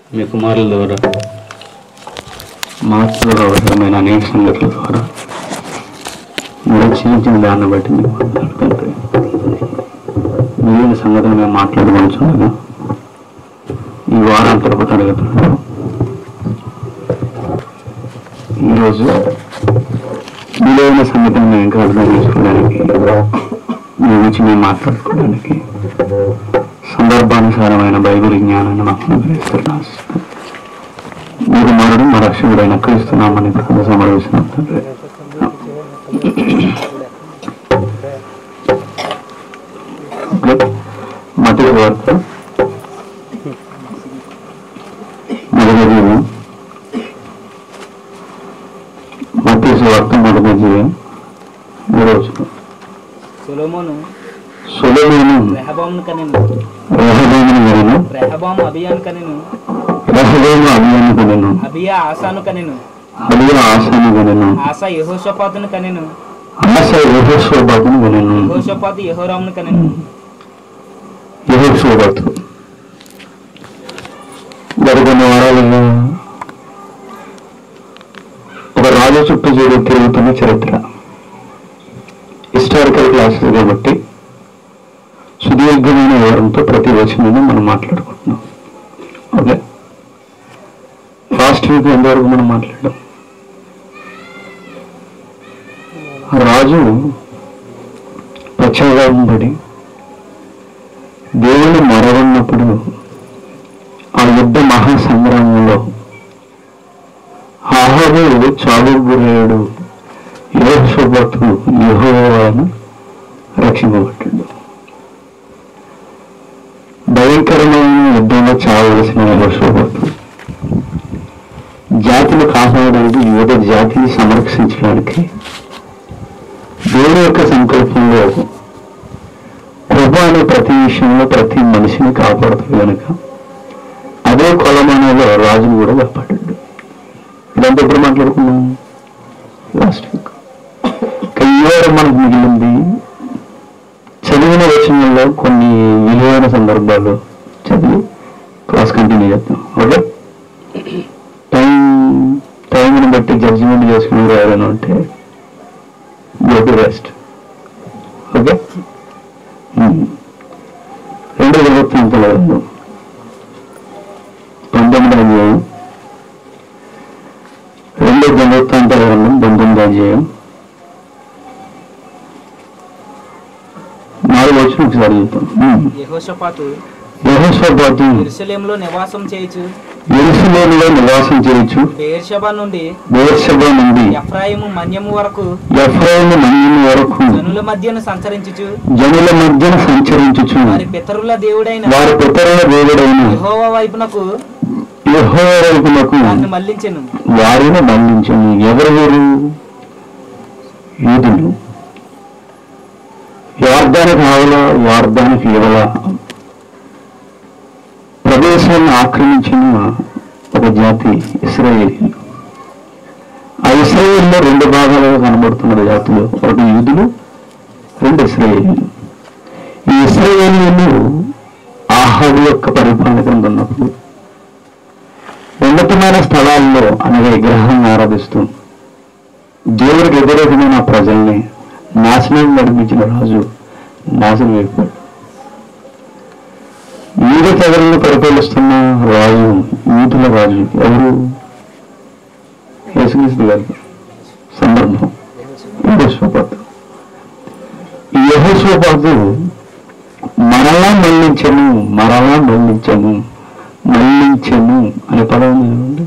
మీ కుమారుల ద్వారా మార్పులో అవసరమైన అనేక సంగతుల ద్వారా మీరు క్షీణించిన దాన్ని బట్టి మీకు వందనాలు తండ్రి మిగిలిన సంగతులు మేము మాట్లాడుకోవచ్చుండగా ఈ వారాంతరపు తరగతుల్లో ఈరోజు విలువైన సంగతిని మేము ఇంకా అర్థం చేసుకోవడానికి మీ గురించి మేము మాట్లాడుకోవడానికి సందర్భానుసారమైన బైబిల్ జ్ఞానాన్ని మాకు అనుగ్రహిస్తున్నారు మీరు మరడు మా రక్షకుడైన క్రీస్తున్నామని ప్రార్థన సమర్పిస్తున్నాం తండ్రి ఓకే మటి వార్త మొదటి జీవం మతి వార్త మొదటి జీవం ఈరోజు సొలొమోను సులభమైన రెహబామును కనెను రహదేవుని వలన రెహబాము అభియాను కనెను రహదేవుని అభియాన్ని కొనెను అబియా ఆసాను కనెను అలియ ఆశను కొనెను ఆశ యహోషపాతును కనెను ఆశ యహోశోభాతుని కొనెను యహోషపాతు యహోరామును కనెను యహోశోభాతు మరి కొన్ని వారాలుగా ఒక రాజు చుట్టూ చేరి తిరుగుతున్న చరిత్ర హిస్టారికల్ క్లాసెస్ కాబట్టి సుదీర్ఘమైన వివరంతో ప్రతి వచనాన్ని మనం మాట్లాడుకుంటున్నాం ఓకే లాస్ట్ వీక్ ఎంతవరకు మనం మాట్లాడాం రాజు పశ్చాత్తాపం పడి దేవుని మరవన్నప్పుడు ఆ యుద్ధ మహాసంగ్రామంలో ఆహాబు చావుకు గురయ్యాడు యోహోబతు యెహోవాను రక్షింపబట్టాడు భయంకరమైన యుద్ధంలో చావలసిన యెహోషోబతు జాతిని కాపాడడానికి యువత జాతిని సంరక్షించడానికి దేవుని యొక్క సంకల్పంలో ప్రభు అనే ప్రతి విషయంలో ప్రతి మనిషిని కాపాడుతాడు కనుక అదే కొలమానంలో రాజును కూడా కాపాడాడు ఇదంతా ఎప్పుడు మాట్లాడుకున్నాం లాస్ట్ వీక్ ఈ వారం మనకు మిగిలింది చదివిన వచనంలో కొన్ని విలువైన సందర్భాలు చదివి క్లాస్ కంటిన్యూ చేద్దాం ఓకే టైం టైంని బట్టి జడ్జిమెంట్ చేసుకుని రాయాలని ఉంటే గో టు రెస్ట్ ఓకే రెండు జరుగుతుంది పంతొమ్మిది అధ్యాయం రెండు దినవృత్తాంతాల గ్రంథం పంతొమ్మిది అధ్యాయం నాలుగు వచ్చిన ఒకసారి చెప్తాం యహోషపాతు యహోస్వపాతి ఎరుసలేంలో నివాసం చేయుచు ఎరుసలేములో నివాసం చేయొచ్చు బేర్షబా నుండి బేర్షబ నుండి ఎఫ్రాయిము మన్యము వరకు ఎఫ్రాయిము మందిని వరకు జనుల మధ్యను సంచరించుచు జనుల మధ్యన సంచరించుచు వారి పితరుల దేవుడైన వారి పితరుల దేవుడైన యెహోవా వైపునకు యెహోవా వైపునకు వారిని మళ్లించెను వారిని మళ్లించను ఎవరు వీరు యూదులు యార్దానికి ఆవల యార్దానికి ఇవల ప్రదేశాన్ని ఆక్రమించిన ఒక జాతి ఇస్రాయేలీలు ఆ ఇస్రాయేల్లో రెండు భాగాలుగా కనబడుతున్న జాతులు ఒకటి యూదులు రెండు ఇస్రాయేలీలు ఈ ఇస్రాయేలీలు ఆహాబు యొక్క పరిపాలన కింద ఉన్నప్పుడు ఉన్నతమైన స్థలాల్లో అనగా విగ్రహాన్ని ఆరాధిస్తూ దేవుడికి వ్యతిరేకమైన ప్రజల్ని నాశనం నడిపించిన రాజు నాశనం అయిపోయాడు యూద తెగలను పరిపాలిస్తున్న రాజు యూదుల రాజు ఎవరు యేసుక్రీస్తు గారు సందర్భం యహోస్వపాతు ఈ యహోస్వపాతు మరలా మళ్ళించను మరలా మళ్ళించను మళ్ళించను అనే పదం ఉంది చూడండి.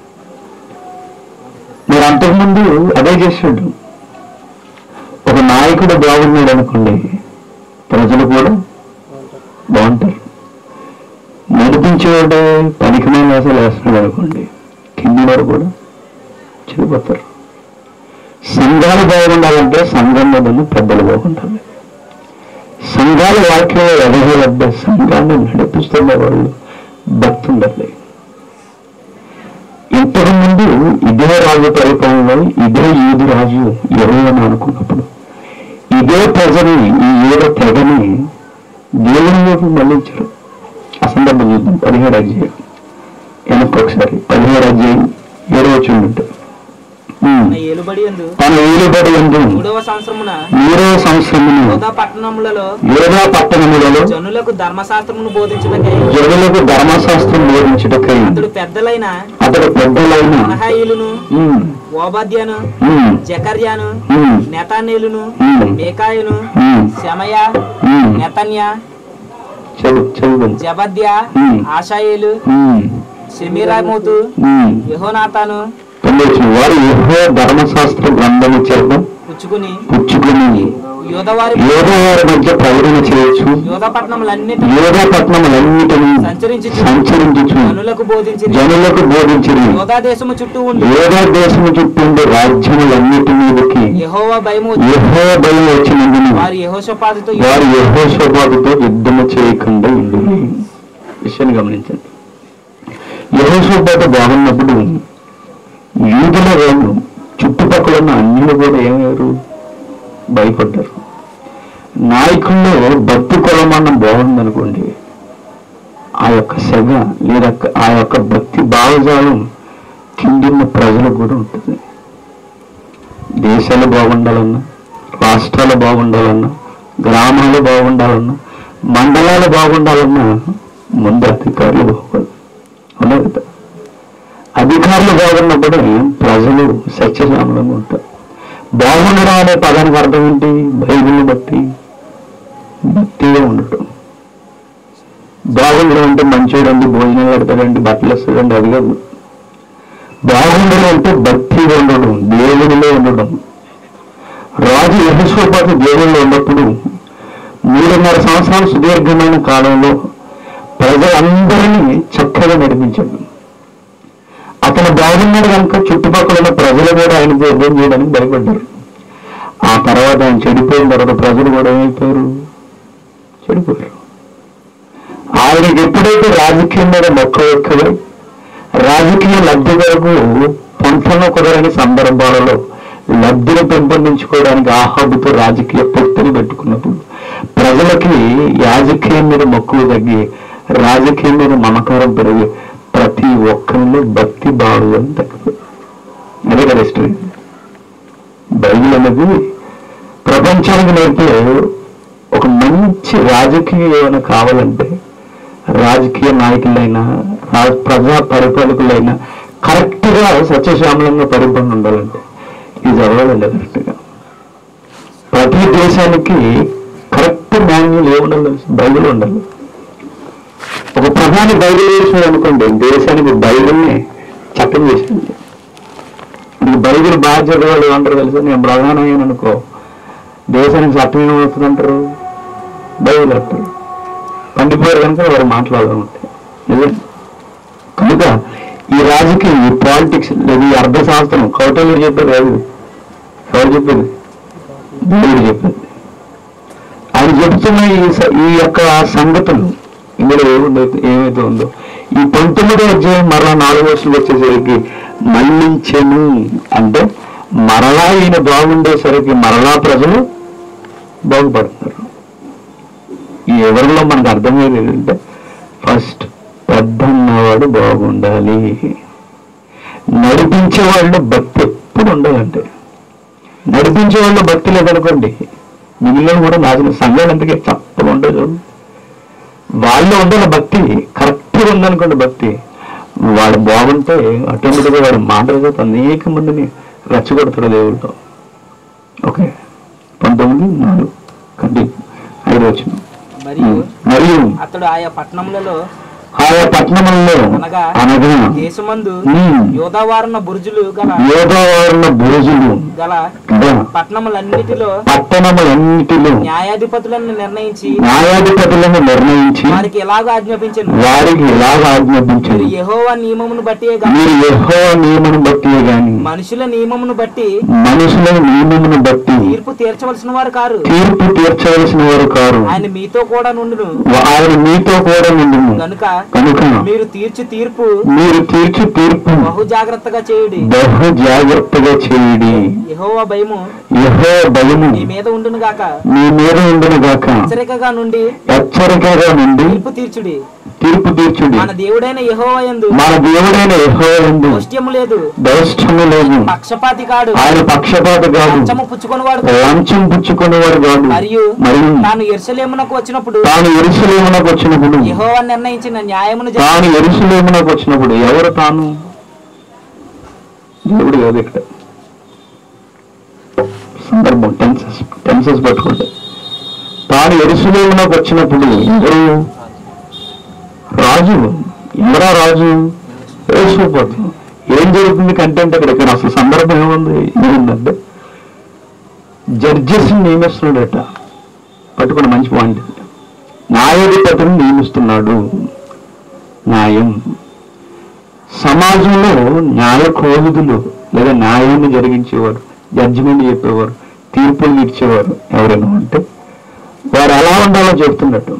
మరి అంతకుముందు అదే చేశాడు ఒక నాయకుడు బాగున్నాడు అనుకోండి ప్రజలు కూడా బాగుంటారు నడిపించేవాడు పనికి వేసాలు వేస్తున్నాడు అనుకోండి కింది వారు కూడా చెడిపోతారు సంఘాలు బాగుండాలంటే సంఘంలో ఉన్న పెద్దలు బాగుండాలి సంఘాల వాక్యంలో ఎదగలద్ద సంఘాన్ని నడిపిస్తున్న వాళ్ళు భక్తి ఉండాలి ఇంతకు ముందు ఇదే రాజు పరిపాలనలో ఇదే ఈదు రాజు ఎవరైనా అనుకున్నప్పుడు ఇదే ప్రజని ఈ ఏదో తెగని దేవుని వైపు మళ్ళించారు ఆ సందర్భం చూద్దాం పదిహేడు అధ్యాయం వెనక్కి ఒకసారి పదిహేడు అధ్యాయం ఏడవ చూడండి నా ఏలుబడి ఎందు తన ఏలుబడి ఎందు మూడవ సంవత్సరమున మూడవ సంవత్సరమును యోధా పట్టణములలో యోధా పట్టణములలో జనులకు ధర్మశాస్త్రమును బోధించుటకై జనులకు ధర్మశాస్త్రం బోధించుటకై అతడు పెద్దలైన అతడు పెద్దలైన మనహాయిలును ఉమ్, ఓబాద్యాను ఉమ్, జకర్యాను ఉమ్, నెతానేలును ఉమ్, మేకాయును ఉమ్, శమయ ఉమ్. నెతన్య చదువు చదువు జబద్య ఉమ్. ఆషాయేలు ఉమ్, షెమీరామోతు ఉమ్. యెహోనాతాను పొందొచ్చు వారు యెహోవా ధర్మశాస్త్ర గ్రంథము చేత పుచ్చుకుని పుచ్చుకుని యోధవారి యోధ వారి మధ్య ప్రకటన చేయొచ్చు యోధ పట్టణములన్నిటి యోధ పట్టణములన్నిటినీ సంచరించుచు సంచరించుచు జనులకు బోధించి జనులకు బోధించిరి యోధా దేశము చుట్టూ ఉండి యోధా దేశము చుట్టూ రాజ్యములన్నిటి మీదకి యెహోవా భయము యెహో భయం వచ్చినందున వారి యెహోషపాదుతో వారు యహోశోబాబుతో యుద్ధము చేయకుండా ఉండి విషయాన్ని గమనించండి యహోశోబాబు బాగున్నప్పుడు యూదుల వాళ్ళు చుట్టుపక్కల ఉన్న అన్యులు కూడా ఏమయ్యారు భయపడ్డారు నాయకుల్లో భక్తి కొలమానం బాగుందనుకోండి ఆ యొక్క సెగ లేదా ఆ యొక్క భక్తి భావజాలం కిందున్న ప్రజలకు కూడా ఉంటుంది దేశాలు బాగుండాలన్నా రాష్ట్రాలు బాగుండాలన్నా గ్రామాలు బాగుండాలన్నా మండలాలు బాగుండాలన్నా ముందు అధికారులు బాగుండాలి అవునా కదా అధికారులు బాగున్నప్పుడే ప్రజలు సత్యశామలంగా ఉంటారు బాగుండడం అనే పదానికి అర్థం ఏంటి బైబిల్ని బట్టి భక్తిగా ఉండటం బాగుండడం అంటే మంచోడండి భోజనం పెడతాడండి బట్టలు వస్తాడండి అది కాదు బాగుండడం అంటే భక్తిగా ఉండడం దేవునిలో ఉండడం రాజు యహోషోపాటు దేవుల్లో ఉన్నప్పుడు మూడున్నర సంవత్సరాల సుదీర్ఘమైన కాలంలో ప్రజలందరినీ చక్కగా నడిపించాడు అతను బాగున్నాడు కనుక చుట్టుపక్కల ఉన్న ప్రజలు కూడా ఆయన యుద్ధం చేయడానికి భయపడ్డారు ఆ తర్వాత ఆయన చెడిపోయిన తర్వాత ప్రజలు కూడా ఏమైపోయారు చెడిపోయారు ఆయనకి ఎప్పుడైతే రాజకీయం మీద మొక్క ఎక్కగా రాజకీయ లబ్ధి వరకు పొంతన కుదరని సందర్భాలలో లబ్ధిని పెంపొందించుకోవడానికి ఆహాబుతో రాజకీయ పొత్తుని పెట్టుకున్నప్పుడు ప్రజలకి రాజకీయం మీద మక్కువ తగ్గి రాజకీయం మీద మమకారం పెరిగి ప్రతి ఒక్కరిలో భక్తి భావం తగ్గిపోయింది అదే కదా హిస్టరీ బైబిల్ అనేది ప్రపంచానికి నేర్పే ఒక మంచి రాజకీయ ఏమైనా కావాలంటే రాజకీయ నాయకులైనా రా- ప్రజా పరిపాలకులైనా కరెక్ట్ గా సత్యశ్యామలంగా పరిపాలన ఉండాలంటే ఇది చదవాలండి కరెక్ట్ గా ప్రతి దేశానికి కరెక్ట్ మాన్యుల్ ఏముండాలి తెలుసా? బైబిల్ ఉండాలి ఒక ప్రధాని బైబిల్ వేసినాడు అనుకోండి దేశానికి బైబిల్ని చట్టం చేసింది ఈ బైబిల్ బాగా చదివాళ్ళు అంటారు తెలుసా నేను ప్రధానం అయ్యాను అనుకో దేశానికి చట్టం ఏమవుతుంది అంటారు బైబిల్ అంటారు పండిపోయారు కనుక వారు మాట్లాడదాం అంటే నిజం కనుక ఈ రాజకీయం ఈ పాలిటిక్స్ లేదా ఈ అర్థశాస్త్రం కౌటల్యుడు చెప్పారు కాదు ఎవరు చెప్పేది దేవుడు చెప్పేది ఆయన చెప్తున్న ఈ స- ఈ యొక్క సంగతులు ఇందులో ఏముందో ఏమైతే ఉందో ఈ పంతొమ్మిదో అధ్యాయం మరలా నాలుగు వర్షాలు వచ్చేసరికి మళ్ళించెను అంటే మరలా ఈయన బాగుండేసరికి మరలా ప్రజలు బాగుపడుతున్నారు ఈ ఎవరిలో మనకు అర్థమయ్యేది ఏంటంటే ఫస్ట్ పెద్ద అన్నవాడు బాగుండాలి నడిపించే వాళ్ళు భక్తి ఎప్పుడు ఉండాలంటే నడిపించే వాళ్ళు భక్తి లేదనుకోండి మిగిలిన కూడా నాశనం సంఘాలు ఎందుకే చప్పగా ఉంటుంది చూడు వాళ్ళు ఉండాలి భక్తి కరెక్ట్గా ఉందనుకోండి భక్తి వాడు బాగుంటే ఆటోమేటిక్గా వాడు మాటలతో అనేక మందిని రెచ్చగొడతాడు దేవుడితో ఓకే పంతొమ్మిది నాలుగు కంటిన్యూ ఐదు వచ్చిన మరియు మరియు అతడు ఆయా పట్టణములలో ఆయా పట్టణములలో అనగా అనగా దేశమందు ఉమ్, యోధావారణ బురుజులు గల యోగవర్ణ బురుజులు గల గల పట్టణములన్నిటిలో పట్టణములన్నిటిలో న్యాయాధిపతులను నిర్ణయించి న్యాయాధిపతులను నిర్ణయించి వారికి ఎలాగో ఆజ్ఞాపించను వారికి ఎలాగ మీరు ఆజ్ఞాపించింది యెహోవా నియమమును బట్టియే గాని మీరు యెహోవా నియమను బట్టి గాని మనుషుల నియమమును బట్టి మనుషుల నియమమును బట్టి తీర్పు తీర్చవలసిన వారు కారు తీర్పు తీర్చవలసిన వారు కారు ఆయన మీతో కూడా నుండును ఆయన మీతో కూడా నిండును కనుక కనుక మీరు తీర్చు తీర్పు మీరు తీర్చి తీర్పు బహు జాగ్రత్తగా చేయుడి బహు జాగ్రత్తగా చేయుడి యెహోవా భయము యహో భయము మీ మీద ఉండును గాక మీ మీద ఉండును గాక హెచ్చరికగా నుండి హెచ్చరికగా నుండి తీర్పు తీర్చుడి తీర్పు తీర్చుడి మన దేవుడైన యెహోవాయందు మన దేవుడైన యెహోవాయందు దోష్ట్యము లేదు దౌష్టము లేదు పక్షపాతి కాడు ఆయన పక్షపాత కాదు లంచము పుచ్చుకొనివాడు లంచం పుచ్చుకునేవాడు కాదు మరియు మరియు తాను ఎరుసలేమునకు వచ్చినప్పుడు తాను ఎరుసలేమునకు వచ్చినప్పుడు యెహోవా నిర్ణయించిన న్యాయమును జరిగి- తాను ఎరుసలేమునకు వచ్చినప్పుడు ఎవరు తాను దేవుడు కాదు ఇక్కడ సందర్భం టెన్సెస్ టెన్సెస్ పట్టుకుంటే తాను ఎరుసలేమునకు వచ్చినప్పుడు ఎవరు రాజు ఎవరా రాజు యేసుపోతు ఏం జరుగుతుంది కంటెంట్ అక్కడ ఇక్కడ అసలు సందర్భం ఏముంది ఏముందంటే జడ్జెస్ నియమిస్తున్నాడట పట్టుకున్న మంచి పాయింట్ ఇది. న్యాయాధిపతిని నియమిస్తున్నాడు న్యాయం సమాజంలో న్యాయ కోవిదులు లేదా న్యాయాన్ని జరిగించేవారు జడ్జిమెంట్ చెప్పేవారు తీర్పులు ఇచ్చేవారు ఎవరైనా అంటే వారు ఎలా ఉండాలో చెప్తున్నట్టు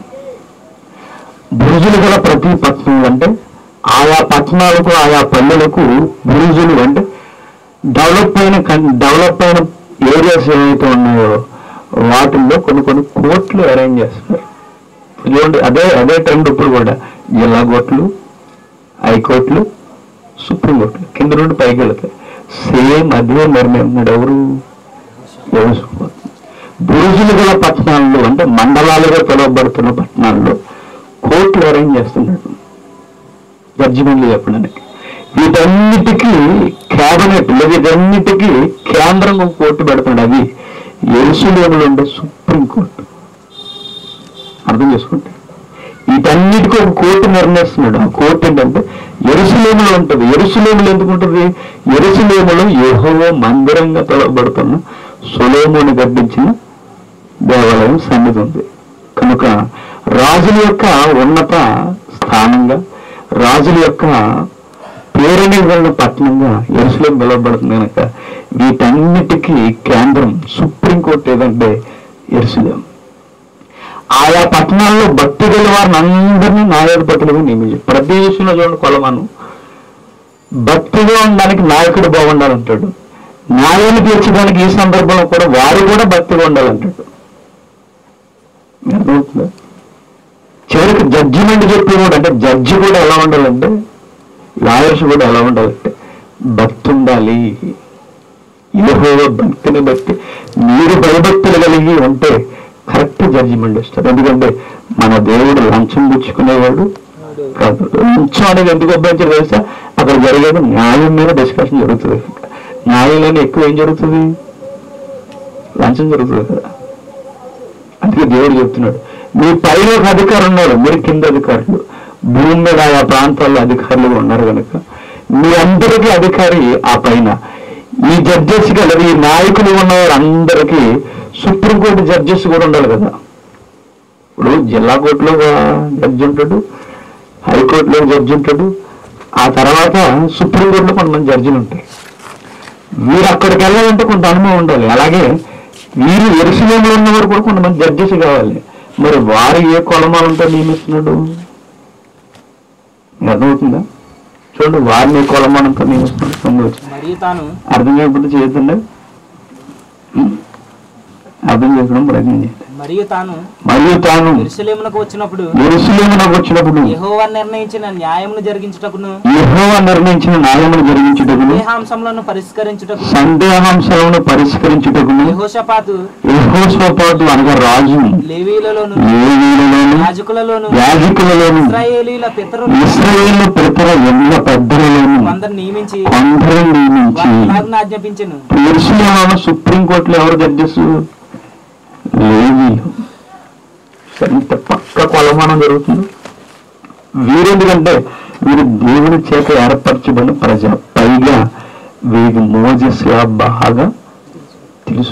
బురుజులు గల ప్రతి పట్టణం అంటే ఆయా పట్టణాలకు ఆయా పల్లెలకు బురుజులు అంటే డెవలప్ అయిన కన్- డెవలప్ అయిన ఏరియాస్ ఏవైతే ఉన్నాయో వాటిల్లో కొన్ని కొన్ని కోర్టులు అరేంజ్ చేస్తున్నారు చూడండి అదే అదే ట్రెండ్ ఇప్పుడు కూడా జిల్లా కోర్టులు హైకోర్టులు సుప్రీంకోర్టులు కింద నుండి పైకి వెళ్తాయి సేమ్ అదే నిర్ణయం ఉన్నాడు ఎవరు యేసుప్రభు. బురుజులు గల పట్టణాల్లో అంటే మండలాలుగా పిలువబడుతున్న పట్టణాల్లో కోర్టులు అరేంజ్ చేస్తున్నాడు జడ్జిమెంట్లు చెప్పడానికి వీటన్నిటికీ క్యాబినెట్ లేదా వీటన్నిటికీ కేంద్రంగా ఒక కోర్టు పెడుతున్నాడు అది ఎరుసలేములో ఉండే సుప్రీంకోర్టు అర్థం చేసుకుంటే వీటన్నిటికీ ఒక కోర్టు నిర్ణయిస్తున్నాడు ఆ కోర్టు ఏంటంటే ఎరుసలేములో ఉంటుంది ఎరుసలేములో ఎందుకు ఉంటుంది ఎరుసలేములో యెహోవా మందిరంగా పిలువబడుతున్న సొలోముని గర్భించిన దేవాలయం సన్నిధి ఉంది కనుక రాజుల యొక్క ఉన్నత స్థానంగా రాజుల యొక్క పేరుని ఉన్న పట్టణంగా ఎరుసలేం పిలువబడుతుంది కనుక వీటన్నిటికీ కేంద్రం సుప్రీంకోర్టు ఏదంటే ఎరుసలేం ఆయా పట్టణాల్లో భక్తి గల వారిని అందరినీ న్యాయాధిపతులుగా నియమించారు ప్రతి విషయంలో చూడండి కొలమాను భక్తిగా ఉండడానికి నాయకుడు బాగుండాలంటాడు న్యాయాన్ని తీర్చడానికి ఈ సందర్భంలో కూడా వారు కూడా భక్తిగా ఉండాలంటాడు మీకు అర్థమవుతుందా చివరికి జడ్జిమెంట్ చెప్పేవాడు అంటే జడ్జి కూడా ఎలా ఉండాలంటే లాయర్స్ కూడా ఎలా ఉండాలంటే భక్తి ఉండాలి యెహోవా భక్తిని బట్టి మీరు భయభక్తులు కలిగి ఉంటే కరెక్ట్ జడ్జిమెంట్ ఇస్తారు ఎందుకంటే మన దేవుడు లంచం పుచ్చుకునేవాడు కాదు లంచం అనేది ఎందుకు అభ్యంతరం తెలుసా అక్కడ జరిగేది న్యాయం మీద డిస్కషన్ జరుగుతుంది న్యాయంలోనే ఎక్కువ ఏం జరుగుతుంది లంచం జరుగుతుంది కదా అందుకే దేవుడు చెప్తున్నాడు మీ పైన ఒక అధికారం ఉన్నారు మీరు కింద అధికారులు భూమి మీద ఆయా ప్రాంతాల్లో అధికారులు ఉన్నారు కనుక మీ అందరికీ అధికారి ఆ పైన ఈ జడ్జెస్ కదా ఈ నాయకులు ఉన్నవారు అందరికీ సుప్రీంకోర్టు జడ్జెస్ కూడా ఉండాలి కదా ఇప్పుడు జిల్లా కోర్టులో ఒక జడ్జి ఉంటాడు హైకోర్టులో ఒక జడ్జి ఉంటాడు ఆ తర్వాత సుప్రీంకోర్టులో కొంతమంది జడ్జిలు ఉంటారు వీరు అక్కడికి వెళ్ళాలంటే కొంత అనుభవం ఉండాలి అలాగే వీరు ఎరుసలేములో ఉన్నవారు కూడా కొంతమంది జడ్జెస్ కావాలి మరి వారు ఏ కొలమాలంతో నియమిస్తున్నాడు మీకు అర్థమవుతుందా చూడండి వారిని ఏ కొలమానంతో నియమిస్తున్నాడు పొందవచ్చు మరియు తాను అర్థం చేయకపోతే చేయొద్దండి ఉం? అర్థం చేసుకోవడం ప్రయత్నం చేయండి మరియు తాను మరియు తాను ఎరుసలేమునకు వచ్చినప్పుడు ఎరుసలేమునకు వచ్చినప్పుడు యెహోవా నిర్ణయించిన న్యాయమును జరిగించుటకును యెహోవా నిర్ణయించిన న్యాయమును జరిగించుటకును దేహాంశములను పరిష్కరించుటకు సందేహాంశాలను పరిష్కరించుటకును యెహోషపాతు యెహోషాపాతు అనగా రాజు లేవీలలోను లేవీలలోను యాజకులలోను యాజకులలోను ఇస్రాయేలీల పితరులు ఇస్రాయేల్ పితర ఎల్ల పెద్దలలోను కొందరు నియమించి కొందరు నియమించి వారిని ఆజ్ఞాపించను తీర్చులేమో సుప్రీంకోర్టులో ఎవరు జడ్జెస్ లేవీలు ఎంత పక్క కొలమానం జరుగుతుంది వీరెందుకంటే వీరు దేవుని చేత ఏర్పరచబడిన ప్రజ పైగా వీరికి మోజెస్లా బాగా తెలుసు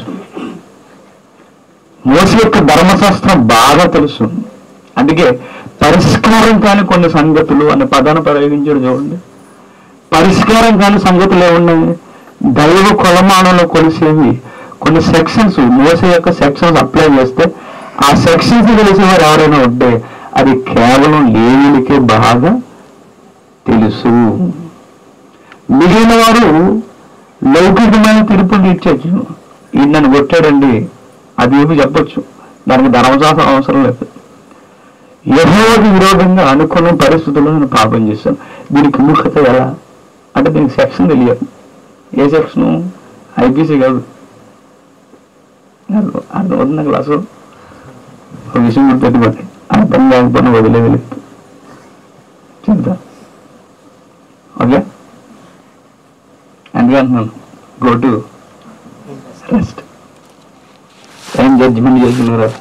మోస యొక్క ధర్మశాస్త్రం బాగా తెలుసు అందుకే పరిష్కారం కాని కొన్ని సంగతులు అనే పదాన్ని ప్రయోగించాడు చూడండి పరిష్కారం కాని సంగతులు ఏమున్నాయి దైవ కొలమానంలో కొలిసేవి కొన్ని సెక్షన్స్ మోస యొక్క సెక్షన్స్ అప్లై చేస్తే ఆ సెక్షన్స్ తెలిసేవారు ఎవరైనా ఉంటే అది కేవలం లేవులకే బాగా తెలుసు మిగిలిన వారు లౌకికమైన తీర్పులు తీర్చచ్చు ఈయన నన్ను కొట్టాడండి అది ఏమి చెప్పొచ్చు దానికి ధర్మశాస్త్రం అవసరం లేదు యహోవాకి విరోధంగా అనుకున్న పరిస్థితుల్లో నేను పాపం చేశాను దీనికి ముఖత ఎలా అంటే దీనికి సెక్షన్ తెలియదు ఏ సెక్షన్ ఐపీసీ కాదు అర్థం అర్థమవుతుంది నాకు అసలు ఒక విషయం గుర్తుపెట్టుకోండి అర్థం కాకపోయినా వదిలేదు చెప్తా ఓకే అందుకే అంటున్నాను go to rest time judgement చేసిన రెస్ట్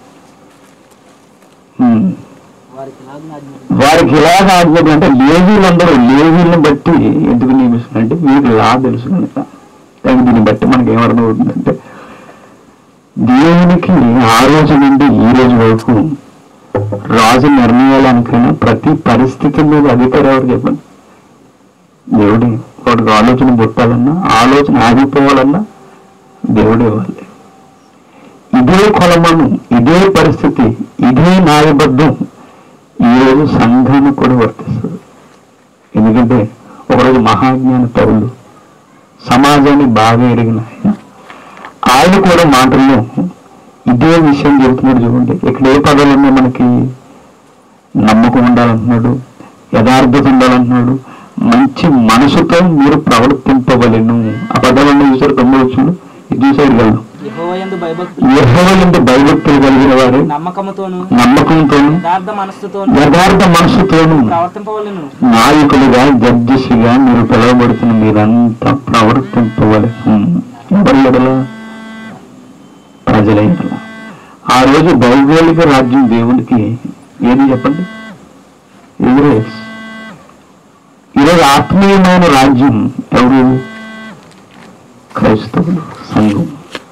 వారికి ఇలాగ ఆజ్ఞాపించను. వారికి ఇలాగ ఆజ్ఞ అంటే లేవీలందరూ లేవీలను బట్టి ఎందుకు నియమిస్తున్నారంటే వీరికి లా తెలుసు కనుక దానికి దీన్ని బట్టి మనకి ఏమర్థం అవుతుందంటే దేవునికి ఆ రోజు నుండి ఈ రోజు వరకు రాజు నిర్ణయాలనికైనా ప్రతి పరిస్థితి మీద అధికారం ఎవరు చెప్పండి దేవుడే వాడికి ఆలోచన పుట్టాలన్నా ఆలోచన ఆగిపోవాలన్నా దేవుడే వాళ్ళే ఇదే కొలమను ఇదే పరిస్థితి ఇదే న్యాయబద్ధం ఈరోజు సంఘానికి కూడా వర్తిస్తుంది ఎందుకంటే ఒకరోజు మహాజ్ఞాన పౌరులు సమాజాన్ని బాగా ఎరిగిన ఆయన ఆయన కూడా మాటల్లో ఇదే విషయం చెబుతున్నాడు చూడండి ఇక్కడ ఏ పదాలు ఉన్నాయి మనకి నమ్మకం ఉండాలంటున్నాడు యథార్థత ఉండాలంటున్నాడు మంచి మనసుతో మీరు ప్రవర్తింపవలెను ఆ పదాలన్నీ చూసారు తొమ్మిది వచ్చుడు ఇది చూసారు కదా యెహోవాయందు భయభక్తులు యెహోవాయందు భయభక్తులు కలిగిన వారు నమ్మకముతోను నమ్మకంతోను యథార్థ మనస్సుతోను యథార్థ మనసుతోను ప్రవర్తింపవలను నాయకులుగా జడ్జిసిగా మీరు పిలువబడుతున్న మీరంతా ప్రవర్తింపవలెను ఎవరి ఎడల ప్రజల ఎడల ఆ రోజు భౌగోళిక రాజ్యం దేవునికి ఏది చెప్పండి ఇజ్రాయెల్స్ ఈరోజు ఆత్మీయమైన రాజ్యం ఎవరు క్రైస్తవులు సంఘం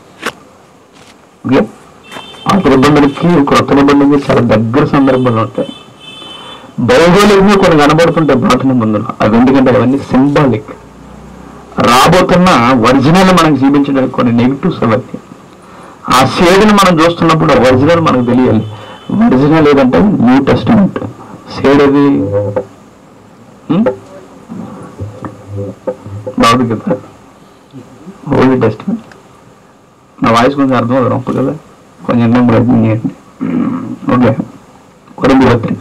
ఓకే పాత నిబంధనకి కొత్త నిబంధనకి చాలా దగ్గర సందర్భాలు ఉంటాయి భౌగోళికంగా కొన్ని కనబడుతుంటాయి పాత నిబంధనలు అవి ఎందుకంటే అవన్నీ సింబాలిక్ రాబోతున్న ఒరిజినల్ మనకు చూపించడానికి కొన్ని నెగిటివ్స్ అవన్నీ ఆ షేడ్ని మనం చూస్తున్నప్పుడు ఒరిజినల్ మనకు తెలియాలి ఒరిజినల్ ఏదంటే న్యూ టెస్టిమెంట్ షేడ్ ఏది హ్మ్? బాగుంది కదా ఓల్డ్ టెస్టిమెంట్ నా వాయిస్ కొంచెం అర్థం అవుతుంది అప్పుడు కదా కొంచెం ఎన్నో ప్రయత్నం చేయండి ఓకే కొరంది పత్రిక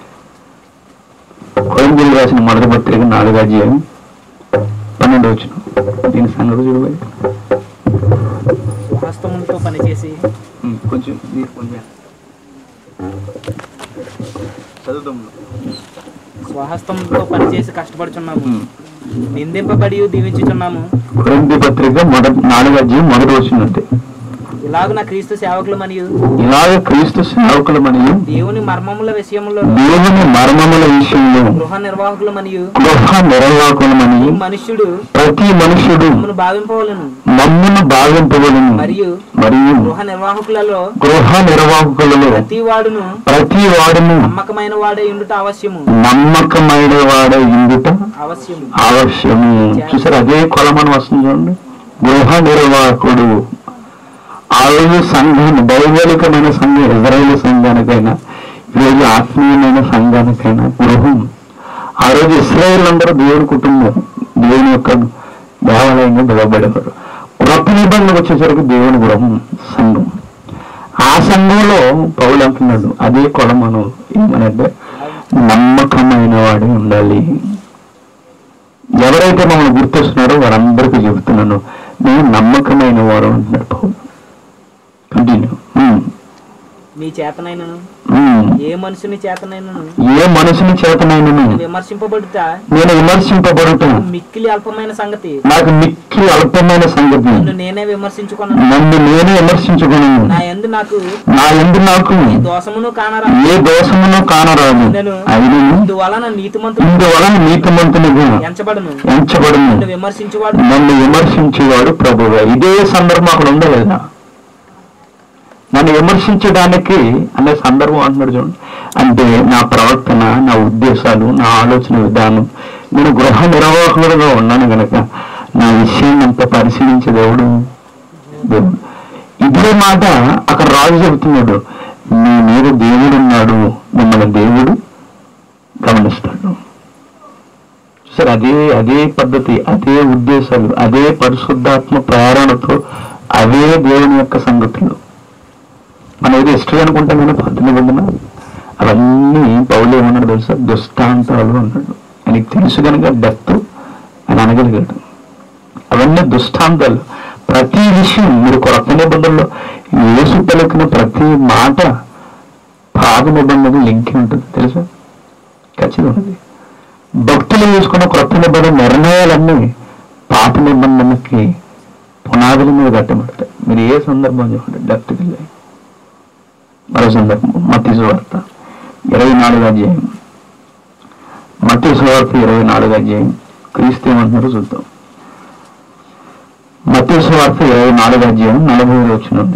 కొరందీలు రాసిన మొదటి పత్రిక నాలుగు అధ్యాయం పన్నెండు వచ్చిన దీని సంగతి చూడబోయే హస్తములతో పనిచేసి కొంచెం మీరు కొంచెం చదువుతాం స్వహస్తములతో పనిచేసి కష్టపడుచున్నాము నిందింపబడి దీవించుచున్నాము కొరంది పత్రిక మొదటి నాలుగు అధ్యాయం మొదటి వచ్చిందంటే ఇలాగున క్రీస్తు సేవకులు మరియు ఇలాగ క్రీస్తు సేవకుల మరియు దేవుని మర్మముల విషయములో దేవుని మర్మముల విషయంలో గృహ నిర్వాహకులు మరియు గృహ నిర్వాహకుల ఈ మరియు మనుష్యుడు ప్రతి మనుషుడు తమను భావింపవలను మమ్మును భావింపవలను మరియు మరియు గృహ నిర్వాహకులలో గృహ నిర్వాహకులలో ప్రతి వాడును ప్రతి వాడును నమ్మకమైన వాడే ఉండుట అవశ్యము నమ్మకమైన వాడ ఇందుట అవశ్యము అవశ్యము చూసారు అదే కొలమని వస్తుంది చూడండి గృహ నిర్వాహకుడు ఆ రోజు సంఘాన్ని భౌగోళికమైన సంఘం ఇజ్రాయేల్ సంఘానికైనా ఈరోజు ఆత్మీయమైన సంఘానికైనా గృహం ఆ రోజు ఇస్రాయేల్ అందరూ దేవుని కుటుంబం దేవుని యొక్క దేవాలయంగా పిలువబడేవారు క్రొత్త నిబంధనకు వచ్చేసరికి దేవుని గృహం సంఘం ఆ సంఘంలో పౌలు అంటున్నాడు అదే కొలమను ఏమనంటే నమ్మకమైన వాడే ఉండాలి ఎవరైతే మమ్మల్ని గుర్తిస్తున్నారో వారందరికీ చెబుతున్నాను నేను నమ్మకమైన వారు అంటున్నాడు పౌలు కంటిన్యూ మీ చేతనైనను ఏ మనుషుని చేతనైనను ఏ మనుషుని చేతనైనను విమర్శింపబడుట నేను విమర్శింపబడుట మిక్కిలి అల్పమైన సంగతి నాకు మిక్కి అల్పమైన సంగతి నన్ను నేనే విమర్శించుకున్నాను నన్ను నేనే విమర్శించుకున్నాను నా ఎందు నాకు నా ఎందు నాకు ఏ దోషమును కానరా ఏ దోషమును కానరాదు అయినను ఇందువలన నీతిమంతుడు ఇందువలన నీతిమంతునిగా ఎంచబడును ఎంచబడును నన్ను విమర్శించువాడు నన్ను విమర్శించేవాడు ప్రభువే ఇదే సందర్భం అక్కడ ఉందా లేదా నన్ను విమర్శించడానికి అనే సందర్భం అంటున్నాడు చూడండి అంటే నా ప్రవర్తన నా ఉద్దేశాలు నా ఆలోచన విధానం నేను గృహ నిర్వాహకుడుగా ఉన్నాను గనక నా విషయాన్ని అంత పరిశీలించే దేవుడు దేవుడు ఇదే మాట అక్కడ రాజు చెబుతున్నాడు మీ మీద దేవుడు ఉన్నాడు మిమ్మల్ని దేవుడు గమనిస్తాడు సరే అదే అదే పద్ధతి అదే ఉద్దేశాలు అదే పరిశుద్ధాత్మ ప్రేరణతో అవే దేవుని యొక్క సంగతులు మనం ఏదో హిస్టరీ అనుకుంటాం కానీ పాత నిబంధన అవన్నీ పౌలు ఏమన్నాడు తెలుసా దుష్టాంతాలు అన్నాడు ఆయనకి తెలుసు కనుక డెప్త్ అని అనగలిగాడు అవన్నీ దుష్టాంతాలు ప్రతి విషయం మీరు కొత్త నిబంధనలో యేసు పలికిన ప్రతి మాట పాత నిబంధన లింక్ ఉంటుంది తెలుసా ఖచ్చితంగా ఉంది. భక్తులు తీసుకున్న కొత్త నిబంధన నిర్ణయాలన్నీ పాత నిబంధనకి పునాదుల మీద కట్టబడతాయి మీరు ఏ సందర్భం చెప్పండి డెప్త్కి వెళ్ళి మరో సందర్భం మత్తి సువార్త ఇరవై నాలుగు అధ్యాయం మత్తి సువార్త ఇరవై నాలుగు అధ్యాయం క్రీస్తు ఏమంటున్నారో చూద్దాం మత్తి సువార్త ఇరవై నాలుగు అధ్యాయం నలభై ఐదు వచ్చినండి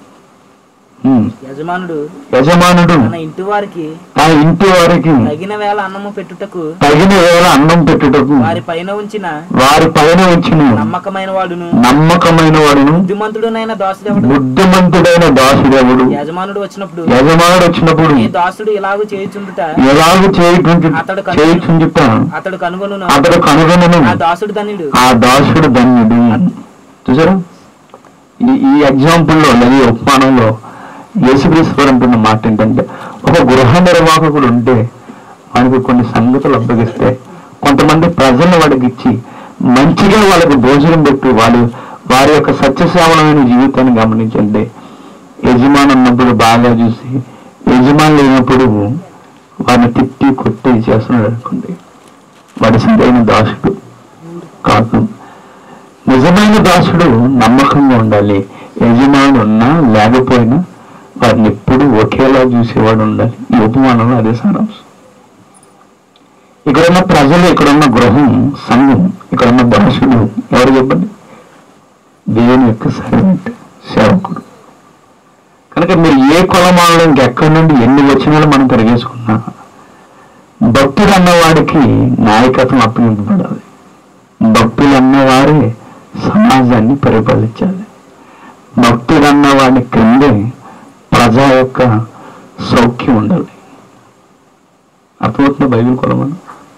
యజమానుడు యజమానుడు తన ఇంటి వారికి ఆ ఇంటి వారికి తగిన వేళ అన్నము పెట్టుటకు తగిన వేళ అన్నం పెట్టుటకు వారి పైన ఉంచిన వారి పైన వచ్చిన నమ్మకమైన వాడును నమ్మకమైన వాడును బుద్ధిమంతుడునైన దాసుడెవడు బుద్ధిమంతుడైన దాసుడెవడు యజమానుడు వచ్చినప్పుడు యజమానుడు వచ్చినప్పుడు ఈ దాసుడు ఇలాగూ చేయుచుండుట ఎలాగ చేయుచుంచు అతడు కనుగొను. చేయుచుంచుట అతడు కనుగొను అతడు కనుగొనను ఆ దాసుడు ధన్యుడు ఆ దాసుడు ధన్యుడు చూసారా ఈ ఈ ఎగ్జాంపుల్లో లేదా ఈ ఉపమానంలో యేసుక్రీశ్వరు అంటున్న మాట ఏంటంటే ఒక గృహ నిర్వాహకుడు ఉంటే వానికి కొన్ని సంగతులు అప్పగిస్తే కొంతమంది ప్రజలను వాడికి ఇచ్చి మంచిగా వాళ్ళకి భోజనం పెట్టి వాళ్ళు వారి యొక్క సత్యసేవలమైన జీవితాన్ని గమనించండి యజమాని ఉన్నప్పుడు బాగా చూసి యజమాని లేనప్పుడు వారిని తిట్టి కొట్టి చేస్తున్నాడు అనుకోండి వాడి సరైన దాసుడు కాదు నిజమైన దాసుడు నమ్మకంగా ఉండాలి యజమాని ఉన్నా లేకపోయినా వారిని ఎప్పుడు ఒకేలా చూసేవాడు ఉండాలి ఈ ఉపమానంలో అదే సారాంశం ఇక్కడున్న ప్రజలు ఇక్కడున్న గృహం సంఘం ఇక్కడున్న దాసుడు ఎవరు చెప్పండి దేవుని యొక్క సర్వెంట్ సేవకుడు కనుక మీరు ఏ కులమాలలో ఇంకెక్కడి నుండి ఎన్ని వచనాలు మనం తిరిగేసుకున్నా భక్తుడు అన్నవాడికి నాయకత్వం అప్పగింపబడాలి భక్తులు అన్నవారే సమాజాన్ని పరిపాలించాలి భక్తుడు అన్నవాడి క్రిందే ప్రజా యొక్క సౌఖ్యం ఉండాలి అర్థమవుతుంది బైబిల్ కొలమను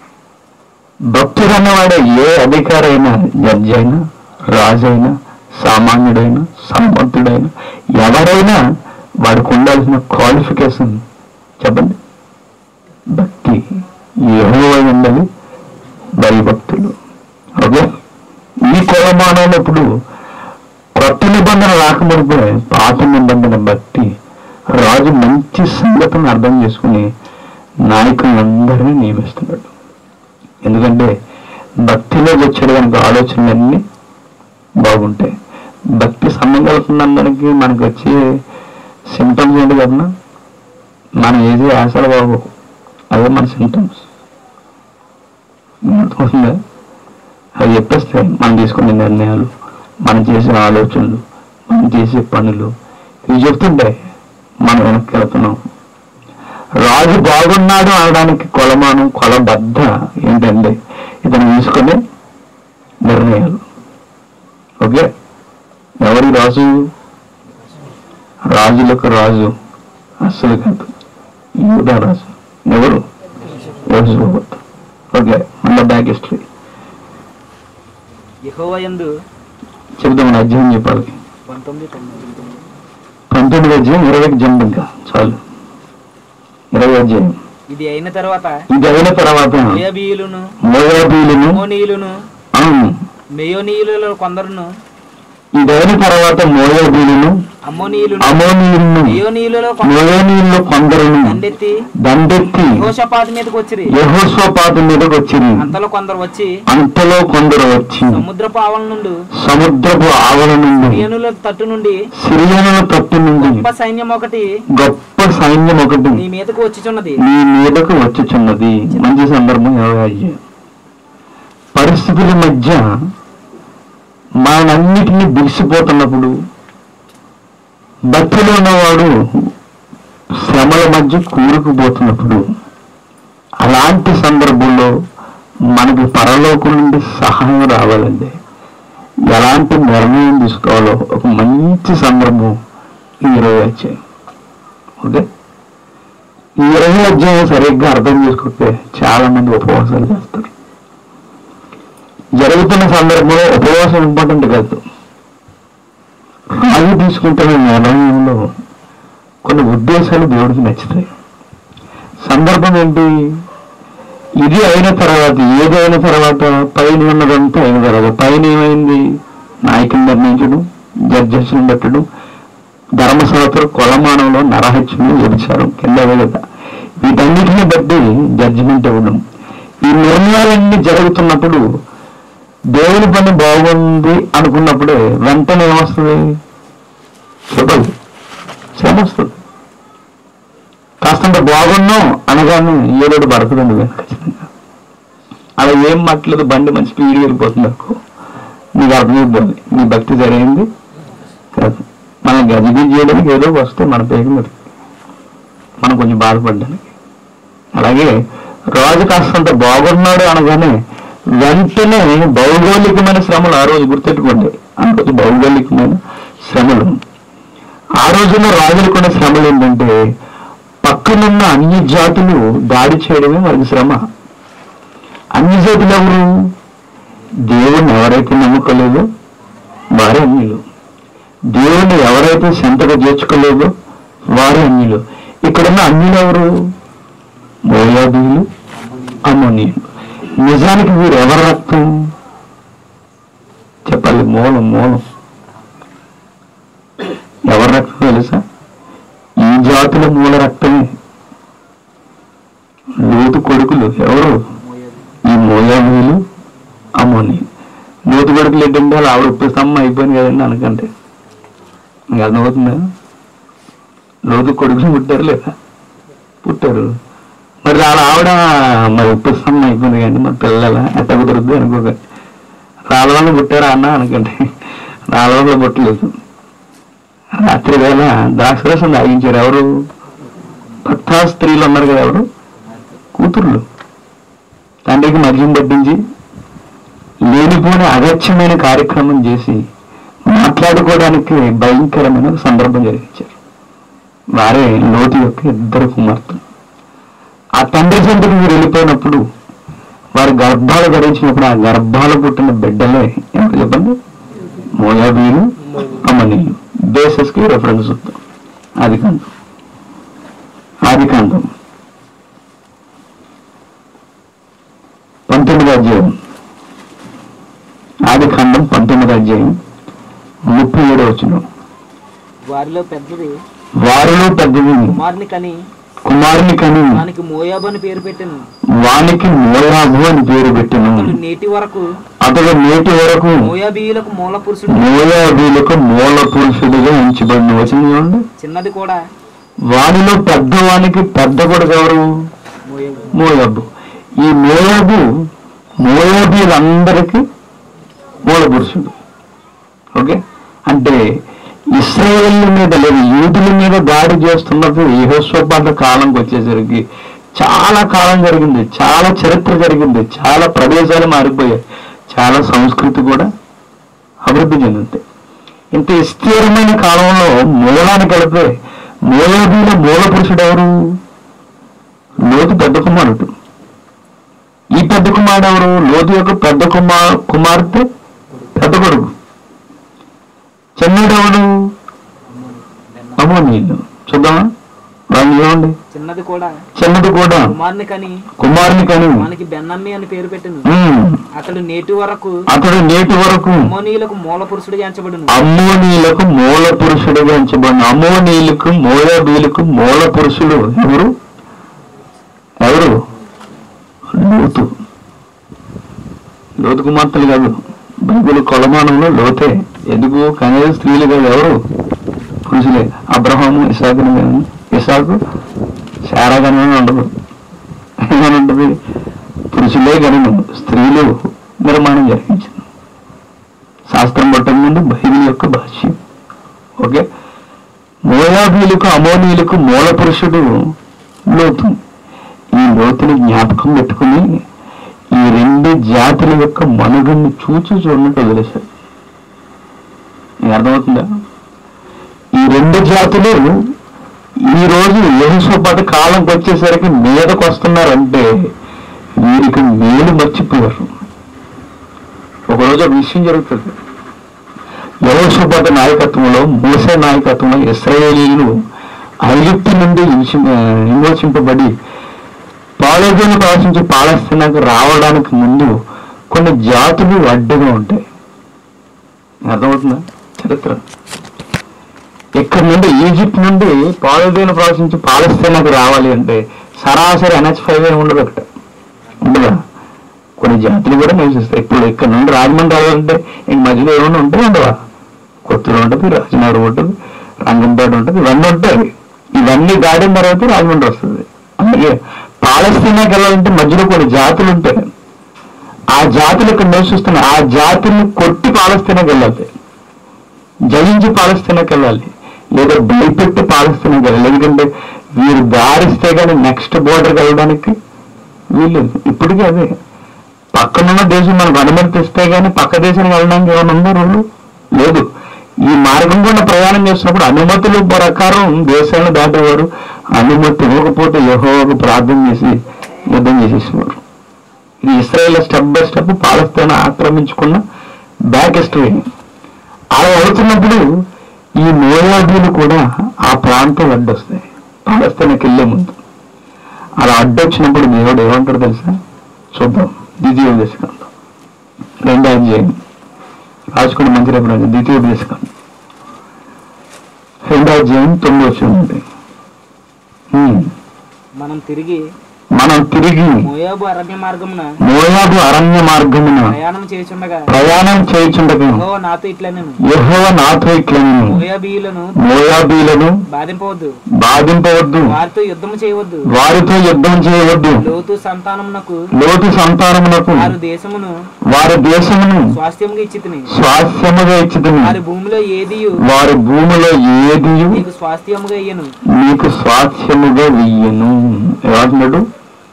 భక్తుడు అన్నవాడే ఏ అధికారైనా జడ్జి అయినా రాజు అయినా సామాన్యుడైనా సామంతుడైనా ఎవరైనా వాడికి ఉండాల్సిన క్వాలిఫికేషన్ చెప్పండి భక్తి ఏమో ఉండాలి భయభక్తులు ఓకే ఈ కులమానంలో ఇప్పుడు కొత్త నిబంధన రాకముడిపే పాత నిబంధన బట్టి రాజు మంచి సంగతిని అర్థం చేసుకుని నాయకులందరినీ నియమిస్తున్నాడు ఎందుకంటే భక్తిలో వచ్చాడు కనుక ఆలోచనలన్నీ బాగుంటాయి భక్తి సన్నగలుగుతున్నందరికి మనకు వచ్చే సిమ్టమ్స్ ఏంటి కదన్నా మనం ఏది ఆశలు బాబు అదే మన సిమ్టమ్స్ అర్థమవుతుందా అవి చెప్పేస్తే మనం తీసుకునే నిర్ణయాలు మనం చేసే ఆలోచనలు మనం చేసే పనులు ఇవి చెప్తుంటే మనం వెనక్కి వెళ్తున్నాం రాజు బాగున్నాడు అనడానికి కొలమానం కొలబద్ద ఏంటంటే ఇతను తీసుకునే నిర్ణయాలు ఓకే ఎవరి రాజు రాజులకు రాజు అస్సలు కాదు యూదా రాజు ఎవరు యోసేపు. ఓకే మళ్ళీ బ్యాక్ హిస్టరీ యెహోవాయందు చెబుదాం మన అధ్యాయం చెప్పాలి పంతొమ్మిది తొమ్మిది పంతొమ్మిది అధ్యాయం ఇరవైకి జంప్ ఇంకా చాలు ఇరవై అధ్యాయం ఇది అయిన తర్వాత ఇది అయిన తర్వాత మోయాబీయులను మోయాబీలను అమోనీయులను అవును మెయోనీయులలో కొందరును ఇది అయిన తర్వాత మోయాబీలను అమ్మోనీయులను అమోనీయులను మెయోనీయులలో కొందరు మోయానీయుల్లో కొందరును దండెత్తి దండెత్తి యెహోషాపాతు మీదకి వచ్చిరి యహోస్వపాతు మీదకి వచ్చింది అంతలో కొందరు వచ్చి అంతలో కొందరు వచ్చి సముద్రపు ఆవల నుండి సముద్రపు ఆవల నుండి సిరియనుల తట్టు నుండి సిరియనుల తట్టు నుండి గొప్ప సైన్యం ఒకటి గొప్ప సైన్యం ఒకటి నీ మీదకు వచ్చుచున్నది నీ మీదకు వచ్చుచున్నది మంచి సందర్భం ఇరవై ఐదు పరిస్థితుల మధ్య మనంన్నిటినీ బిగిసిపోతున్నప్పుడు భక్తిలో ఉన్నవాడు శ్రమల మధ్య కూరుకుపోతున్నప్పుడు అలాంటి సందర్భంలో మనకి పరలోకం నుండి సహాయం రావాలండి ఎలాంటి నిర్ణయం తీసుకోవాలో ఒక మంచి సందర్భం ఈ ఇరవై అధ్యాయం ఓకే ఈ ఇరవై అధ్యాయం సరిగ్గా అర్థం చేసుకోకపోతే చాలా మంది ఉపవాసాలు చేస్తారు జరుగుతున్న సందర్భంలో ఉపవాసం ఇంపార్టెంట్ కాదు రాజు తీసుకుంటున్న నిర్ణయంలో కొన్ని ఉద్దేశాలు దేవుడికి నచ్చుతాయి సందర్భం ఏంటి ఇది అయిన తర్వాత ఏది అయిన తర్వాత పైన ఉన్నదంతా అయిన తర్వాత పైన ఏమైంది నాయకుని నిర్ణయించడం జడ్జెస్ని పెట్టడం ధర్మశాస్త్ర కొలమానంలో నరహత్యలు వ్యభిచారం కింద వేగత వీటన్నిటిని బట్టి జడ్జిమెంట్ ఇవ్వడం ఈ నిర్ణయాలన్నీ జరుగుతున్నప్పుడు దేవుని పని బాగుంది అనుకున్నప్పుడే వెంటనే ఏమొస్తుంది చెప్పదు శ్రమ వస్తుంది కాస్తంత బాగున్నాం అనగానే ఏదోటి పడుతుందండి వెనక ఖచ్చితంగా అలా ఏం మాట్లేదు బండి మంచి స్పీడ్ వెళ్ళిపోతుంది అనుకో నీకు అర్థమైపోయింది నీ భక్తి సరైంది కాదు మనం గజిబిజి చేయడానికి ఏదో వస్తే మన పేరు మీద మనం కొంచెం బాధపడ్డానికి అలాగే రాజు కాస్తంత బాగున్నాడు అనగానే వెంటనే భౌగోళికమైన శ్రమలు ఆ రోజు గుర్తెట్టుకోండి ఆ రోజు భౌగోళికమైన శ్రమలు ఆ రోజుల్లో రాజులకున్న శ్రమలు ఏంటంటే పక్కనున్న అన్ని జాతులు దాడి చేయడమే వారికి శ్రమ అన్ని జాతులు ఎవరు దేవుణ్ణి ఎవరైతే నమ్ముకోలేదో వారే అన్యులు దేవుణ్ణి ఎవరైతే సెంతగా చేర్చుకోలేదో వారే అన్యులు ఇక్కడున్న అన్యులు ఎవరు మోయాబీలు అమ్మోనీయులు నిజానికి వీరు ఎవరి రక్తం చెప్పాలి మూలం మూలం ఎవరి రక్తం తెలుసా ఈ జాతుల మూల రక్తమే లోతు కొడుకులు ఎవరు ఈ మోయాబీలు అమ్మోని లోతు కొడుకులు ఏంటంటే వాళ్ళు ఆవిడ ఉప్పిస్తమ్మ అయిపోయింది కదండి అనకంటే మీకు అర్థమవుతుందా లోతు కొడుకులు పుట్టారు లేదా పుట్టారు మరి వాళ్ళ ఆవిడ మరి ఉప్పిస్తమ్మ అయిపోయింది కానీ మరి పిల్లల ఎట్ట కుదరద్దు అనుకోకండి రాళ్ళ వల్ల పుట్టారా అన్న అనకండి రాళ్ళ వల్ల పుట్టలేదు రాత్రి వేళ ద్రాక్షరసం తాగించారు ఎవరు భక్త స్త్రీలు ఉన్నారు కదా ఎవరు కూతుర్లు తండ్రికి మద్యం పట్టించి లేనిపోని అగత్యమైన కార్యక్రమం చేసి మాట్లాడుకోవడానికి భయంకరమైన ఒక సందర్భం జరిగించారు వారే లోతు యొక్క ఇద్దరు కుమార్తెలు ఆ తండ్రి చెంతకు మీరు వెళ్ళిపోయినప్పుడు వారి గర్భాలు ధరించినప్పుడు ఆ గర్భాలు పుట్టిన బిడ్డలే ఎవరు చెప్పండి మోయాబీలు అమ్మనీయులు బేసెస్ కి రెఫరెన్స్ వద్దాం ఆది కాండం ఆది కాండం పంతొమ్మిది అధ్యాయం ఆది కాండం పంతొమ్మిది అధ్యాయం ముప్పై ఏడు వచ్చిన వారిలో పెద్దది వారిలో పెద్దది కుమారుని కని కుమారుని కని దానికి మోయాబు అని పేరు పెట్టాను వానికి మోయాబు అని పేరు పెట్టిన అతడు నేటి వరకు అతడు నేటి వరకు మోయాబీయులకు మూల పురుషుడు మోయాబీలకు మూల పురుషుడిగా ఉంచబడిన వచ్చింది చూడండి చిన్నది కూడా వారిలో పెద్దవానికి పెద్ద కొడుకు ఎవరు మోయాబు మోయాబు ఈ మోయాబు మోయాబీలందరికీ మూల పురుషుడు ఓకే అంటే ఇస్రాయేల్ మీద లేదు యూదుల మీద దాడి చేస్తున్నప్పుడు యహోస్వపాత కాలంకి వచ్చేసరికి చాలా కాలం జరిగింది చాలా చరిత్ర జరిగింది చాలా ప్రదేశాలు మారిపోయాయి చాలా సంస్కృతి కూడా అభివృద్ధి చెందింది ఇంత విస్తీర్ణమైన కాలంలో మూలానికి వెళితే మూలాబీల మూల పురుషుడు ఎవరు లోతు పెద్ద కుమారుడు ఈ పెద్ద కుమారుడు ఎవరు లోతు యొక్క పెద్ద కుమార్ కుమార్తె పెద్ద కొడుకు చిన్నడు ఎవడు అమోనీయులు చూద్దామా వాళ్ళు చూడండి చిన్నది కూడా చిన్నది కూడా కుమారుని కని కుమారుని కని మనకి బెన్నమ్మి అని పేరు పెట్టాను ఉమ్, అతడు నేటి వరకు అతడు నేటి వరకు అమోనీయులకు మూల పురుషుడిగా ఎంచబడును అమ్మోనీయులకు మూల పురుషుడుగా ఎంచబడిన అమ్మోనీయులకు మోయాబీలకు మూల పురుషులు ఎవరు ఎవరు లోతు లోతు కుమార్తెలు కాదు బైబిల్ కొలమానంలో లోతే ఎందుకు కనీస స్త్రీలు కాదు ఎవరు పురుషులే అబ్రహాము ఇసాకుని కానీ ఇసాకు శారా గణన ఉండదు ఏమని ఉంటుంది పురుషులే గణనం స్త్రీలు నిర్మాణం జరిగించింది శాస్త్రం పట్టక ముందు బైబిల్ యొక్క భాష్యం ఓకే మోయాబీలకు అమోనీయులకు మూల పురుషుడు లోతు ఈ లోతుని జ్ఞాపకం పెట్టుకుని ఈ రెండు జాతుల యొక్క మనుగడ్ని చూచి చూడనట్టు వదిలేశారు మీకు అర్థమవుతుందా ఈ రెండు జాతులు ఈ రోజు యహోషపాత కాలంకి వచ్చేసరికి మీదకు వస్తున్నారంటే వీరికి మేలు మర్చిపోయారు ఒకరోజు ఒక విషయం జరుగుతుంది యహోషపాత నాయకత్వంలో మోసే నాయకత్వంలో ఇస్రాయేలీలు ఐగుప్తు నుండి విమోచింపబడి పాలజీని ప్రవచించి పాలస్తీనాకు రావడానికి ముందు కొన్ని జాతులు అడ్డుగా ఉంటాయి అర్థమవుతుందా చరిత్ర ఇక్కడ నుండి ఈజిప్ట్ నుండి పాలజీని ప్రవచించి పాలస్తీనాకు రావాలి అంటే సరాసరి ఎన్హెచ్ ఫైవ్ ఉండదు ఒకటి ఉండదా కొన్ని జాతులు కూడా నివసిస్తాయి ఇప్పుడు ఇక్కడ నుండి రాజమండ్రి రావాలంటే ఇంక మధ్యలో ఏమైనా ఉంటాయి ఉండవా కొత్తూరు ఉంటుంది రాజనగరం ఉంటుంది రంగంపేట ఉంటుంది ఇవన్నీ ఉంటాయి ఇవన్నీ దాటిన తర్వాత రాజమండ్రి వస్తుంది అలాగే పాలస్తీనాకి వెళ్ళాలంటే మధ్యలో కొన్ని జాతులు ఉంటాయి ఆ జాతులు ఇక్కడ నివసిస్తున్నాయి ఆ జాతుల్ని కొట్టి పాలస్తీనాకి వెళ్ళాలి జయించి పాలస్తీనాకి వెళ్ళాలి లేదా భయపెట్టి పాలస్తీనాకి వెళ్ళాలి ఎందుకంటే వీరు దారిస్తే కానీ నెక్స్ట్ బోర్డర్కి వెళ్ళడానికి వీళ్ళు ఇప్పటికీ అదే పక్కనున్న దేశం మనకు అనుమతి ఇస్తే గానీ పక్క దేశానికి వెళ్ళడానికి ఏమైనా ఉందో రూలు లేదు ఈ మార్గం గుండా ప్రయాణం చేస్తున్నప్పుడు అనుమతుల ప్రకారం దేశాలను దాటేవారు అనుమతి ఇవ్వకపోతే యెహోవాకు ప్రార్థన చేసి యుద్ధం చేసేసేవారు ఇది ఇస్రాయేల్ స్టెప్ బై స్టెప్ పాలస్తీనా ఆక్రమించుకున్న బ్యాక్ హిస్టరీ అలా అవుతున్నప్పుడు ఈ మోయాబీలు కూడా ఆ ప్రాంతం అడ్డొస్తాయి పాలస్తీనాకి వెళ్ళే ముందు అలా అడ్డొచ్చినప్పుడు దేవుడు ఏమంటాడు తెలుసా చూద్దాం ద్వితీయ దశకంలో రెండో అధ్యాయం రాసుకుని మంచి రేపు రాజు ద్వితీయ దశకం రెండో అధ్యాయం తొమ్మిది వచ్చిందండి మనం తిరిగి మనం తిరిగి మోయాబు అరణ్య మార్గమున మోయాబు అరణ్య మార్గమున ప్రయాణం చేయుచుండగా ప్రయాణం చేయుచుండగా యెహోవా నాతో ఇట్లా నేను యెహోవ నాతో ఇట్లను మోయాబీయులను మోయాబీలను బాధింపవద్దు బాధింపవద్దు వారితో యుద్ధము చేయవద్దు వారితో యుద్ధం చేయవద్దు లోతు సంతానమునకు లోతు సంతానమునకు వారు దేశమును వారి దేశమును స్వాస్థ్యముగా ఇచ్చి తిని స్వాస్థ్యముగా ఇచ్చితిని వారి భూమిలో ఏదియు వారి భూమిలో ఏది నీకు స్వాస్థ్యముగా ఇయ్యను నీకు స్వాస్థ్యముగా వెయ్యను ఏమంటున్నాడు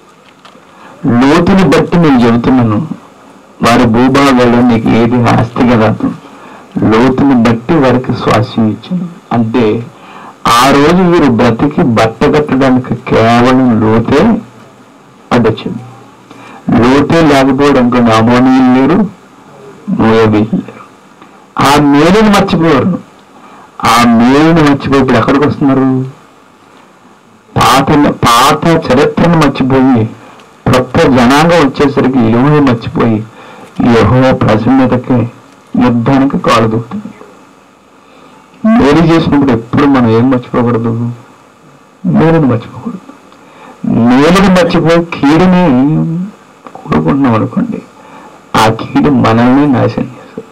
లోతుని బట్టి నేను చెబుతున్నాను వారి భూభాగాలు నీకు ఏది ఆస్తిగా రాదు లోతుని బట్టి వారికి స్వాస్థ్యం ఇచ్చాను అంటే ఆ రోజు వీరు బ్రతికి బట్ట కట్టడానికి కేవలం లోతే అడ్డొచ్చింది లోతే లేకపోవడం అనుకోండి అమోనీయులు లేరు మోయబీలు లేరు ఆ మేలుని మర్చిపోయారు ఆ మేలుని మర్చిపోయి ఇప్పుడు ఎక్కడికి వస్తున్నారు పాత పాత చరిత్రను మర్చిపోయి కొత్త జనాంగం వచ్చేసరికి ఇలువని మర్చిపోయి యహో ప్రజల మీదకి యుద్ధానికి కాలు దూకుతుంది మేలు చేసినప్పుడు ఎప్పుడు మనం ఏం మర్చిపోకూడదు మేలుని మర్చిపోకూడదు మేలుని మర్చిపోయి కీడుని కోరుకుంటున్నాం అనుకోండి ఆ కీడు మనల్ని నాశనం చేస్తుంది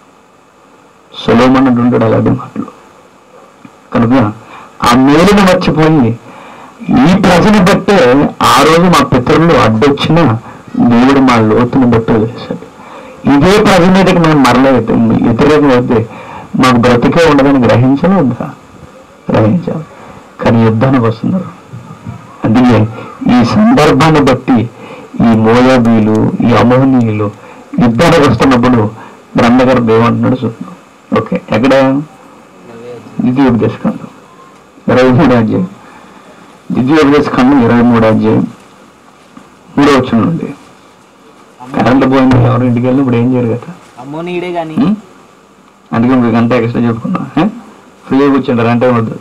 సులోమన్ ఉంటాడు అలాంటి మాటలు కనుక ఆ మేలుని మర్చిపోయి ఈ ప్రజని బట్టే ఆ రోజు మా పితరులు అడ్డొచ్చిన దేవుడు మా లోతుని బట్టే వేశాడు ఇదే ప్రజ మీదకి మేము మరల వ్యతిరేకం అయితే మాకు బ్రతికే ఉండదని గ్రహించాలి వద్దా గ్రహించాలి కానీ యుద్ధానికి వస్తున్నారు అందుకే ఈ సందర్భాన్ని బట్టి ఈ మోయాబీలు ఈ అమోనీయులు యుద్ధానికి వస్తున్నప్పుడు బ్రహ్మగారు దేవంటున్నాడు చూద్దాం ఓకే ఎక్కడ ద్వితీయోపదేశకాండం ఇరవై మూడు అధ్యాయం ద్వితీయోపదేశకాండం ఇరవై మూడు అధ్యాయం మూడో వచ్చిన నుండి కరెంట్ పోయింది ఎవరు ఇంటికి వెళ్ళినప్పుడు ఏం చేయరు కదా అమ్మోనీయుడే గాని ఉం? అందుకే ఒక గంట ఎక్స్ట్రా చెప్పుకున్నా ఫ్రీగా కూర్చుంటారు అంటే వద్దు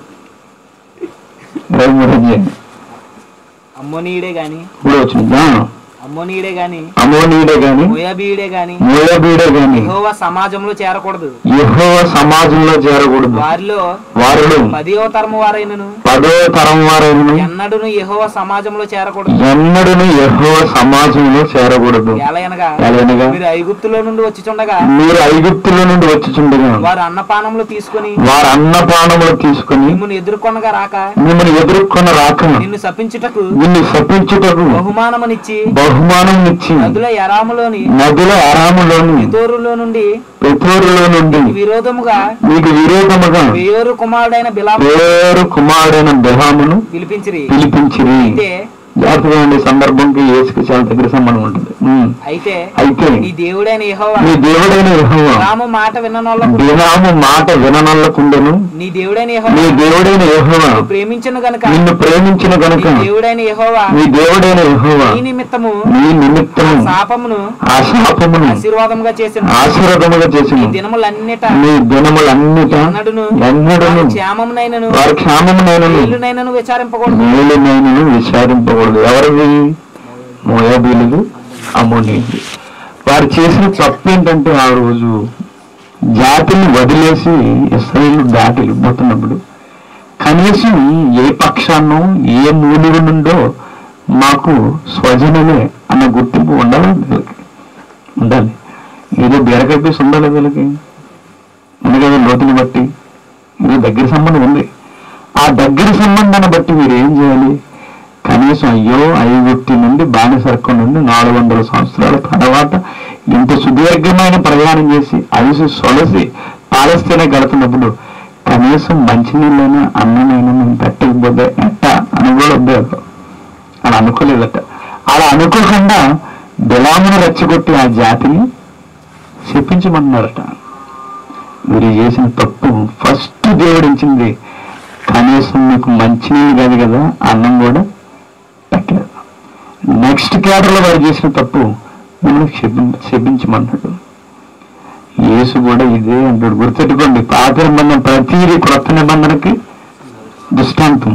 ఇరవై మూడు అధ్యాయం అమ్మోనీయుడే గాని మూడో వచ్చిన అమ్మోనీయుడే గాని అమోనీయుడే గాని మోయాబీయుడే గాని మోయాబీడే గాని యెహోవా సమాజంలో చేరకూడదు యెహోవ సమాజంలో చేరకూడదు వారిలో వారిలో పదివ తరము వారైనను పదో తరం వారైన ఎన్నడును యెహోవా సమాజంలో చేరకూడదు ఎన్నడను యెహోవ సమాజంలో చేరకూడదు ఎలయనగా ఎలాగనగా మీరు ఐగుప్తులో నుండి వచ్చిచుండగా మీరు ఐగుప్తుల నుండి వచ్చుచుండగా వారు అన్నపానములు తీసుకొని వారు అన్నపానములు తీసుకుని మిమ్మల్ని ఎదుర్కొనగా రాక మిమ్మల్ని ఎదుర్కొన్న రాక నిన్ను శపించుటకు నిన్ను శపించుటకు బహుమానమునిచ్చి బహుమానం ఇచ్చి నదుల ఎరాములోని నదుల ఆరాములోని పితోరులో నుండి పెతూరులో నుండి విరోధముగా మీకు విరోధముగా వేరు కుమారుడైన బిలాము పేరు కుమారుడైన బెహామును పిలిపించిరి పిలిపించిరి అయితే జాగ్రత్తగా ఉండే సందర్భంకి ఏసుకి చాలా దగ్గర సంబంధం ఉంటుంది ఉమ్. అయితే అయితే నీ దేవుడైన యెహోవా నీ దేవుడైన యెహోవా రాము మాట విన్ననోళ్ళకు దినాము మాట విననల్లకుండెను నీ దేవుడైన నీ యెహోవా దేవుడైన యెహోవా నిన్ను ప్రేమించను గనుక నిన్ను ప్రేమించిన గనుక నీ దేవుడైన యెహోవా నీ దేవుడైన యెహోవా నీ నిమిత్తము నీ నిమిత్తము శాపమును ఆ శాపమును ఆశీర్వాదముగా చేసిన ఆశీర్వాదముగా ఈ చేసిన దినములన్నిట నీ దినములన్నిట ఎన్నడును ఎన్నడను క్షేమమునైనను వారి క్షేమమునైనను మేలునైనను విచారింపకూడదు మేలునైనను విచారింపకూడదు ఎవరిది మోయాబీలు అమోనీయులు వారు చేసిన తప్పు ఏంటంటే ఆ రోజు జాతిని వదిలేసి ఇస్రాయిల్ దాటి వెళ్ళిపోతున్నప్పుడు కనీసం ఏ పక్షాన్నో ఏ మూలుగు నుండో మాకు స్వజనమే అన్న గుర్తింపు ఉండాలి వీళ్ళకి ఉండాలి ఏదో బీరకాయ పీస్ ఉండాలి వీళ్ళకి ఉంది కదా లోతుని బట్టి ఇది దగ్గర సంబంధం ఉంది ఆ దగ్గర సంబంధాన్ని బట్టి మీరు ఏం చేయాలి కనీసం అయ్యో ఐగుప్తి నుండి బానిసరకం నుండి నాలుగు వందల సంవత్సరాల తర్వాత ఇంత సుదీర్ఘమైన ప్రయాణం చేసి అలసి సొలసి పాలస్తీనా గడుతున్నప్పుడు కనీసం మంచినీళ్ళైనా అన్నమైనా మేము పెట్టకపోతే ఎట్ట అని కూడా వద్దు అలా అనుకోలేదట అలా అనుకోకుండా బిలామును రెచ్చగొట్టి ఆ జాతిని చెప్పించమంటున్నారట వీరు చేసిన తప్పు ఫస్ట్ దేవుడించింది కనీసం మీకు మంచినీళ్ళు కాదు కదా అన్నం కూడా పెట్టలేదు నెక్స్ట్ క్యాడర్లో వారు చేసిన తప్పు మిమ్మల్ని క్షమి క్షమించమన్నాడు యేసు కూడా ఇదే అంటాడు గుర్తెట్టుకోండి పాత నిబంధన ప్రతిదీ క్రొత్త నిబంధనకి దృష్టాంతం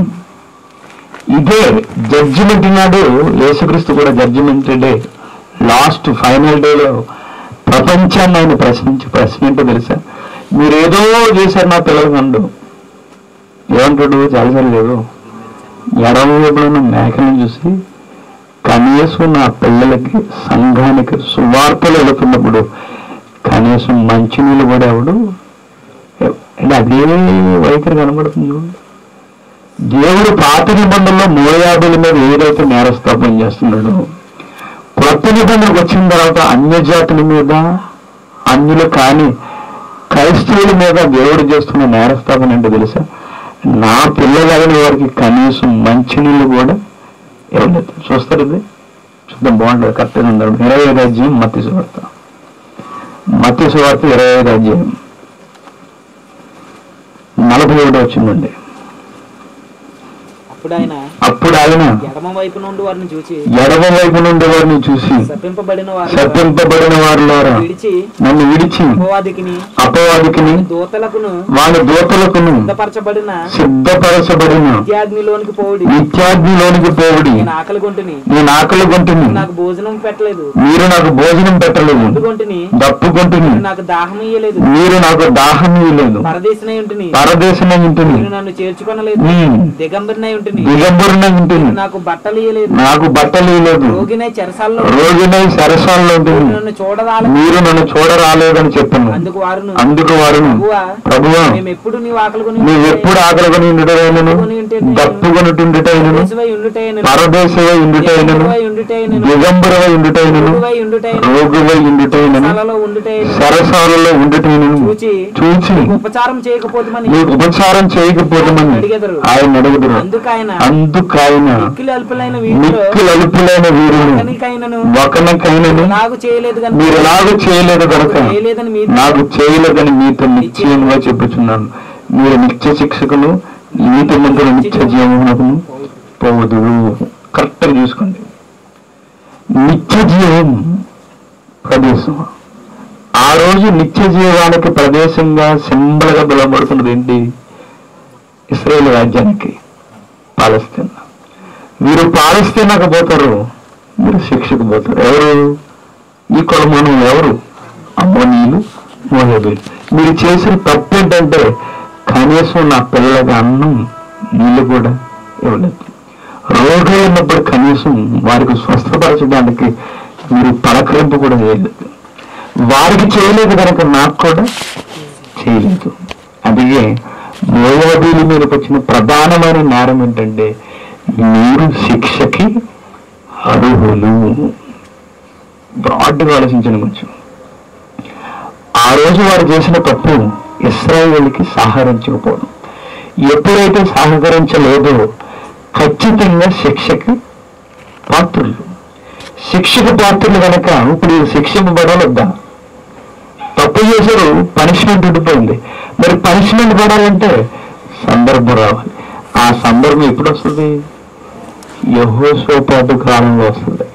ఇదే జడ్జిమెంట్ నాడు యేసుక్రీస్తు కూడా జడ్జిమెంట్ డే లాస్ట్ ఫైనల్ డేలో ప్రపంచాన్ని ఆయన ప్రశ్నించి ప్రశ్న ఏంటో తెలుసా మీరు ఏదో చేశారు నా పిల్లలకు అండు ఏమంటాడు చాలాసార్లు లేదు ఎడమ వైపులో ఉన్న మేకలను చూసి కనీసం నా పిల్లలకి సంఘానికి సువార్తలు వెళుతున్నప్పుడు కనీసం మంచినీళ్ళు కూడా ఎవడు అంటే అదే వైఖరి కనబడుతుంది చూడండి దేవుడు పాత నిబంధనలో మోయాబుల మీద ఏదైతే నేరస్థాపన చేస్తున్నాడో కొత్త నిబంధనకు వచ్చిన తర్వాత అన్య జాతుల మీద అన్యులు కాని క్రైస్తవుల మీద దేవుడు చేస్తున్న నేరస్థాపన ఏంటో తెలుసా నా పిల్లలైన వారికి కనీసం మంచినీళ్ళు కూడా ఇవ్వలేదు చూస్తారు ఇది చూద్దాం బాగుంటుంది కరెక్ట్గా ఉందాం ఇరవై ఐదు అధ్యాయం మత్తి సువార్త మత్తి సువార్త ఇరవై ఐదు అధ్యాయం నలభై ఒకటి వచ్చిందండి అప్పుడు ఆయన అప్పుడు ఆయన ఎడమ వైపు నుండి వారిని చూచి ఎడమ వైపు నుండి వారిని చూసి శపింపబడిన వారు శపింపబడిన వారిలారా విడిచి నన్ను విడిచి అపవాదికిని అపవాదికిని దూతలకును వాళ్ళ దూతలకును సిద్ధపరచబడిన సిద్ధపరచబడిన విద్యాగ్నిలోనికి పోవుడి నిత్యాగ్నిలోనికి పోవుడి నేను ఆకలి కొంటిని నేను ఆకలి గొంటిని నాకు భోజనం పెట్టలేదు మీరు నాకు భోజనం పెట్టలేదు కొంటిని దప్పుకొంటిని నాకు దాహం ఇయ్యలేదు మీరు నాకు దాహం ఇవ్వలేదు పరదేశనై ఉంటిని పరదేశం ఇంటిని మీరు నన్ను చేర్చుకొనలేదు ఉమ్. దిగంబరినై ఉంటిని దిగంబరున ఇంటిని నాకు బట్టలు ఇయ్యలేదు నాకు బట్టలు ఇవ్వలేదు రోగినై చెరసాల్లో రోజునై సరసాల్లో ఉంటుంది నన్ను చూడరాల మీరు నన్ను చూడరాలేదని చెప్పాను అందుకు వారును అందుకు వారు ప్రభువా ప్రభువా మేము ఎప్పుడు నీ ఆకలి కొని నీవు ఎప్పుడు ఆకలికొని ఉండుటైనను దప్పుకొనుటుండుటైనను దేశమై ఉండుటైనను, పరదేశమై ఉండుటైనను దిగంబరువై ఉండుటైనను, దిగంబరవై ఉండుటైనను రోగువై ఉండుటైనను, రోగువై ఉండుటైనను చెరసాలలో ఉండుటైనను సరసాలలో ఉండుటైనను చూచి చూచి ఉపచారం చేయకపోతమని నీకు ఉపచారం చేయకపోతామని అడిగెదరు. ఆయన అడుగుదురు అందుకు ఆయన అందుకాయన మిక్కిలి అల్పులైన వీరిలో మిక్కులు అలుపులైన వీరును ఒకనికైనను ఒకనకైనను నాకు చేయలేదు కనుక మీరు ఎలాగూ చేయలేదు కనుక చేయలేదని మీ నాకు చేయలేదని మీతో నిశ్చయంగా చెప్పుచున్నాను మీరు నిత్య శిక్షకులు నీతి మంత్రులు నిత్య జీవమునకును పోవదు కరెక్ట్గా చూసుకోండి నిత్య జీవం ప్రదేశం ఆ రోజు నిత్య జీవానికి ప్రదేశంగా సింబల్గా పిలువబడుతున్నది ఏంటి ఇస్రాయేల్ రాజ్యానికి పాలస్తీనా వీరు పాలస్తీనాకు పోతారు మీరు శిక్షకు పోతారు ఎవరు ఈ కొలమానం ఎవరు అమ్మోనీయులు మోహబీలు మీరు చేసిన తప్పు ఏంటంటే కనీసం నా పిల్లలకి అన్నం నీళ్ళు కూడా ఇవ్వలేదు రోగులు ఉన్నప్పుడు కనీసం వారికి స్వస్థపరచడానికి మీరు పలకరింపు కూడా చేయలేదు వారికి చేయలేదు కనుక నాకు కూడా చేయలేదు అందుకే మోయాబీల మీదకి వచ్చిన ప్రధానమైన నేరం ఏంటంటే మీరు శిక్షకి అర్హులు బ్రాడ్గా ఆలోచించండి కొంచెం ఆ రోజు వారు చేసిన తప్పు ఇస్రాయేల్కి సహకరించకపోవడం ఎప్పుడైతే సహకరించలేదో ఖచ్చితంగా శిక్షకి పాత్రులు శిక్షకు పాత్రులు కనుక ఇప్పుడు వీరు శిక్షింపబడాలొద్దా తప్పు చేశారు పనిష్మెంట్ ఉండిపోయింది మరి పనిష్మెంట్ పడాలంటే సందర్భం రావాలి ఆ సందర్భం ఎప్పుడు వస్తుంది యహోసోపాటు కాలంలో వస్తుంది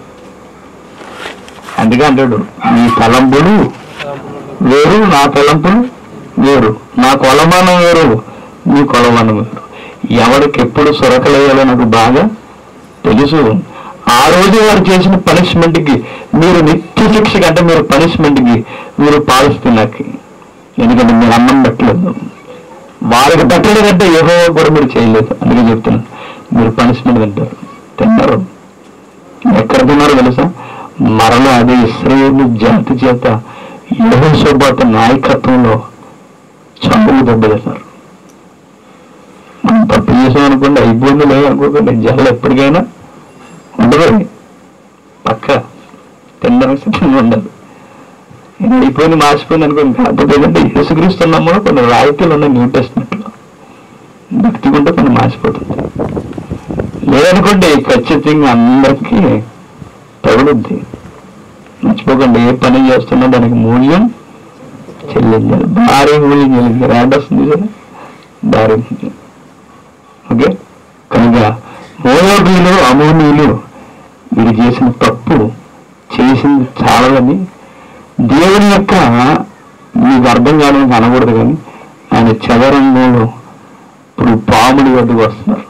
అందుకే అంటాడు నీ తలంపులు వేరు నా తలంపులు వేరు నా కొలమానం వేరు నీ కొలమానం వేరు ఎవరికి ఎప్పుడు సొరకలేయాలో నాకు బాగా తెలుసు ఆ రోజు వారు చేసిన పనిష్మెంట్ కి మీరు నిత్య శిక్ష కంటే మీరు పనిష్మెంట్ కి మీరు పాలిస్తున్నకి ఎందుకంటే మీరు అన్నం పెట్టలేదు వారికి పెట్టలేదంటే ఏదో కూడా మీరు చేయలేదు అందుకే చెప్తున్నాను మీరు పనిష్మెంట్ తింటారు తిన్నారు ఎక్కడ తిన్నారో తెలుసా మరలా అదే ఇస్రాయేల్ జాతి చేత యెహోషాపాతు నాయకత్వంలో చంపుకు దెబ్బతిన్నారు మనం తప్పు చేసాం అనుకోండి అయిపోయింది లేదు అనుకోకండి జల్ల ఎప్పటికైనా ఉండదు పక్క తినడానికి సిద్ధంగా ఉండదు ఇది అయిపోయింది మార్చిపోయింది అనుకోండి కాకపోతే ఏంటంటే యేసుక్రీస్తున్నాము కొన్ని రాయితీలు ఉన్నాయి న్యూ టెస్ట్మెంట్లో భక్తి ఉంటే కొన్ని మార్చిపోతుంది లేదనుకోండి ఖచ్చితంగా అందరికీ తగులుద్ది మర్చిపోకండి ఏ పని చేస్తున్నా దానికి మూల్యం చెల్లించాలి భారీ మూల్యం చెల్లించాలి ర్యాండ్ వస్తుంది కదా భారీ మూల్యం ఓకే కనుక మోయోబీలు అమోనీయులు వీరు చేసిన తప్పు చేసింది చాలదని దేవుని యొక్క మీకు అర్థం కావడానికి అనకూడదు కానీ ఆయన చదరంగంలో ఇప్పుడు పాముడి వద్దకు వస్తున్నారు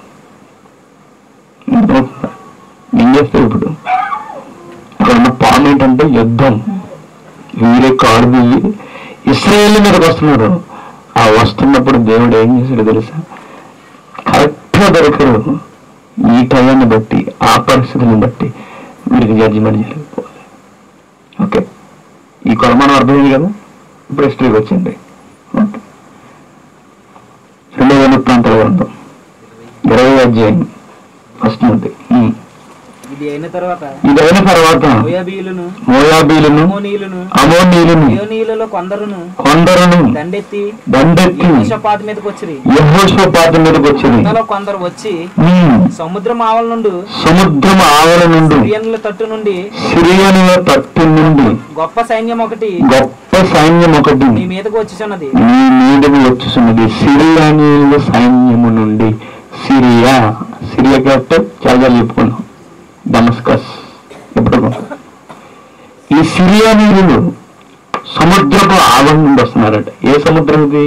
అర్థమవుతుందా? ఏం చేస్తారు ఇప్పుడు అక్కడ ఉన్న పాము ఏంటంటే యుద్ధం వీరే కాడు దిగి ఇస్రాయేల్ మీదకి వస్తున్నారు ఆ వస్తున్నప్పుడు దేవుడు ఏం చేశాడు తెలుసా కరెక్ట్గా దొరకరు ఈ టయాన్ని బట్టి ఆ పరిస్థితిని బట్టి వీరికి జడ్జిమెంట్ జరిగిపోవాలి ఓకే ఈ కొలమానం అర్థమైంది కదా ఇప్పుడు హిస్టరీకి వచ్చింది ఓకే రెండవ వృత్తాంతాల గ్రంథం ఇరవై అధ్యాయం ఫస్ట్ నుండి ఉమ్. ఇది అయిన తర్వాత ఇది అయిన తర్వాత మోయాబీయులను మోయాబీలను అమోనీయులను అమోనీయులను యోనీయులలో కొందరును కొందరును దండెత్తి దండెత్తి యెహోషాపాతు మీదకి వచ్చిరి యహోషోపాత మీదకి వచ్చింది ఇంతలో కొందరు వచ్చి ఉమ్. సముద్రం ఆవల నుండి సముద్రం ఆవల నుండి సిరియన్ల తట్టు నుండి సిరియనుల తట్టు నుండి గొప్ప సైన్యం ఒకటి గొప్ప సైన్యం ఒకటి నీ మీదకు వచ్చిచున్నది నీ మీదకు వచ్చుతున్నది సిరియానీయుల సైన్యము నుండి సిరియా సిరియా క్యాపిటల్ చాలా చెప్పుకున్నాం డమస్కస్ ఎప్పుడు ఈ సిరియానీయులు సముద్రపు ఆవరణ నుండి వస్తున్నారట ఏ సముద్రం ఇది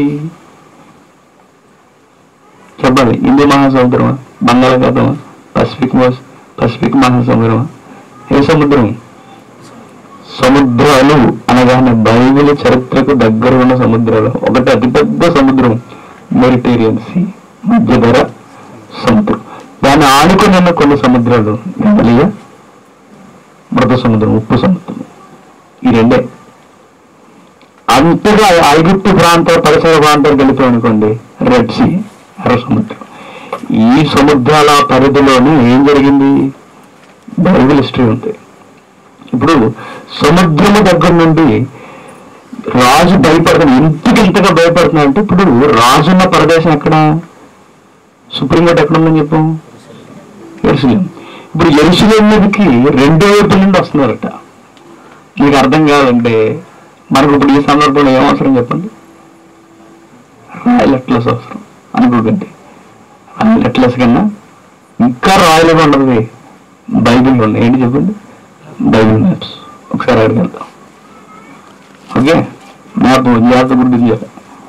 చెప్పాలి హిందూ మహాసముద్రమా బంగాళాఖాతమా పసిఫిక్ మహా- పసిఫిక్ మహాసముద్రమా ఏ సముద్రం సముద్రాలు అనగానే బైబిల్ చరిత్రకు దగ్గర ఉన్న సముద్రాలు ఒకటి అతిపెద్ద సముద్రం మెరిటేరియన్ సీ మధ్యధర సముద్రం దాన్ని ఆడుకుని ఉన్న కొన్ని సముద్రాలు గమలియా మృత సముద్రం ఉప్పు సముద్రం ఈ రెండే అంతగా ఐగుప్తు ప్రాంతం పరిసర ప్రాంతాలకు వెళ్ళిపోయి అనుకోండి రెడ్ సీ ఎర్ర సముద్రం ఈ సముద్రాల పరిధిలోనే ఏం జరిగింది బైబిల్ హిస్టరీ ఉంది ఇప్పుడు సముద్రము దగ్గర నుండి రాజు భయపడుతున్నాడు ఎందుకు ఇంతగా భయపడుతున్నా అంటే ఇప్పుడు రాజున్న ప్రదేశం ఎక్కడ సుప్రీంకోర్టు ఎక్కడ ఉందని చెప్పాం ఎరుసలేం ఇప్పుడు ఎరుసలేం మీదకి రెండో వైపు నుండి వస్తున్నారట మీకు అర్థం కాదంటే మనకు ఇప్పుడు ఈ సందర్భంలో ఏం అవసరం చెప్పండి రాయల్ అట్లస్ అవసరం అనుకోకండి రాయల్ అట్లస్ కన్నా ఇంకా రాయలుగా ఉండదు బైబిల్ ఉన్నాయి ఏంటి చెప్పండి బైబిల్ మ్యాప్స్ ఒకసారి అడగలుగుతాం ఓకే మ్యాప్ జాగ్రత్త గుర్తించాలి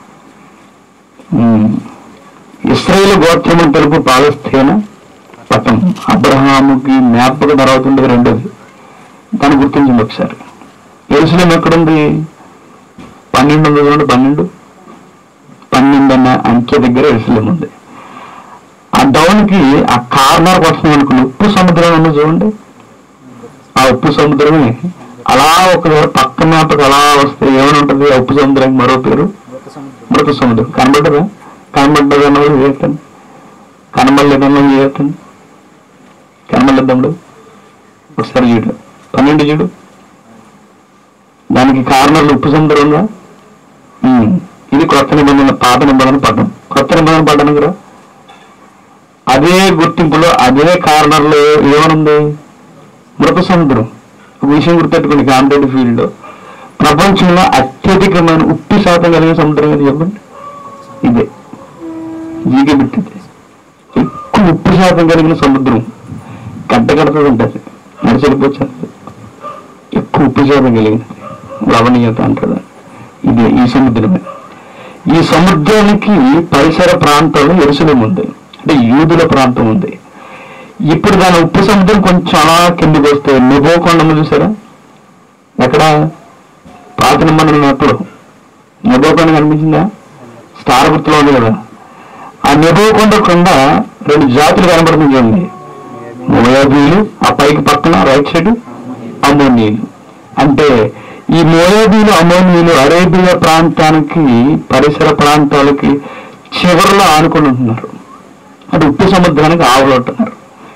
ఉమ్. ఇస్రాయేల్ గోత్రము తెలుపు పాలస్తీన పట్టణం అబ్రహాముకి జ్ఞాపక తర్వాత ఉండేది రెండోది దాన్ని గుర్తించండి ఒకసారి ఎరుసలేం ఎక్కడుంది పన్నెండు ఉంది చూడండి పన్నెండు పన్నెండు అన్న అంకె దగ్గర ఎరుసలేం ఉంది ఆ డౌన్కి ఆ కార్నర్ వస్తున్నాం అనుకున్న ఉప్పు సముద్రం ఉంది చూడండి ఆ ఉప్పు సముద్రమే అలా ఒక పక్క మ్యాప్కి అలా వస్తే ఏమని ఉంటుంది ఆ ఉప్పు సముద్రానికి మరో పేరు మృత సముద్రం మృత సముద్రం కనబడ్డదా కనబడ్డది అన్నది చేస్తాను కనబడలేదన్నది చేస్తాను కనబడలేదమ్ముడు ఒకసారి చూడు పన్నెండు చూడు దానికి కార్నర్లు ఉప్పు సముద్రం ఉందా ఉమ్. ఇది కొత్త నిబంధన పాత నిబంధన పడ్డం కొత్త నిబంధన పడ్డం కదా అదే గుర్తింపులో అదే కార్నర్లో ఏమనుంది మృత సముద్రం ఒక విషయం గుర్తెట్టుకోండి కాంపిటేటివ్ ఫీల్డ్ లో ప్రపంచంలో అత్యధికమైన ఉప్పు శాతం కలిగిన సముద్రం ఏది చెప్పండి ఇదే జీకే పెట్టింది ఎక్కువ ఉప్పు శాతం కలిగిన సముద్రం గడ్డ కడుతుంది ఉంటుంది నడిచెడిపోవచ్చు ఎక్కువ ఉప్పు శాతం కలిగినది లవణీయత అంటారు ఇదే ఈ సముద్రమే ఈ సముద్రానికి పరిసర ప్రాంతంలో ఎరుసలేం ఉంది అంటే యూదుల ప్రాంతం ఉంది ఇప్పుడు దాని ఉప్పు సముద్రం కొంచెం అలా కిందకి వస్తే నిబో కొండ ఉంది చూసారా ఎక్కడ పాత నిబంధనలు ఎప్పుడు నిబో కొండ కనిపించిందా స్టార్ గుర్తులో ఉంది కదా ఆ నిబో కొండ కింద రెండు జాతులు కనబడుతుంది చూడండి మోయాబీలు ఆ పైకి పక్కన రైట్ సైడ్ అమోనీయులు అంటే ఈ మోయాబీలు అమోనీయులు అరేబియా ప్రాంతానికి పరిసర ప్రాంతాలకి చివరిలో ఆనుకొని ఉంటున్నారు అది ఉప్పు సముద్రానికి ఆవులు ఉంటున్నారు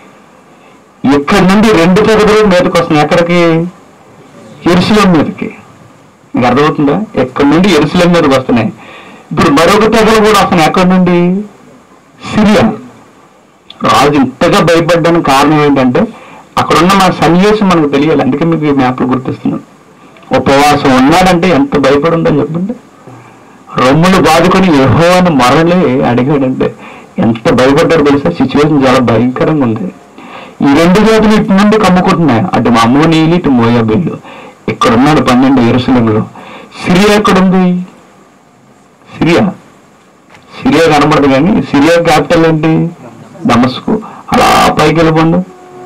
ఇక్కడ నుండి రెండు తెగలు మీదకి వస్తున్నాయి ఎక్కడికి ఎరుసలేం మీదకి మీకు అర్థమవుతుందా ఎక్కడి నుండి ఎరుసలేం మీదకి వస్తున్నాయి ఇప్పుడు మరొక తెగలు కూడా వస్తున్నాయి ఎక్కడి నుండి సిరియా రాజు ఇంతగా భయపడ్డానికి కారణం ఏంటంటే అక్కడ ఉన్న మన సన్నివేశం మనకు తెలియాలి అందుకే మీకు ఈ మ్యాప్లు గుర్తిస్తున్నాను ఉపవాసం ఉన్నాడంటే ఎంత భయపడి ఉందని చెప్పండి రొమ్ములు బాదుకొని యెహోవాను మరలే అడిగాడంటే ఎంత భయపడ్డాడు తెలుసా సిచ్యువేషన్ చాలా భయంకరంగా ఉంది ఈ రెండు జాతులు ఇటు నుండి కమ్ముకుంటున్నాయి అటు అమ్మోనీలు ఇటు మోయాబీళ్ళు ఇక్కడ ఉన్నాడు పన్నెండు ఎరుసలంలో సిరియా ఎక్కడుంది సిరియా సిరియా కనబడదు కానీ సిరియా క్యాపిటల్ ఏంటి దమస్కు అలా పైకి వెళ్ళిపోండి